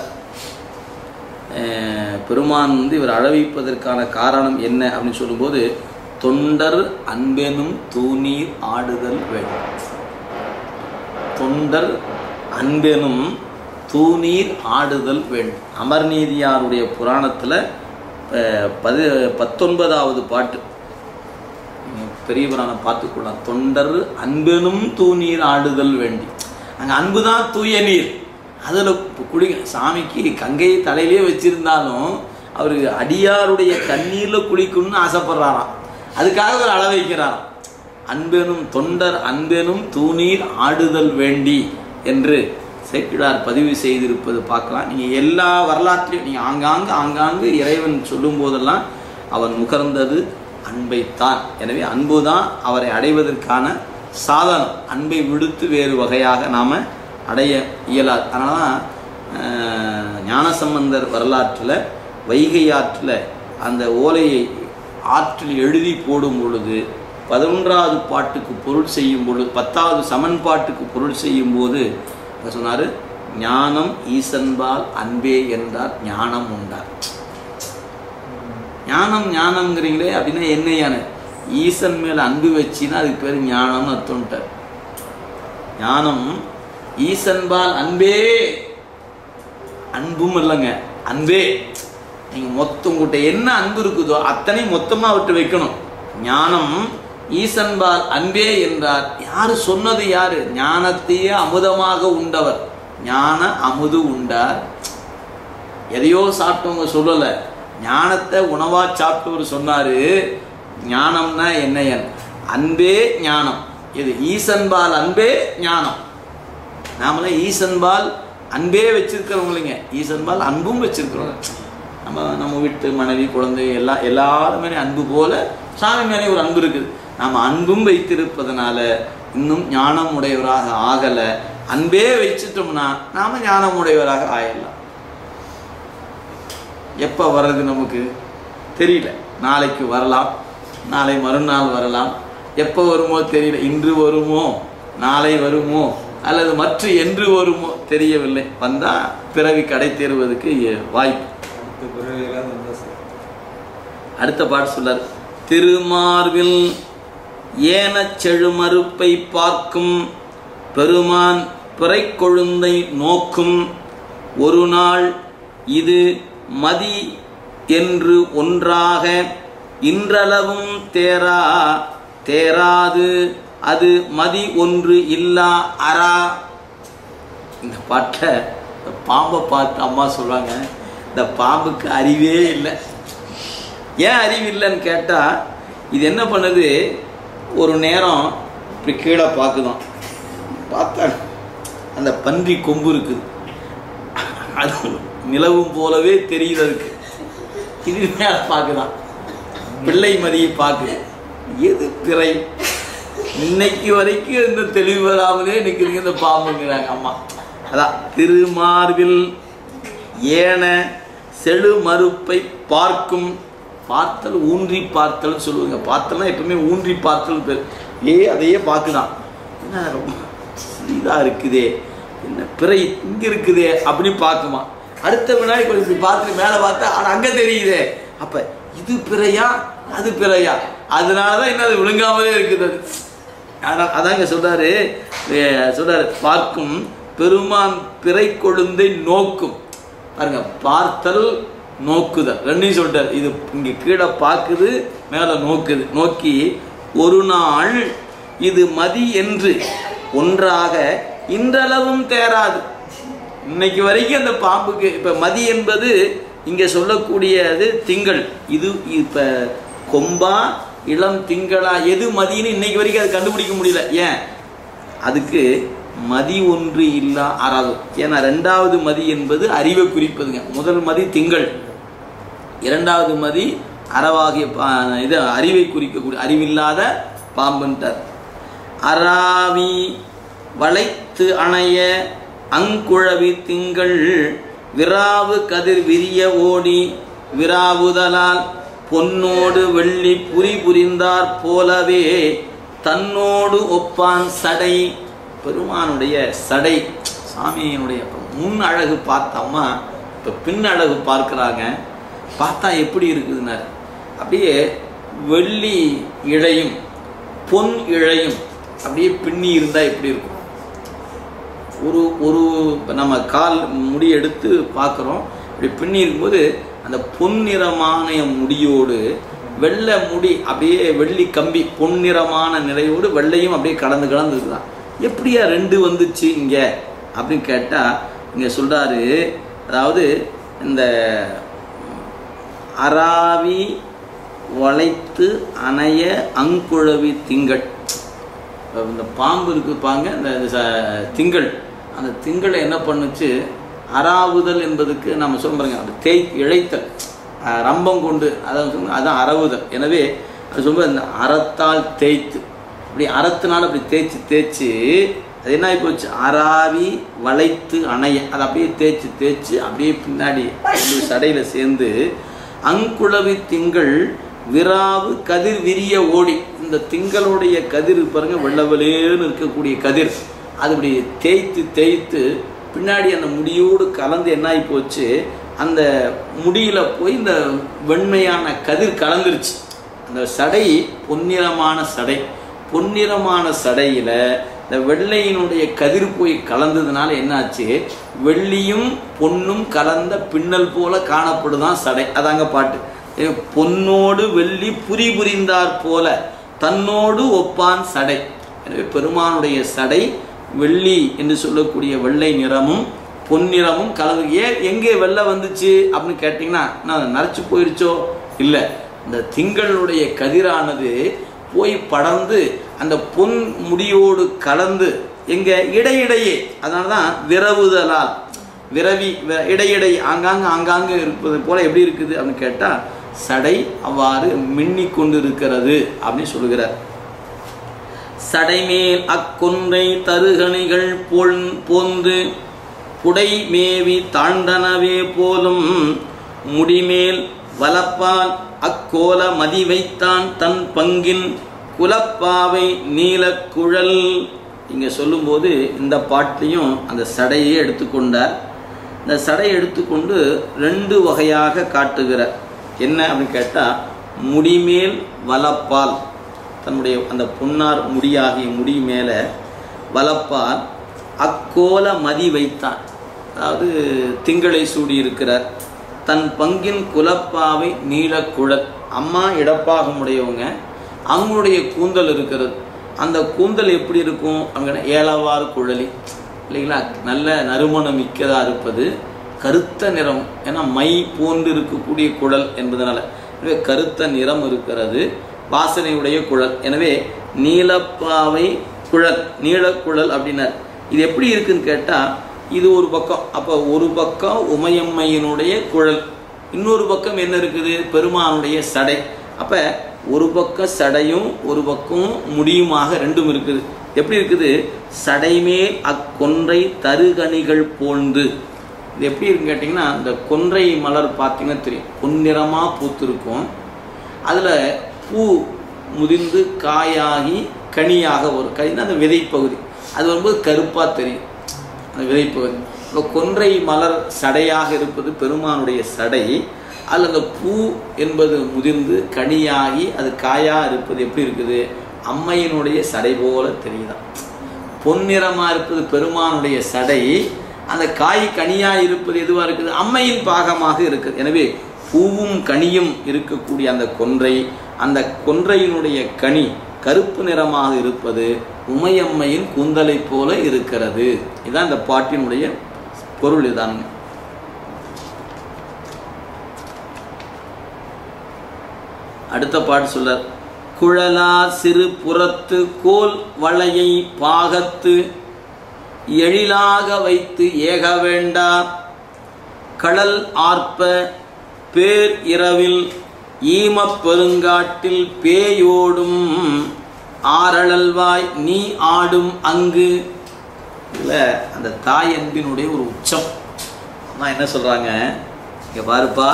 அஹ் பெருமான் வந்து இவர் அழவைப்பதற்கான காரணம் என்ன அப்படின்னு சொல்லும்போது தொண்டர் அன்பெனும் தூநீர் ஆடுதல் வேண்டும் தொண்டர் அன்பெனும் தூநீர் ஆடுதல் வேண்டும் அமர்நீதியாருடைய புராணத்தில் பதி பத்தொன்பதாவது பாட்டு நீங்க பெரிய புராணம் பார்த்துக்கொள்ளலாம் தொண்டர் அன்பெனும் தூநீர் ஆடுதல் வேண்டி அங்கே அன்பு தான் தூய நீர் அதில் குடி சாமிக்கு கங்கையை தலையிலே வச்சிருந்தாலும் அவர் அடியாருடைய கண்ணீரில் குளிக்கணும்னு ஆசைப்படுறாராம் அதுக்காக அவர் அள வைக்கிறாராம் அன்பெனும் தொண்டர் அன்பெனும் தூநீர் ஆடுதல் வேண்டி என்று சேக்கிழார் பதிவு செய்திருப்பது பார்க்கலாம் நீங்கள் எல்லா வரலாற்றிலையும் நீங்கள் ஆங்காங்கு ஆங்காங்கு இறைவன் சொல்லும் போதெல்லாம் அவன் முகர்ந்தது அன்பைத்தான் எனவே அன்புதான் அவரை அடைவதற்கான சாதனம் அன்பை விடுத்து வேறு வகையாக நாம் அடைய இயலாது அதனால தான் அஹ், ஞானசம்பந்தர் வரலாற்றில் வைகை ஆற்றில் அந்த ஓலையை ஆற்றில் எழுதி போடும் பொழுது பதினொன்றாவது பாட்டுக்கு பொருள் செய்யும் பொழுது பத்தாவது சமன்பாட்டுக்கு பொருள் செய்யும் போது என்ன சொன்னார் ஞானம் ஈசன்பால் அன்பே என்றார் ஞானம் உண்டார் ஞானம் ஞானம்ங்கிறீங்களே அப்படின்னா என்ன ஞான ஈசன் மேல அன்பு வச்சின்னா அதுக்கு பேர் ஞானம்னு அர்த்தம்ட்டார் ஞானம் ஈசன்பால் அன்பே அன்பும் இல்லைங்க அன்பே நீங்க மொத்தம் உங்கள்கிட்ட என்ன அன்பு இருக்குதோ அத்தனை மொத்தமா விட்டு வைக்கணும் ஞானம் ஈசன்பால் அன்பே என்றார் யாரு சொன்னது யாரு ஞானத்தையே அமுதமாக உண்டவர் ஞான அமுது உண்டார் எதையோ சாப்பிட்டவங்க சொல்லல ஞானத்தை உணவா சாப்பிட்டவர் சொன்னாரு ஞானம்னா என்னையன் அன்பே ஞானம் இது ஈசன்பால் அன்பே ஞானம் நாமெல்லாம் ஈசன்பால் அன்பே வச்சிருக்கிறவங்க ஈசன்பால் அன்பும் வச்சிருக்கிறோம் நம்ம நம்ம வீட்டு மனைவி குழந்தை எல்லா எல்லாரும் மேலே அன்பு போல சாமி மேலே ஒரு அன்பு இருக்குது நாம் அன்பும் வைத்திருப்பதனால இன்னும் ஞானம் உடையவராக ஆகலை அன்பே வச்சுட்டோம்னா நாம ஞானம் உடையவராக ஆயிடலாம் எப்போ வர்றது நமக்கு தெரியல நாளைக்கு வரலாம் நாளை மறுநாள் வரலாம் எப்போ வருமோ தெரியல இன்று வருமோ நாளை வருமோ அல்லது மற்ற என்று வருமோ தெரியவில்லை வந்தால் பிறவி கடை தேர்வதற்கு வாய்ப்பு
அடுத்த பிறவியில வந்தா சார்
அடுத்த பாட்டு சொல்லார் திருமார்பில் ஏனச் செழுமறுப்பை பார்க்கும் பெருமான் பிறைக் கொழுந்தை நோக்கும் ஒரு நாள் இது மதி என்று ஒன்றாக இன்றளவும் தேரா தேராது அது மதி ஒன்று இல்லா அரா இந்த பாட்டை இந்த பாம்பை பார்த்து அம்மா சொல்றாங்க இந்த பாம்புக்கு அறிவே இல்லை ஏன் அறிவு இல்லைன்னு கேட்டால் இது என்ன பண்ணுது ஒரு நேரம் இப்படி கீழே பார்க்குதான் பார்த்தா அந்த பன்றி கொம்பு இருக்குது அது நிலவும் போலவே தெரியுது அதுக்கு இது மேலே பார்க்குதான் பிள்ளை மதியை பார்க்குது எது பிறை இன்னைக்கு வரைக்கும் இந்த தெளிவு வராமலே நிற்கிறீங்க இந்த பாம்புங்கிறாங்க அம்மா அதான் திருமார்பில் ஏன செழு மறுப்பை பார்க்கும் பார்த்தல் ஊன்றி பார்த்தல்னு சொல்லுவாங்க பார்த்தல்னா எப்பவுமே ஊன்றி பார்த்தல் பேர் ஏ அதையே பார்க்குதான் என்ன ரொம்ப இதாக இருக்குதே என்ன பிறை இங்கே இருக்குதே அப்படின்னு பார்க்குமா அடுத்த வினாடி கொஞ்சம் இப்படி பார்த்துட்டு மேலே பார்த்தா அது அங்கே தெரியுதே அப்போ இது பிறையா அது பிறையா அதனால தான் என்ன அது விழுங்காமலே இருக்குது அது ஆனால் அதாங்க சொல்றாரு அஹ் சொல்றாரு பார்க்கும் பெருமான் பிறை கொழுந்தை நோக்கும் பாருங்க பார்த்தல் நோக்குதல் ரெண்டையும் சொல்லிட்டார் இது இங்க கீழே பார்க்குது மேலே நோக்குது நோக்கி ஒரு நாள் இது மதி என்று ஒன்றாக இன்றளவும் தேராது இன்னைக்கு வரைக்கும் அந்த பாம்புக்கு இப்ப மதி என்பது இங்க சொல்லக்கூடியது திங்கள் இது இப்ப கொம்பா இளம் திங்களா எது மதின்னு இன்னைக்கு வரைக்கும் அது கண்டுபிடிக்க முடியல ஏன் அதுக்கு மதி ஒன்று இல்லா அறவு ஏன்னா ரெண்டாவது மதி என்பது அறிவை குறிப்பதுங்க முதல் மதி திங்கள் இரண்டாவது மதி அறவாகிய பா- இது அறிவை குறிக்கக்கூடிய அறிவில்லாத பாம்புன்றார் அராவி வளைத்து அணைய அங்குழவி திங்கள் விராவு கதிர் விரிய ஓடி விராவுதலால் பொன்னோடு வெள்ளி புரி புரிந்தார் போலவே தன்னோடு ஒப்பான் சடை பெருமானுடைய சடை சாமியினுடைய முன் அழகு பார்த்தோம்மா இப்போ பின் அழகு பார்க்குறாங்க பார்த்தா எப்படி இருக்குதுன்னாரு அப்படியே வெள்ளி இழையும் பொன் இழையும் அப்படியே பின்னி இருந்தால் எப்படி இருக்கும் ஒரு ஒரு இப்ப நம்ம கால் முடி எடுத்து பார்க்குறோம் இப்படி பின்னி இருக்கும்போது அந்த பொன்னிறமான முடியோடு வெள்ளை முடி அப்படியே வெள்ளி கம்பி பொன்னிறமான நிலையோடு வெள்ளையும் அப்படியே கலந்து கலந்து இருக்குதான் எப்படியா ரெண்டு வந்துச்சு இங்கே அப்படின்னு கேட்டால் இங்கே சொல்கிறாரு அதாவது இந்த அராவி வளைத்து அணைய அங்குழவி திங்கள் இந்த பாம்பு இருக்கு பாங்க இந்த இந்த ச- திங்கள் அந்த திங்களை என்ன பண்ணுச்சு அராவுதல் என்பதுக்கு நம்ம சொல்ல பாருங்க அது தேய் இழைத்தல் அஹ் ரம்பம் கொண்டு அதான் சொல்லுங்க, அதான் அறவுதல் எனவே அது சொல்ல இந்த அறத்தால் தேய்த்து அப்படி அறத்தினால அப்படி தேய்ச்சி தேய்ச்சி அது என்ன ஆகி போச்சு அராவி வளைத்து அணைய அதை அப்படியே தேய்ச்சி தேய்ச்சி அப்படியே பின்னாடி ஒரு சடையில சேர்ந்து அங்குளவி திங்கள் விராவு கதிர் விரிய ஓடி இந்த திங்களுடைய கதிர் பாருங்க வெள்ளவெளேன்னு இருக்கக்கூடிய கதிர் அது இப்படி தேய்த்து தேய்த்து பின்னாடி அந்த முடியோடு கலந்து என்ன ஆகி போச்சு அந்த முடியில போய் இந்த வெண்மையான கதிர் கலந்துருச்சு அந்த சடை பொன்னிறமான சடை பொன்னிறமான சடையில இந்த வெள்ளையினுடைய கதிர் போய் கலந்ததுனால என்னாச்சு வெள்ளியும் பொன்னும் கலந்த பின்னல் போல காணப்படுதான் சடை அதாங்க பாட்டு ஏ, பொன்னோடு வெள்ளி புரி புரிந்தார் போல தன்னோடு ஒப்பான் சடை எனவே பெருமானுடைய சடை வெள்ளி என்று சொல்லக்கூடிய வெள்ளை நிறமும் பொன்னிறமும் கலந்து ஏன் எங்கே வெள்ளை வந்துச்சு அப்படின்னு கேட்டிங்கன்னா நான் நரைச்சு போயிருச்சோ இல்லை இந்த திங்களுடைய கதிரானது போய் படர்ந்து அந்த பொன் முடியோடு கலந்து எங்க இடையிடையே அதனால தான் விரவுதலால் விரவி வ- இடையிடை ஆங்காங்கு ஆங்காங்கு இருப்பது போல எப்படி இருக்குது அப்படின்னு கேட்டால் சடை அவ்வாறு மின்னிக் கொண்டு இருக்கிறது அப்படின்னு சொல்லுகிறார் சடைமேல் அக்கொன்றை தருகணிகள் போல் போந்து புடை மேவி தாண்டனவே போலும் முடிமேல் வலப்பால் அக்கோல மதி வைத்தான் தன் பங்கின் குலப்பாவை நீலக்குழல் இங்க சொல்லும்போது இந்த பாட்டிலையும் அந்த சடையை எடுத்துக்கொண்டார் இந்த சடையை எடுத்துக்கொண்டு ரெண்டு வகையாக காட்டுகிறார் என்ன அப்படின்னு கேட்டால் முடிமேல் வலப்பால் தன்னுடைய அந்த பொன்னார் முடியாகிய முடி மேலே வலப்பால் அக்கோல மதி வைத்தான் அதாவது திங்களை சூடி இருக்கிறார் தன் பங்கின் குலப்பாவை நீலக்குழல் அம்மா இடப்பாகம் உடையவங்க அவங்களுடைய கூந்தல் இருக்கிறது அந்த கூந்தல் எப்படி இருக்கும் அவங்க ஏலவார் குழலி இல்லைங்களா நல்ல நறுமணம் மிக்கதாக இருப்பது கருத்த நிறம் ஏன்னா மை போன்று இருக்கக்கூடிய குழல் என்பதனால எனவே கருத்த நிறம் இருக்கிறது வாசனையுடைய குழல் எனவே நீலப்பாவை குழல் நீலக்குழல் அப்படின்னார் இது எப்படி இருக்குன்னு கேட்டால் இது ஒரு பக்கம் அப்போ ஒரு பக்கம் உமையம்மையினுடைய குழல் இன்னொரு பக்கம் என்ன இருக்குது பெருமானுடைய சடை அப்போ ஒரு பக்கம் சடையும் ஒரு பக்கம் முடியுமாக ரெண்டும் இருக்குது எப்படி இருக்குது சடைமேல் அக்கொன்றை தருகணிகள் போன்று இது எப்படி இருக்குன்னு கேட்டிங்கன்னா இந்த கொன்றை மலர் பார்த்தீங்கன்னா தெரியும் பொன்னிறமாக பூத்திருக்கும் அதில் பூ முதிர்ந்து காயாகி கனியாக வரும் கனினா அந்த விதைப்பகுதி அது வரும்போது கருப்பாக தெரியும் அந்த விதைப்பகுதி இப்போ கொன்றை மலர் சடையாக இருப்பது பெருமானுடைய சடை அதில் அந்த பூ என்பது முதிர்ந்து கனியாகி அது காயாக இருப்பது எப்படி இருக்குது அம்மையினுடைய சடை போல தெரியுதாம் பொன்னிறமாக இருப்பது பெருமானுடைய சடை அந்த காய் கனியாக இருப்பது எதுவாக இருக்குது அம்மையின் பாகமாக இருக்குது எனவே பூவும் கனியும் இருக்கக்கூடிய அந்த கொன்றை அந்த கொன்றையினுடைய கனி கருப்பு நிறமாக இருப்பது உமையம்மையின் கூந்தலை போல இருக்கிறது இதுதான் இந்த பாட்டினுடைய பொருள் இதானுங்க அடுத்த பாட்டு சொல்றார் குழலா சிறு புறத்து கோல் வளையை பாகத்து எழிலாக வைத்து ஏக வேண்டா கடல் ஆர்ப்ப பேர் இரவில் ஈமப் பெருங்காட்டில் பேயோடும் ஆரழல்வாய் நீ ஆடும் அங்கு இதில் அந்த தாய் அன்பினுடைய ஒரு உச்சம் அம்மா என்ன சொல்கிறாங்க இங்கே பாருப்பா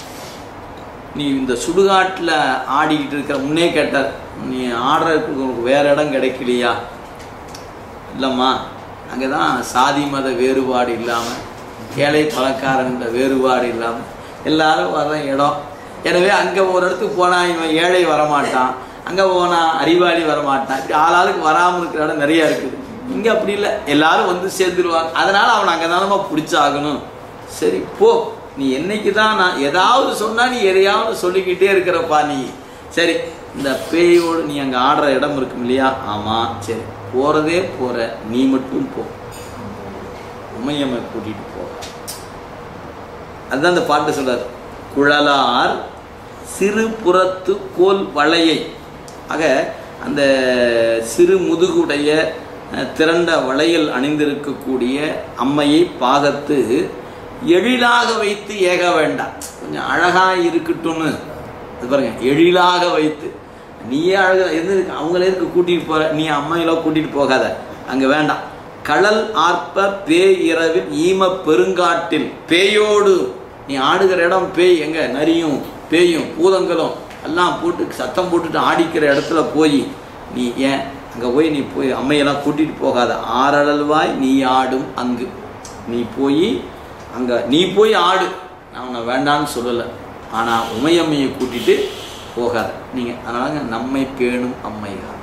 நீ இந்த சுடுகாட்டில் ஆடிக்கிட்டு இருக்கிற முன்னே கேட்டார் நீ ஆடுறதுக்கு உனக்கு வேற இடம் கிடைக்கலையா இல்லைம்மா அங்கே தான் சாதி மத வேறுபாடு இல்லாமல் ஏழை பணக்காரன்ற வேறுபாடு இல்லாமல் எல்லாரும் வர்ற இடம் எனவே அங்கே ஒரு இடத்துக்கு போனால் இவன் ஏழை வரமாட்டான் அங்கே போனால் அறிவாளி வரமாட்டான் இப்படி ஆளாளுக்கு வராமல் இருக்கிற இடம் நிறையா இருக்குது இங்கே அப்படி இல்லை எல்லாரும் வந்து சேர்ந்துருவாங்க அதனால் அவனை அங்கே தானமா பிடிச்சாகணும் சரி போ நீ என்னைக்கு தான் நான் ஏதாவது சொன்னால் நீ எதையாவது சொல்லிக்கிட்டே இருக்கிறப்பா நீ சரி இந்த பேயோடு நீ அங்கே ஆடுற இடம் இருக்கும் இல்லையா ஆமாம் சரி போகிறதே போகிற நீ மட்டும் போ உமையம்மை கூட்டிகிட்டு போ அதுதான் அந்த பாட்டு சொல்றார் குழலார் சிறு புறத்து கோல் வளையை ஆக அந்த சிறு முதுகுடைய அஹ், திரண்ட வளையல் அணிந்திருக்கக்கூடிய அம்மையை பாகத்து எழிலாக வைத்து ஏக வேண்டாம் கொஞ்சம் அழகா இருக்கட்டும்னு அது பாருங்க எழிலாக வைத்து நீயே அழகா எது அவங்களே இருக்கு கூட்டிட்டு போற நீ அம்மையில கூட்டிட்டு போகாத அங்க வேண்டாம் கடல் ஆர்ப்ப பேய் இரவில் ஈம பெருங்காட்டில் பேயோடு நீ ஆடுகிற இடம் பேய் எங்க நரியும் பேயும் பூதங்களும் எல்லாம் போட்டு சத்தம் போட்டுட்டு ஆடிக்கிற இடத்துல போய் நீ ஏன் அங்கே போய் நீ போய் அம்மையெல்லாம் கூட்டிட்டு போகாத ஆரழல்வாய் நீ ஆடும் அங்கு நீ போய் அங்கே நீ போய் ஆடு நான் உன்னை வேண்டான்னு சொல்லலை ஆனால் உமையம்மையை கூட்டிட்டு போகாத நீங்கள் அதனால நம்மை பேணும் அம்மையா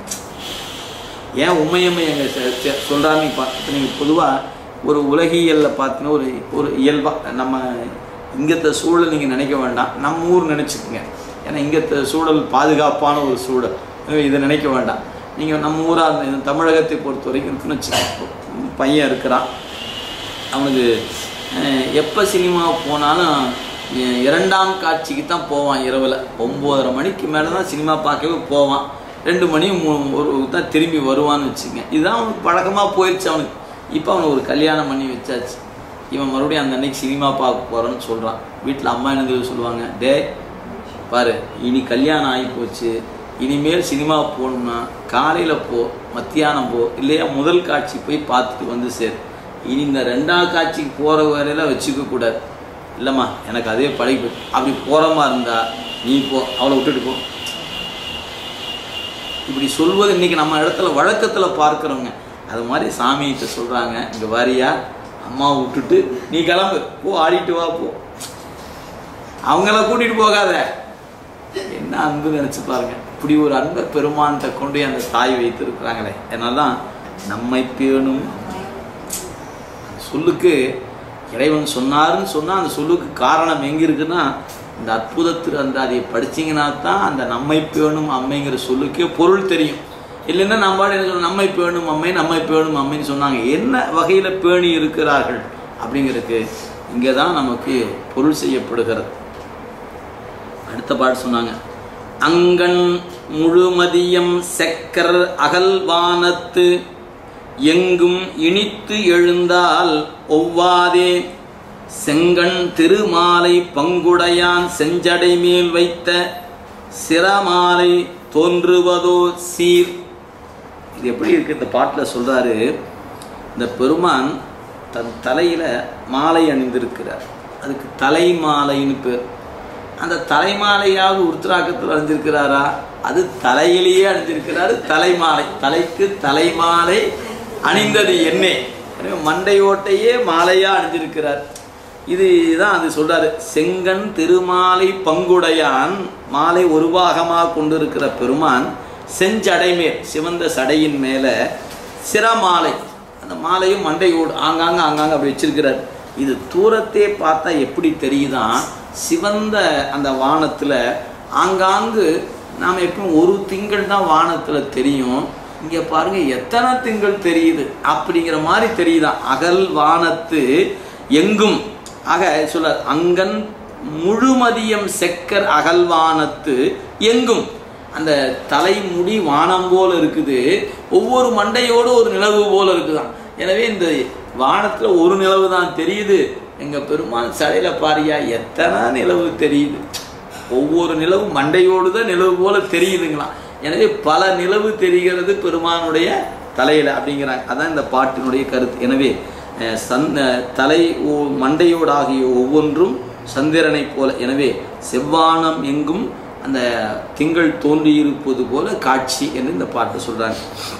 ஏன் உண்மையம்மை எங்கள் சொல்கிறாங்க இப்போ இப்போ நீங்கள் பொதுவாக ஒரு உலகியலில் பார்த்தீங்கன்னா ஒரு ஒரு இயல்பாக நம்ம இங்கத்த சூழல் நீங்கள் நினைக்க வேண்டாம் நம்ம ஊர் நினச்சிக்கோங்க ஏன்னா இங்கத்த சூழல் பாதுகாப்பான ஒரு சூழல் எனவே இதை நினைக்க வேண்டாம் நீங்கள் நம்ம ஊராக இந்த தமிழகத்தை பொறுத்த வரைக்கும் இருக்குன்னு வச்சுக்கோங்க பையன் இருக்கிறான் அவனுக்கு எப்போ சினிமா போனாலும் அஹ், இரண்டாம் காட்சிக்கு தான் போவான் இரவில் ஒம்போதரை மணிக்கு மேலே தான் சினிமா பார்க்கவே போவான் ரெண்டு மணி மூ- ஒரு தான் திரும்பி வருவான்னு வச்சுங்க இதுதான் அவனுக்கு பழக்கமாக போயிடுச்சு அவனுக்கு இப்போ அவனுக்கு ஒரு கல்யாணம் பண்ணி வச்சாச்சு இவன் மறுபடியும் அந்த அன்னைக்கு சினிமா பார்க்க போகிறேன்னு சொல்கிறான் வீட்டில் அம்மா என்ன தெரியுமா சொல்லுவாங்க டே பாரு இனி கல்யாணம் ஆகி போச்சு இனிமேல் சினிமா போகணும்னா காலையில் போ மத்தியானம் போ இல்லையா முதல் காட்சி போய் பார்த்துட்டு வந்து சேர் இனி இந்த ரெண்டாவது காட்சிக்கு போகிற வரையில வச்சுக்க கூடாது இல்லைம்மா எனக்கு அதே பழகி போச்சு அப்படி போகிற இருந்தா நீ போ அவளை விட்டுட்டு போ இப்படி சொல்வது இன்னைக்கு நம்ம இடத்துல வழக்கத்தில் பார்க்குறவங்க அது மாதிரி சாமிகிட்ட சொல்கிறாங்க இங்கே வாரியா அம்மாவை விட்டுட்டு நீ கிளம்பு போ ஆடிட்டு வா போ அவங்கள கூட்டிட்டு போகாத என்ன அன்பு நினைச்சு பாருங்க இப்படி ஒரு அன்பை பெருமான்கிட்ட கொண்டு போய் அந்த தாய் வைத்திருக்கிறாங்களே அதனால தான் நம்மை பேணும் அந்த சொல்லுக்கு இறைவன் சொன்னாருன்னு சொன்னால் அந்த சொல்லுக்கு காரணம் எங்கே இருக்குன்னா இந்த அற்புத திருஅந்தாதியை படிச்சீங்கன்னா தான் அந்த நம்மை பேணும் அம்மைங்கிற சொல்லுக்கே பொருள் தெரியும் இல்லைன்னா நம்ம என்ன சொல்றோம், நம்மை பேணும் அம்மை நம்மை பேணும் அம்மைன்னு சொன்னாங்க என்ன வகையில் பேணி இருக்கிறார்கள் அப்படிங்கிறதுக்கு இங்கே தான் நமக்கு பொருள் செய்யப்படுகிறது அடுத்த பாட்டு சொன்னாங்க அங்கன் முழுமதியம் செக்கர் அகல்வானத்து எங்கும் இனித்து எழுந்தால் ஒவ்வாதே செங்கண் திருமாலை பங்குடையான் செஞ்சடை மேல் வைத்த சிரமாலை தோன்றுவதோ சீர் இது எப்படி இருக்கு இந்த பாட்டில் சொல்றாரு இந்த பெருமான் தன் தலையில மாலை அணிந்திருக்கிறார் அதுக்கு தலை மாலைன்னு பேர் அந்த தலைமாலையாவது உருத்திராக்கத்தில் அணிஞ்சிருக்கிறாரா அது தலையிலேயே அணிஞ்சிருக்கிறாரு தலைமாலை தலைக்கு தலைமாலை அணிந்தது என்னே எனவே மண்டையோட்டையே மாலையா அணிஞ்சிருக்கிறார் இதுதான் அது சொல்றாரு செங்கன் திருமாலை பங்குடையான் மாலை ஒரு பாகமாக கொண்டிருக்கிற பெருமான் செஞ்சடைமேல் சிவந்த சடையின் மேல சிரமாலை அந்த மாலையும் மண்டையோடு ஆங்காங்க ஆங்காங்க அப்படி வச்சிருக்கிறார் இது தூரத்தே பார்த்தா எப்படி தெரியுதான் சிவந்த அந்த வானத்துல ஆங்காங்கு நாம் எப்பவும் ஒரு திங்கள் தான் வானத்துல தெரியும் இங்க பாருங்க எத்தனை திங்கள் தெரியுது அப்படிங்கிற மாதிரி தெரியுதான் அகல் வானத்து எங்கும் ஆக சொல்ல அங்கன் முழுமதியம் செக்கர் அகல்வானத்து எங்கும் அந்த தலைமுடி வானம் போல இருக்குது ஒவ்வொரு மண்டையோடு ஒரு நிலவு போல இருக்குதாம் எனவே இந்த வானத்துல ஒரு நிலவு தான் தெரியுது எங்க பெருமான் சடையில பாரியா எத்தனை நிலவு தெரியுது ஒவ்வொரு நிலவு மண்டையோடு தான் நிலவு போல தெரியுதுங்களாம் எனவே பல நிலவு தெரிகிறது பெருமானுடைய தலையில அப்படிங்கிறாங்க அதான் இந்த பாட்டினுடைய கருத்து எனவே அஹ், சந் அஹ், தலை ஓ- மண்டையோடாகிய ஒவ்வொன்றும் சந்திரனை போல எனவே செவ்வானம் எங்கும் அந்த திங்கள் தோன்றியிருப்பது போல காட்சி என்று இந்த பாட்டு சொல்றாங்க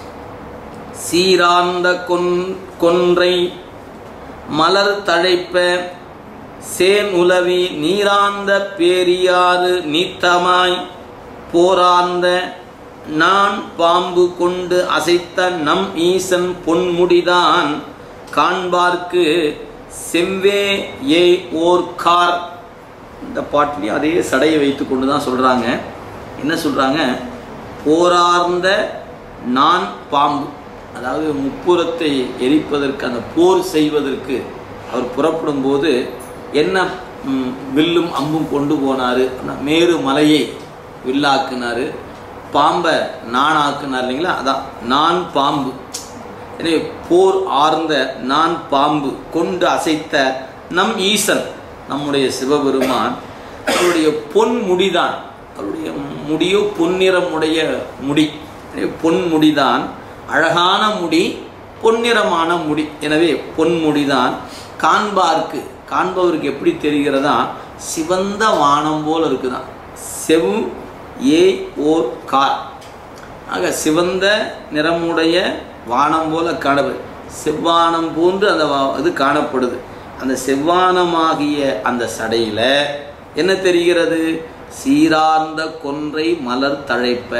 சீரார்ந்த கொன் கொன்றை மலர் தழைப்ப சேன் உலவி நீரார்ந்த பேரியாறு நீத்தமாய் போரார்ந்த நான் பாம்பு கொண்டு அசைத்த நம் ஈசன் பொன்முடிதான் காண்பார்க்கு செவ்வே ஏ ஓர் கார் இந்த பாட்டிலையும் அதே சடையை வைத்து கொண்டு தான் சொல்கிறாங்க என்ன சொல்கிறாங்க போரார்ந்த நான் பாம்பு அதாவது முப்புறத்தை எரிப்பதற்கு அந்த போர் செய்வதற்கு அவர் புறப்படும் போது என்ன ம், வில்லும் அம்பும் கொண்டு போனார் மேரு மலையை வில்லாக்குனாரு பாம்பை நானாக்குனார் இல்லைங்களா அதான் நான் பாம்பு எனவே போர் ஆர்ந்த நான் பாம்பு கொண்டு அசைத்த நம் ஈசன் நம்முடைய சிவபெருமான் அவருடைய பொன் முடிதான் அவருடைய முடியோ பொன்னிறமுடைய முடி எனவே பொன் முடிதான் அழகான முடி பொன்னிறமான முடி எனவே பொன் முடிதான் காண்பார்க்கு காண்பவருக்கு எப்படி தெரிகிறதா சிவந்த வானம் போல இருக்குதான் செவ் ஏ ஓர் கார் ஆக சிவந்த நிறமுடைய வானம் போல காணப்படுது செவ்வானம் போன்று அந்த வா- இது காணப்படுது அந்த செவ்வானமாகிய அந்த சடையில என்ன தெரிகிறது சீரார்ந்த கொன்றை மலர் தழைப்ப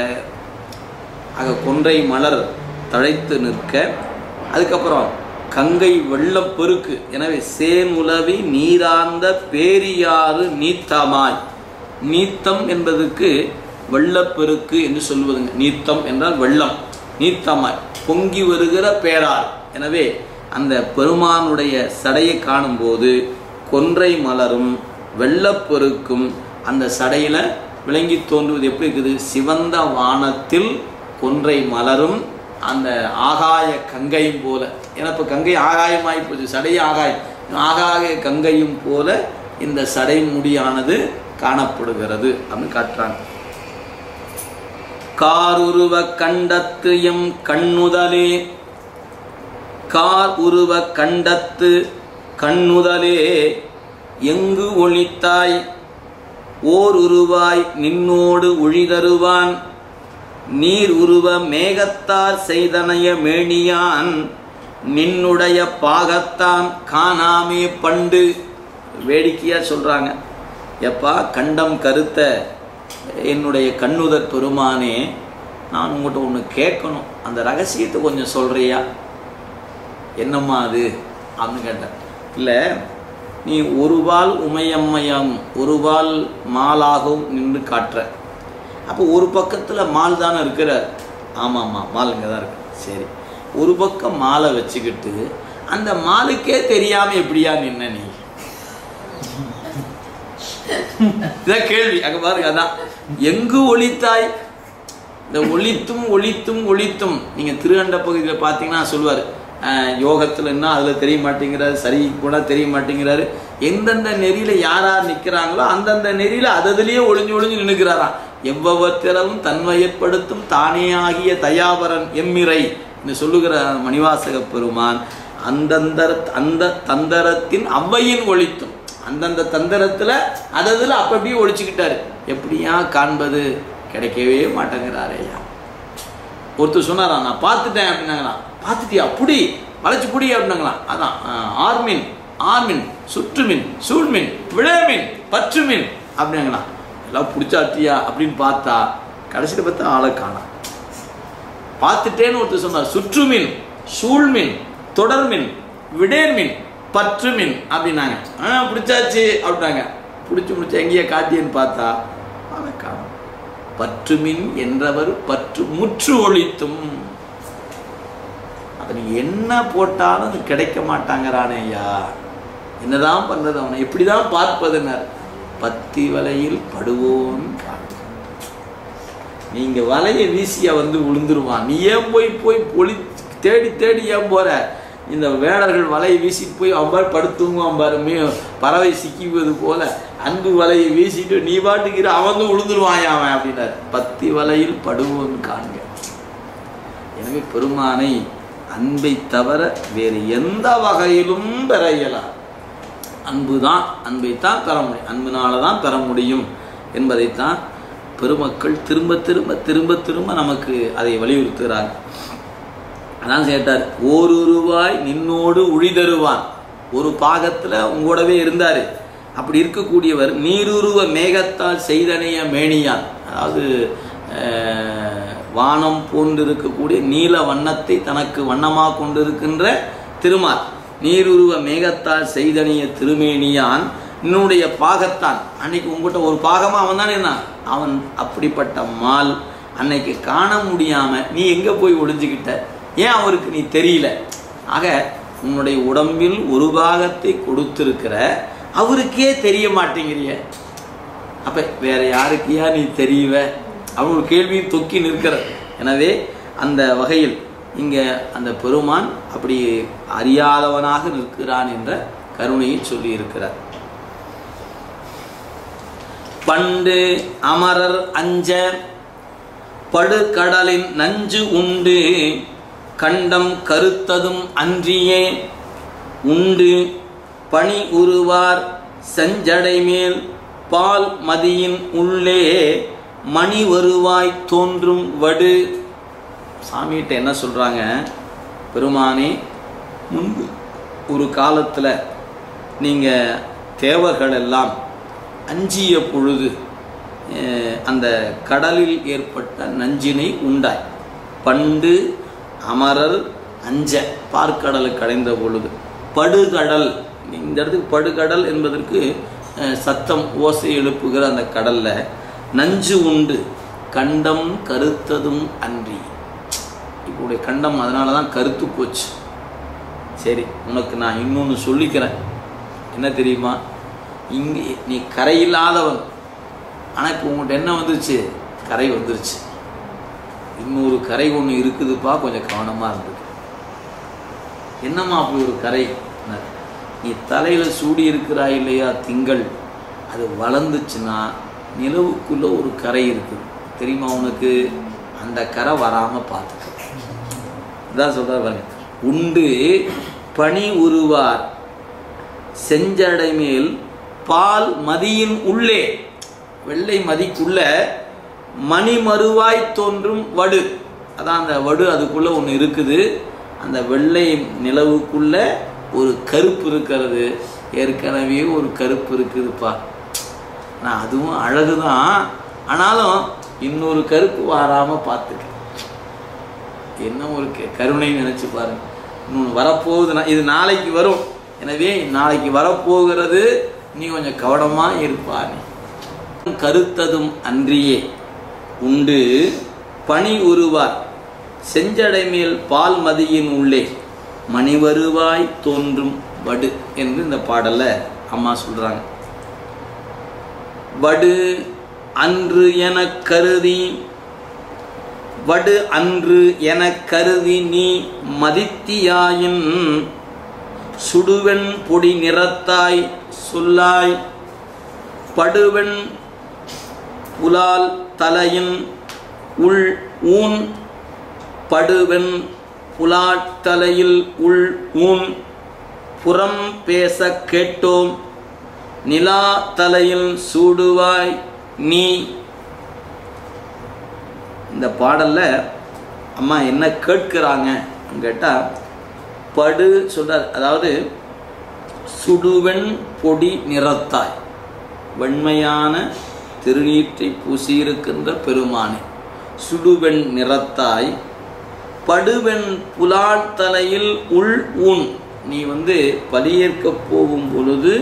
ஆக கொன்றை மலர் தழைத்து நிற்க அதுக்கப்புறம் கங்கை வெள்ளப்பெருக்கு எனவே சேன் உலவி நீரார்ந்த பேரியாறு நீத்தமாய் நீத்தம் என்பதற்கு வெள்ளப்பெருக்கு என்று சொல்வதுங்க நீத்தம் என்றால் வெள்ளம் நீத்தமாய் பொங்கி வருகிற பேரார் எனவே அந்த பெருமானுடைய சடையை காணும்போது கொன்றை மலரும் வெள்ளப்பெருக்கும் அந்த சடையில விளங்கி தோன்றுவது எப்படி இருக்குது சிவந்த வானத்தில் கொன்றை மலரும் அந்த ஆகாய கங்கையும் போல ஏன்னா இப்போ கங்கை ஆகாயமாகி போச்சு சடை ஆகாயம் ஆகாய கங்கையும் போல இந்த சடை முடியானது காணப்படுகிறது அப்படின்னு காட்டுறாங்க காருருவ கண்டத்து எம் கண்ணுதலே கார் உருவ கண்டத்து கண்ணுதலே எங்கு ஒளித்தாய் ஓர் உருவாய் நின்னோடு ஒழிதருவான் நீர் உருவ மேகத்தார் செய்தனைய மேனியான் நின்னுடைய பாகத்தான் காணாமே பண்டு வேடிக்கையா சொல்றாங்க எப்பா கண்டம் கருத்த என்னுடைய கண்ணுதர் பெருமானே நான் உங்கள்கிட்ட ஒன்று கேட்கணும் அந்த ரகசியத்தை கொஞ்சம் சொல்றியா என்னம்மா அது அப்படின்னு கேட்டேன் இல்லை நீ ஒருபால் உமையம்மையம் ஒருபால் மாலாகவும் நின்று காட்டுற அப்போ ஒரு பக்கத்தில் மால் தானே இருக்கிறார் ஆமாம்மா மால் இங்கே தான் இருக்கு சரி ஒரு பக்கம் மாலை வச்சுக்கிட்டு அந்த மாலுக்கே தெரியாம எப்படியா நின்ன நீ இதான் கேள்வி அங்க பாருங்க அதான் எங்கு ஒளித்தாய் இந்த ஒளித்தும் ஒளித்தும் ஒளித்தும் நீங்க திருகண்ட பகுதியில் பார்த்தீங்கன்னா சொல்லுவார் யோகத்துல என்ன அதுல தெரிய மாட்டேங்கிறாரு சரி கூட தெரிய மாட்டேங்கிறாரு எந்தெந்த நெறியில யார் யார் நிக்கிறாங்களோ அந்தந்த நெறியில அததுலயே ஒளிஞ்சு ஒளிஞ்சு நின்னுக்கிறாராம் எவ்வவத்திறவும் தன்வயப்படுத்தும் தானே ஆகிய தயாபரன் எம்மிரை என்று சொல்லுகிற மணிவாசக பெருமான் அந்தந்த அந்த தந்தரத்தின் அவ்வையின் ஒளித்தும் அந்தந்த தந்திரத்தில் அததில் அப்ப அப்படியே ஒழிச்சுக்கிட்டாரு எப்படியா காண்பது கிடைக்கவே மாட்டேங்கிறாரே ஐயா ஒருத்தர் சொன்னாரா நான் பார்த்துட்டேன் அப்படின்னாங்களாம் பார்த்துட்டியா புடி வளைச்சு புடி அப்படின்னாங்களாம் அதான் அஹ், ஆர்மின் ஆர்மின் சுற்றுமின் சூழ்மின் விழமின் பற்றுமின் அப்படின்னாங்களாம் எல்லாம் பிடிச்சாட்டியா அப்படின்னு பார்த்தா கடைசியில் பார்த்தா ஆளை காணோம் பார்த்துட்டேன்னு ஒருத்தர் சொன்னார் சுற்றுமின் சூழ்மின் தொடர்மின் விடேர்மின் பற்றுமின் அப்படின்னாங்க ஆ பிடிச்சாச்சு அப்படின்னாங்க பிடிச்சி முடிச்சு எங்கேயே காட்டியன்னு பார்த்தா ஆளை காணோம் பற்றுமின் என்றவர் பற்று முற்று ஒழித்தும் அப்ப நீ என்ன போட்டாலும் அது கிடைக்க மாட்டாங்கிறானே ஐயா என்னதான் பண்றது அவனை எப்படிதான் பார்ப்பதுன்னார் பத்தி வலையில் படுவோன் காண்க. நீங்க வலையை வீசிய வந்து விழுந்துருவான் நீ ஏன் போய் போய் பொலி தேடி தேடி ஏன் போற இந்த வேடர்கள் வலையை வீசிட்டு போய் அவன் பாரு படுத்துங்குவான் பாரு மீ பறவை சிக்கிவது போல அன்பு வலையை வீசிட்டு நீ பாட்டுக்கிற அவன் வந்து விழுந்துருவான் அவன் அப்படின்னாரு பத்தி வலையில் படுவோன் காண்க எனவே பெருமானை அன்பை தவிர வேறு எந்த வகையிலும் பெற இயலாது அன்பு தான் அன்பை தான் பெற முடியும் அன்பினால தான் பெற முடியும் என்பதைத்தான் பெருமக்கள் திரும்ப திரும்ப திரும்ப திரும்ப நமக்கு அதை வலியுறுத்துகிறாங்க அதான் கேட்டார் ஓருருவாய் நின்னோடு உழிதருவான் ஒரு பாகத்தில் உங்களோடவே இருந்தார் அப்படி இருக்கக்கூடியவர் நீருருவ மேகத்தால் செய்தனைய மேனியான் அதாவது அஹ், வானம் போன்று இருக்கக்கூடிய நீல வண்ணத்தை தனக்கு வண்ணமாக கொண்டிருக்கின்ற திருமால் நீருருவ மேகத்தால் செய்தனிய திருமேனியான் என்னுடைய பாகத்தான் அன்னைக்கு உங்ககிட்ட ஒரு பாகமாக அவன் தானே இருந்தான் அவன் அப்படிப்பட்ட மால் அன்னைக்கு காண முடியாம நீ எங்க போய் ஒளிஞ்சுக்கிட்ட ஏன் அவருக்கு நீ தெரியல ஆக உன்னுடைய உடம்பில் ஒரு பாகத்தை கொடுத்திருக்கிற அவருக்கே தெரிய மாட்டேங்கிறிய அப்ப வேற யாருக்கையா நீ தெரியவ அவன் ஒரு கேள்வியும் தொக்கி நிற்கிறது எனவே அந்த வகையில் இங்க அந்த பெருமான் அப்படி அறியாதவனாக நிற்கிறான் என்ற கருணையை சொல்லி இருக்கிறார் பண்டு அமரர் அஞ்ச படுகடலின் நஞ்சு உண்டு கண்டம் கருத்ததும் அன்றியே உண்டு பனி உருவார் செஞ்சடை மேல் பால் மதியின் உள்ளே மணி வருவாய் தோன்றும் வடு சாமிகிட்ட என்ன சொல்றாங்க பெருமானே முன்பு ஒரு காலத்தில் நீங்கள் தேவர்கள் எல்லாம் அஞ்சிய பொழுது அஹ், அந்த கடலில் ஏற்பட்ட நஞ்சினை உண்டாய் பண்டு அமரர் அஞ்ச பார்க்கடலுக்கு அடைந்த பொழுது படுகடல் இந்த இடத்துக்கு படுகடல் என்பதற்கு அஹ், சத்தம் ஓசை எழுப்புகிற அந்த கடல்ல நஞ்சு உண்டு கண்டம் கருத்ததும் அன்றி இப்போடைய கண்டம் அதனால தான் கருத்து போச்சு சரி உனக்கு நான் இன்னொன்று சொல்லிக்கிறேன் என்ன தெரியுமா இங்கே நீ கரையில்லாதவன் ஆனால் இப்போ உங்கள்கிட்ட என்ன வந்துருச்சு கரை வந்துருச்சு இன்னொரு கரை ஒன்று இருக்குதுப்பா கொஞ்சம் கவனமாக இருந்தது என்னம்மா அப்படி ஒரு கரை நீ தலையில் சூடி இருக்கிறாய் இல்லையா திங்கள் அது வளர்ந்துச்சுன்னா நிலவுக்குள்ளே ஒரு கரை இருக்குது தெரியுமா உனக்கு அந்த கரை வராமல் பார்த்துக்க இதான் சொல்கிறார் பாருங்க உண்டு பனி உருவார் செஞ்சடை மேல் பால் மதியின் உள்ளே வெள்ளை மதிக்குள்ள மணி மறுவாய் தோன்றும் வடு அதான் அந்த வடு அதுக்குள்ள ஒன்று இருக்குது அந்த வெள்ளை நிலவுக்குள்ள ஒரு கருப்பு இருக்கிறது ஏற்கனவே ஒரு கருப்பு இருக்குதுப்பா ஆனால் அதுவும் அழகுதான் ஆனாலும் இன்னொரு கருப்பு வாராமல் பார்த்துக்க என்ன ஒரு க- கருணை நினைச்சு பாருங்க இன்னொன்று வரப்போகுதுன்னா இது நாளைக்கு வரும் எனவே நாளைக்கு வரப்போகிறது நீ கொஞ்சம் கவனமா இருப்பா நீ கருத்ததும் அன்றியே உண்டு பனி உருவார் செஞ்சடை மேல் பால் மதியின் உள்ளே மணி வருவாய் தோன்றும் வடு என்று இந்த பாடல்ல அம்மா சொல்றாங்க வடு அன்று எனக் கருதி வடு அன்று எனக் கருதி நீ மதித்தியாயின் சுடுவெண் பொடி நிறத்தாய் சொல்லாய் படுவெண் புலால் தலையின் உள் ஊன் படுவெண் புலாட்டலையில் உள் ஊன் புறம் பேச கேட்டோம் நிலா தலையில் சூடுவாய் நீ இந்த பாடல்ல அம்மா என்ன கேட்கிறாங்க கேட்டால் படு சொல்றார் அதாவது சுடுவெண் பொடி நிறத்தாய் வெண்மையான திருநீற்றை பூசியிருக்கின்ற பெருமானே சுடுவெண் நிறத்தாய் படுவெண் புலால் தலையில் உள் ஊன் நீ வந்து பலியேற்க போகும் பொழுது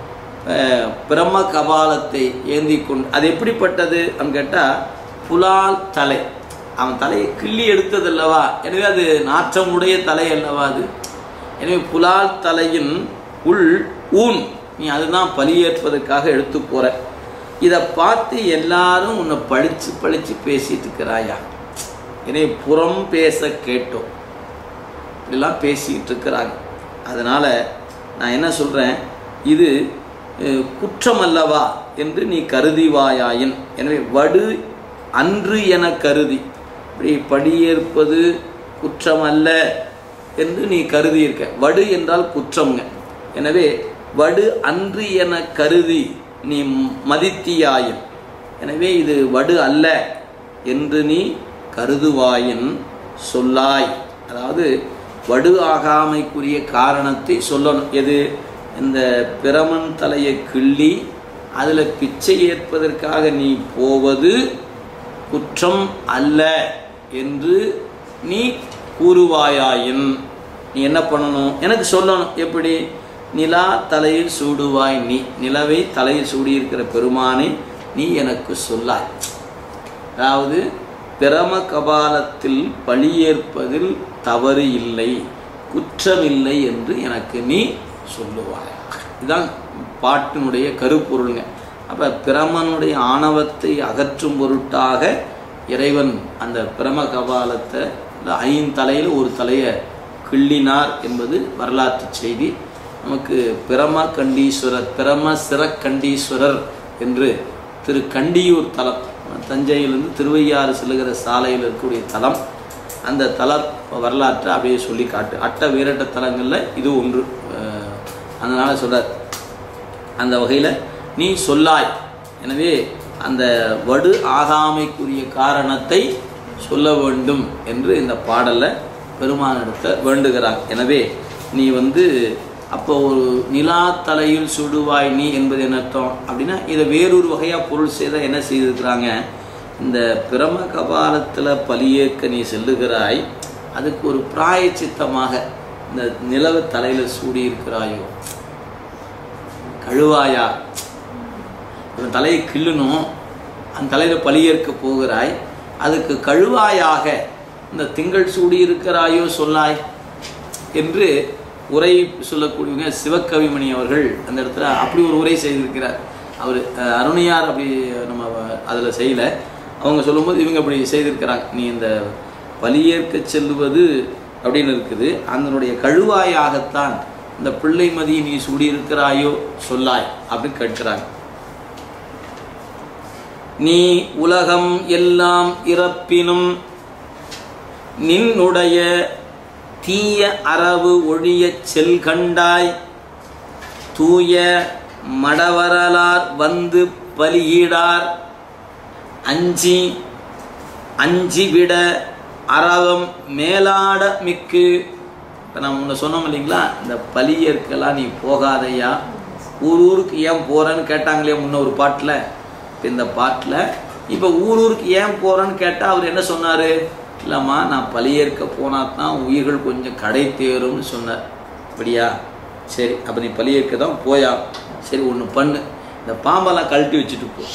அஹ், பிரம்ம கபாலத்தை ஏந்தி கொண்டு அது எப்படிப்பட்டது அப்படின்னு கேட்டால் புலால் தலை அவன் தலையை கிள்ளி எடுத்தது அல்லவா எனவே அது நாற்றமுடைய தலை அல்லவா அது எனவே புலால் தலையின் உள் ஊன் நீ அதுதான் பலியேற்பதற்காக எடுத்து போற இதை பார்த்து எல்லாரும் உன்னை பழிச்சு பழிச்சு பேசிட்டு இருக்கிறாயா எனவே புறம் பேச கேட்டோம் இப்படிலாம் பேசிக்கிட்டு இருக்கிறாங்க அதனால் நான் என்ன சொல்கிறேன் இது அஹ், குற்றம் அல்லவா என்று நீ கருதிவாயாயின் எனவே வடு அன்று என கருதி இப்படி படியேற்பது குற்றம் அல்ல என்று நீ கருதி இருக்க வடு என்றால் குற்றம்ங்க எனவே வடு அன்று என கருதி நீ மதித்தியாயின் எனவே இது வடு அல்ல என்று நீ கருதுவாயின் சொல்லாய் அதாவது வடு ஆகாமைக்குரிய காரணத்தை சொல்லணும் எது இந்த பிரமன் தலையை கிள்ளி அதில் பிச்சை ஏற்பதற்காக நீ போவது குற்றம் அல்ல என்று நீ கூறுவாயாயின் நீ என்ன பண்ணணும் எனக்கு சொல்லணும் எப்படி நிலா தலையில் சூடுவாய் நீ நிலவை தலையில் சூடியிருக்கிற பெருமானை நீ எனக்கு சொல்லாய் அதாவது பிரம கபாலத்தில் பழியேற்பதில் தவறு இல்லை குற்றமில்லை என்று எனக்கு நீ சொல்லுவாய் இதுதான் பாட்டினுடைய கருப்பொருளுங்க அப்ப பிரமனுடைய ஆணவத்தை அகற்றும் பொருட்டாக இறைவன் அந்த பிரம கபாலத்தை இந்த ஐந்தலையில் ஒரு தலையை கிள்ளினார் என்பது வரலாற்று செய்தி நமக்கு பிரம கண்டீஸ்வரர் பிரம சிறக்கண்டீஸ்வரர் என்று திரு கண்டியூர் தலம் தஞ்சையிலிருந்து திருவையாறு செல்லுகிற சாலையில் இருக்கக்கூடிய தலம் அந்த தல வரலாற்றை அப்படியே சொல்லி காட்டு அட்ட வீரட்ட தலங்களில் இது ஒன்று அஹ் அதனால சொல்றார் அந்த வகையில் நீ சொல்லாய் எனவே அந்த வடு ஆகாமைக்குரிய காரணத்தை சொல்ல வேண்டும் என்று இந்த பாடலை பெருமானிடத்தை வேண்டுகிறார் எனவே நீ வந்து அப்போ ஒரு நிலா தலையில் சுடுவாய் நீ என்பது என்ன அர்த்தம் அப்படின்னா இதை வேறொரு வகையாக பொருள் செய்த என்ன செய்திருக்கிறாங்க இந்த பிரம கபாலத்தில் பலியேற்க நீ செல்லுகிறாய் அதுக்கு ஒரு பிராயச்சித்தமாக இந்த நிலவு தலையில் சூடி இருக்கிறாயோ கழுவாயா இவன் தலையை கிள்ளணும் அந்த தலையில் பலியேற்க போகிறாய் அதுக்கு கழுவாயாக இந்த திங்கள் சூடி இருக்கிறாயோ சொல்லாய் என்று உரை சொல்லக்கூடியவங்க சிவகவிமணி அவர்கள் அந்த இடத்துல அப்படி ஒரு உரை செய்திருக்கிறார் அவர் அஹ், அருணியார் அப்படி நம்ம அதில் செய்யலை அவங்க சொல்லும்போது இவங்க அப்படி செய்திருக்கிறாங்க நீ இந்த பலியேற்க செல்லுவது அப்படின்னு இருக்குது அதனுடைய கழுவாயாகத்தான் இந்த பிள்ளை மதி நீ சூடியிருக்கிறாயோ சொல்லாய் அப்படின்னு கேட்கிறாங்க நீ உலகம் எல்லாம் இறப்பினும் நின்னுடைய தீய அரவு ஒழியச் செல் கண்டாய் தூய மடவரலார் வந்து பலியிடார் அஞ்சி அஞ்சி விட அறவம் மேலாட மிக்கு இப்போ நான் முன்ன சொன்னோம் இல்லைங்களா இந்த பலியற்கெல்லாம் நீ போகாதையா ஊர் ஊருக்கு ஏன் போகிறேன்னு கேட்டாங்களே முன்ன ஒரு பாட்டில் இப்போ இந்த பாட்டில் இப்போ ஊர் ஊருக்கு ஏன் போகிறேன்னு கேட்டால் அவர் என்ன சொன்னார் இல்லைம்மா நான் பலியேற்க போனால் தான் உயிர்கள் கொஞ்சம் கடை தேரும்னு சொன்னார் அப்படியா சரி அப்போ நீ பலியேற்க தான் போயா சரி ஒன்று பண்ணு இந்த பாம்பெல்லாம் கழட்டி வச்சுட்டு போ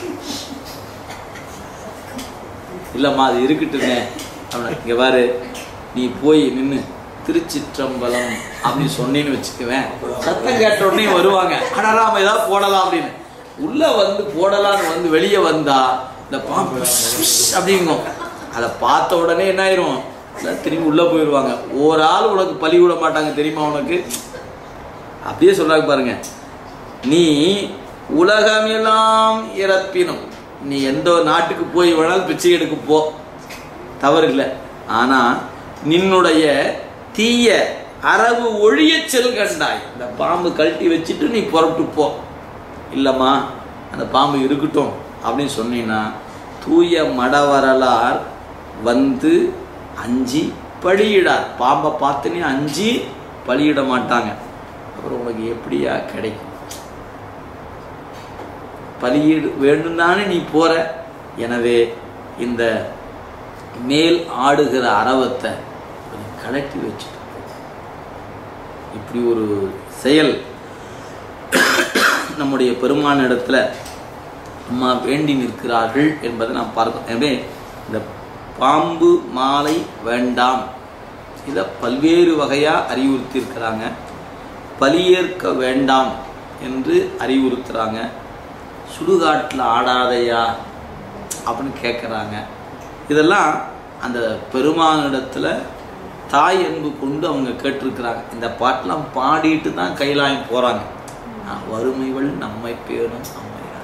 இல்லைம்மா அது இருக்கட்டுங்க அப்படின்னா இங்கே பாரு நீ போய் நின்று திருச்சிற்றம்பலம் அப்படின்னு சொன்னேன்னு வச்சுக்குவேன் சத்தம் கேட்ட உடனே வருவாங்க அடராம ஏதாவது போடலாம் அப்படின்னு உள்ள வந்து போடலாம்னு வந்து வெளியே வந்தா இந்த பாம்பு அப்படிங்கும் அதை பார்த்த உடனே என்ன ஆயிரும் எல்லாம் திரும்பி உள்ள போயிடுவாங்க ஒரு ஆள் உனக்கு பலி விட மாட்டாங்க தெரியுமா உனக்கு அப்படியே சொல்றாங்க பாருங்க நீ உலகமெல்லாம் இறப்பினும் நீ எந்த நாட்டுக்கு போய் வேணாலும் பிச்சை எடுக்க போ தவறு இல்லை ஆனா நின்னுடைய தீய அரவு ஒழிய செல் கண்டாய் இந்த பாம்பு கழட்டி வச்சுட்டு நீ புறப்பட்டு போ இல்லைம்மா அந்த பாம்பு இருக்கட்டும் அப்படின்னு சொன்னீங்கன்னா தூய மடவரலார் வந்து அஞ்சி பலியிடார் பாம்பை பார்த்துனே அஞ்சி பலியிட மாட்டாங்க அப்புறம் உனக்கு எப்படியா கிடைக்கும் பலியிடு வேண்டும் தானே நீ போற எனவே இந்த மேல் ஆடுகிற அரவத்தை கொஞ்சம் கலட்டி வச்சுட்டு போ. இப்படி ஒரு செயல் நம்முடைய பெருமானிடத்துல அம்மா வேண்டி நிற்கிறார்கள் என்பதை நாம் பார்க்கிறோம் எனவே இந்த பாம்பு மாலை வேண்டாம் இதை பல்வேறு வகையாக அறிவுறுத்தியிருக்கிறாங்க பலியேற்க வேண்டாம் என்று அறிவுறுத்துறாங்க சுடுகாட்டில் ஆடாதையா அப்படின்னு கேட்குறாங்க இதெல்லாம் அந்த பெருமானிடத்தில் தாய் அன்பு கொண்டு அவங்க கேட்டிருக்கிறாங்க இந்த பாட்டெல்லாம் பாடிட்டு தான் கைலாயம் போகிறாங்க வறுமைகள் நம்மை பேணும் அம்மையார்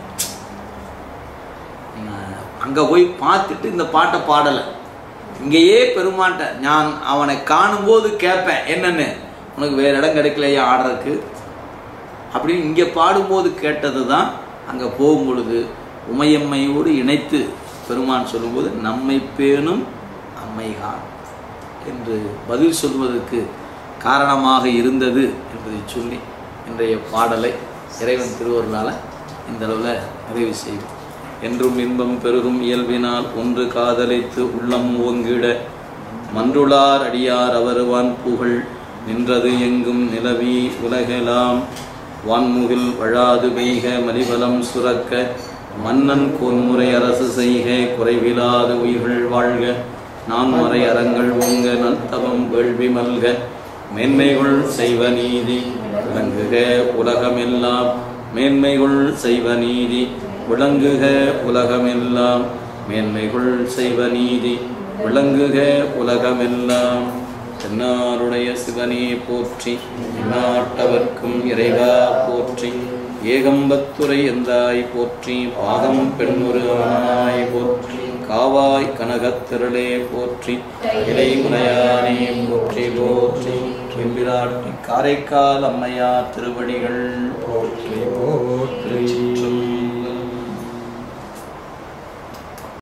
அங்கே போய் பார்த்துட்டு இந்த பாட்டை பாடலை இங்கேயே பெருமாட்ட நான் அவனை காணும்போது கேட்பேன் என்னன்னு உனக்கு வேற இடம் கிடைக்கலையா ஆடுறதுக்கு அப்படின்னு இங்கே பாடும்போது கேட்டது தான் அங்கே போகும் பொழுது உமையம்மையோடு இணைத்து பெருமான் சொல்லும்போது நம்மை பேணும் அம்மைகான் என்று பதில் சொல்வதற்கு காரணமாக இருந்தது என்பதை சொல்லி இன்றைய பாடலை இறைவன் திருவருளால் இந்த அளவில் நிறைவு செய்வோம் என்றும் இன்பம் பெருகும் இயல்பினால் ஒன்று காதலித்து உள்ளம் ஓங்கிட மன்றுளார் அடியார் அவருவான் புகழ் நின்றது எங்கும் நிலவி உலகெலாம் வான்முகில் வழாது பெய்க மலிபலம் சுரக்க மன்னன் கோன்முறை அரசு செய்க குறைவிலாது உயிர்கள் வாழ்க நான்மறை அறங்கள் ஓங்க நல்தவம் வேள்வி மல்க மேன்மைகள் செய்வ நீதி விளங்குக உலகமெல்லாம் மேன்மைகள் செய்வ நீதி விளங்குக உலகமெல்லாம் மேன்மைகள் செய்வ நீதி விளங்குக உலகமெல்லாம் தென்னாருடைய சிவனே போற்றி நாட்டவர்க்கும் இறைவா போற்றி ஏகம்பத்துரை எந்தாய் போற்றி பாகம் பெண்ணுரு ஆனாய் போற்றி காவாய் கனகத்திரளே போற்றி இலைமுனையானே போற்றி போற்றி வெம்பிராட்டி காரைக்கால் அம்மையார் திருவடிகள்
போற்றி போற்றி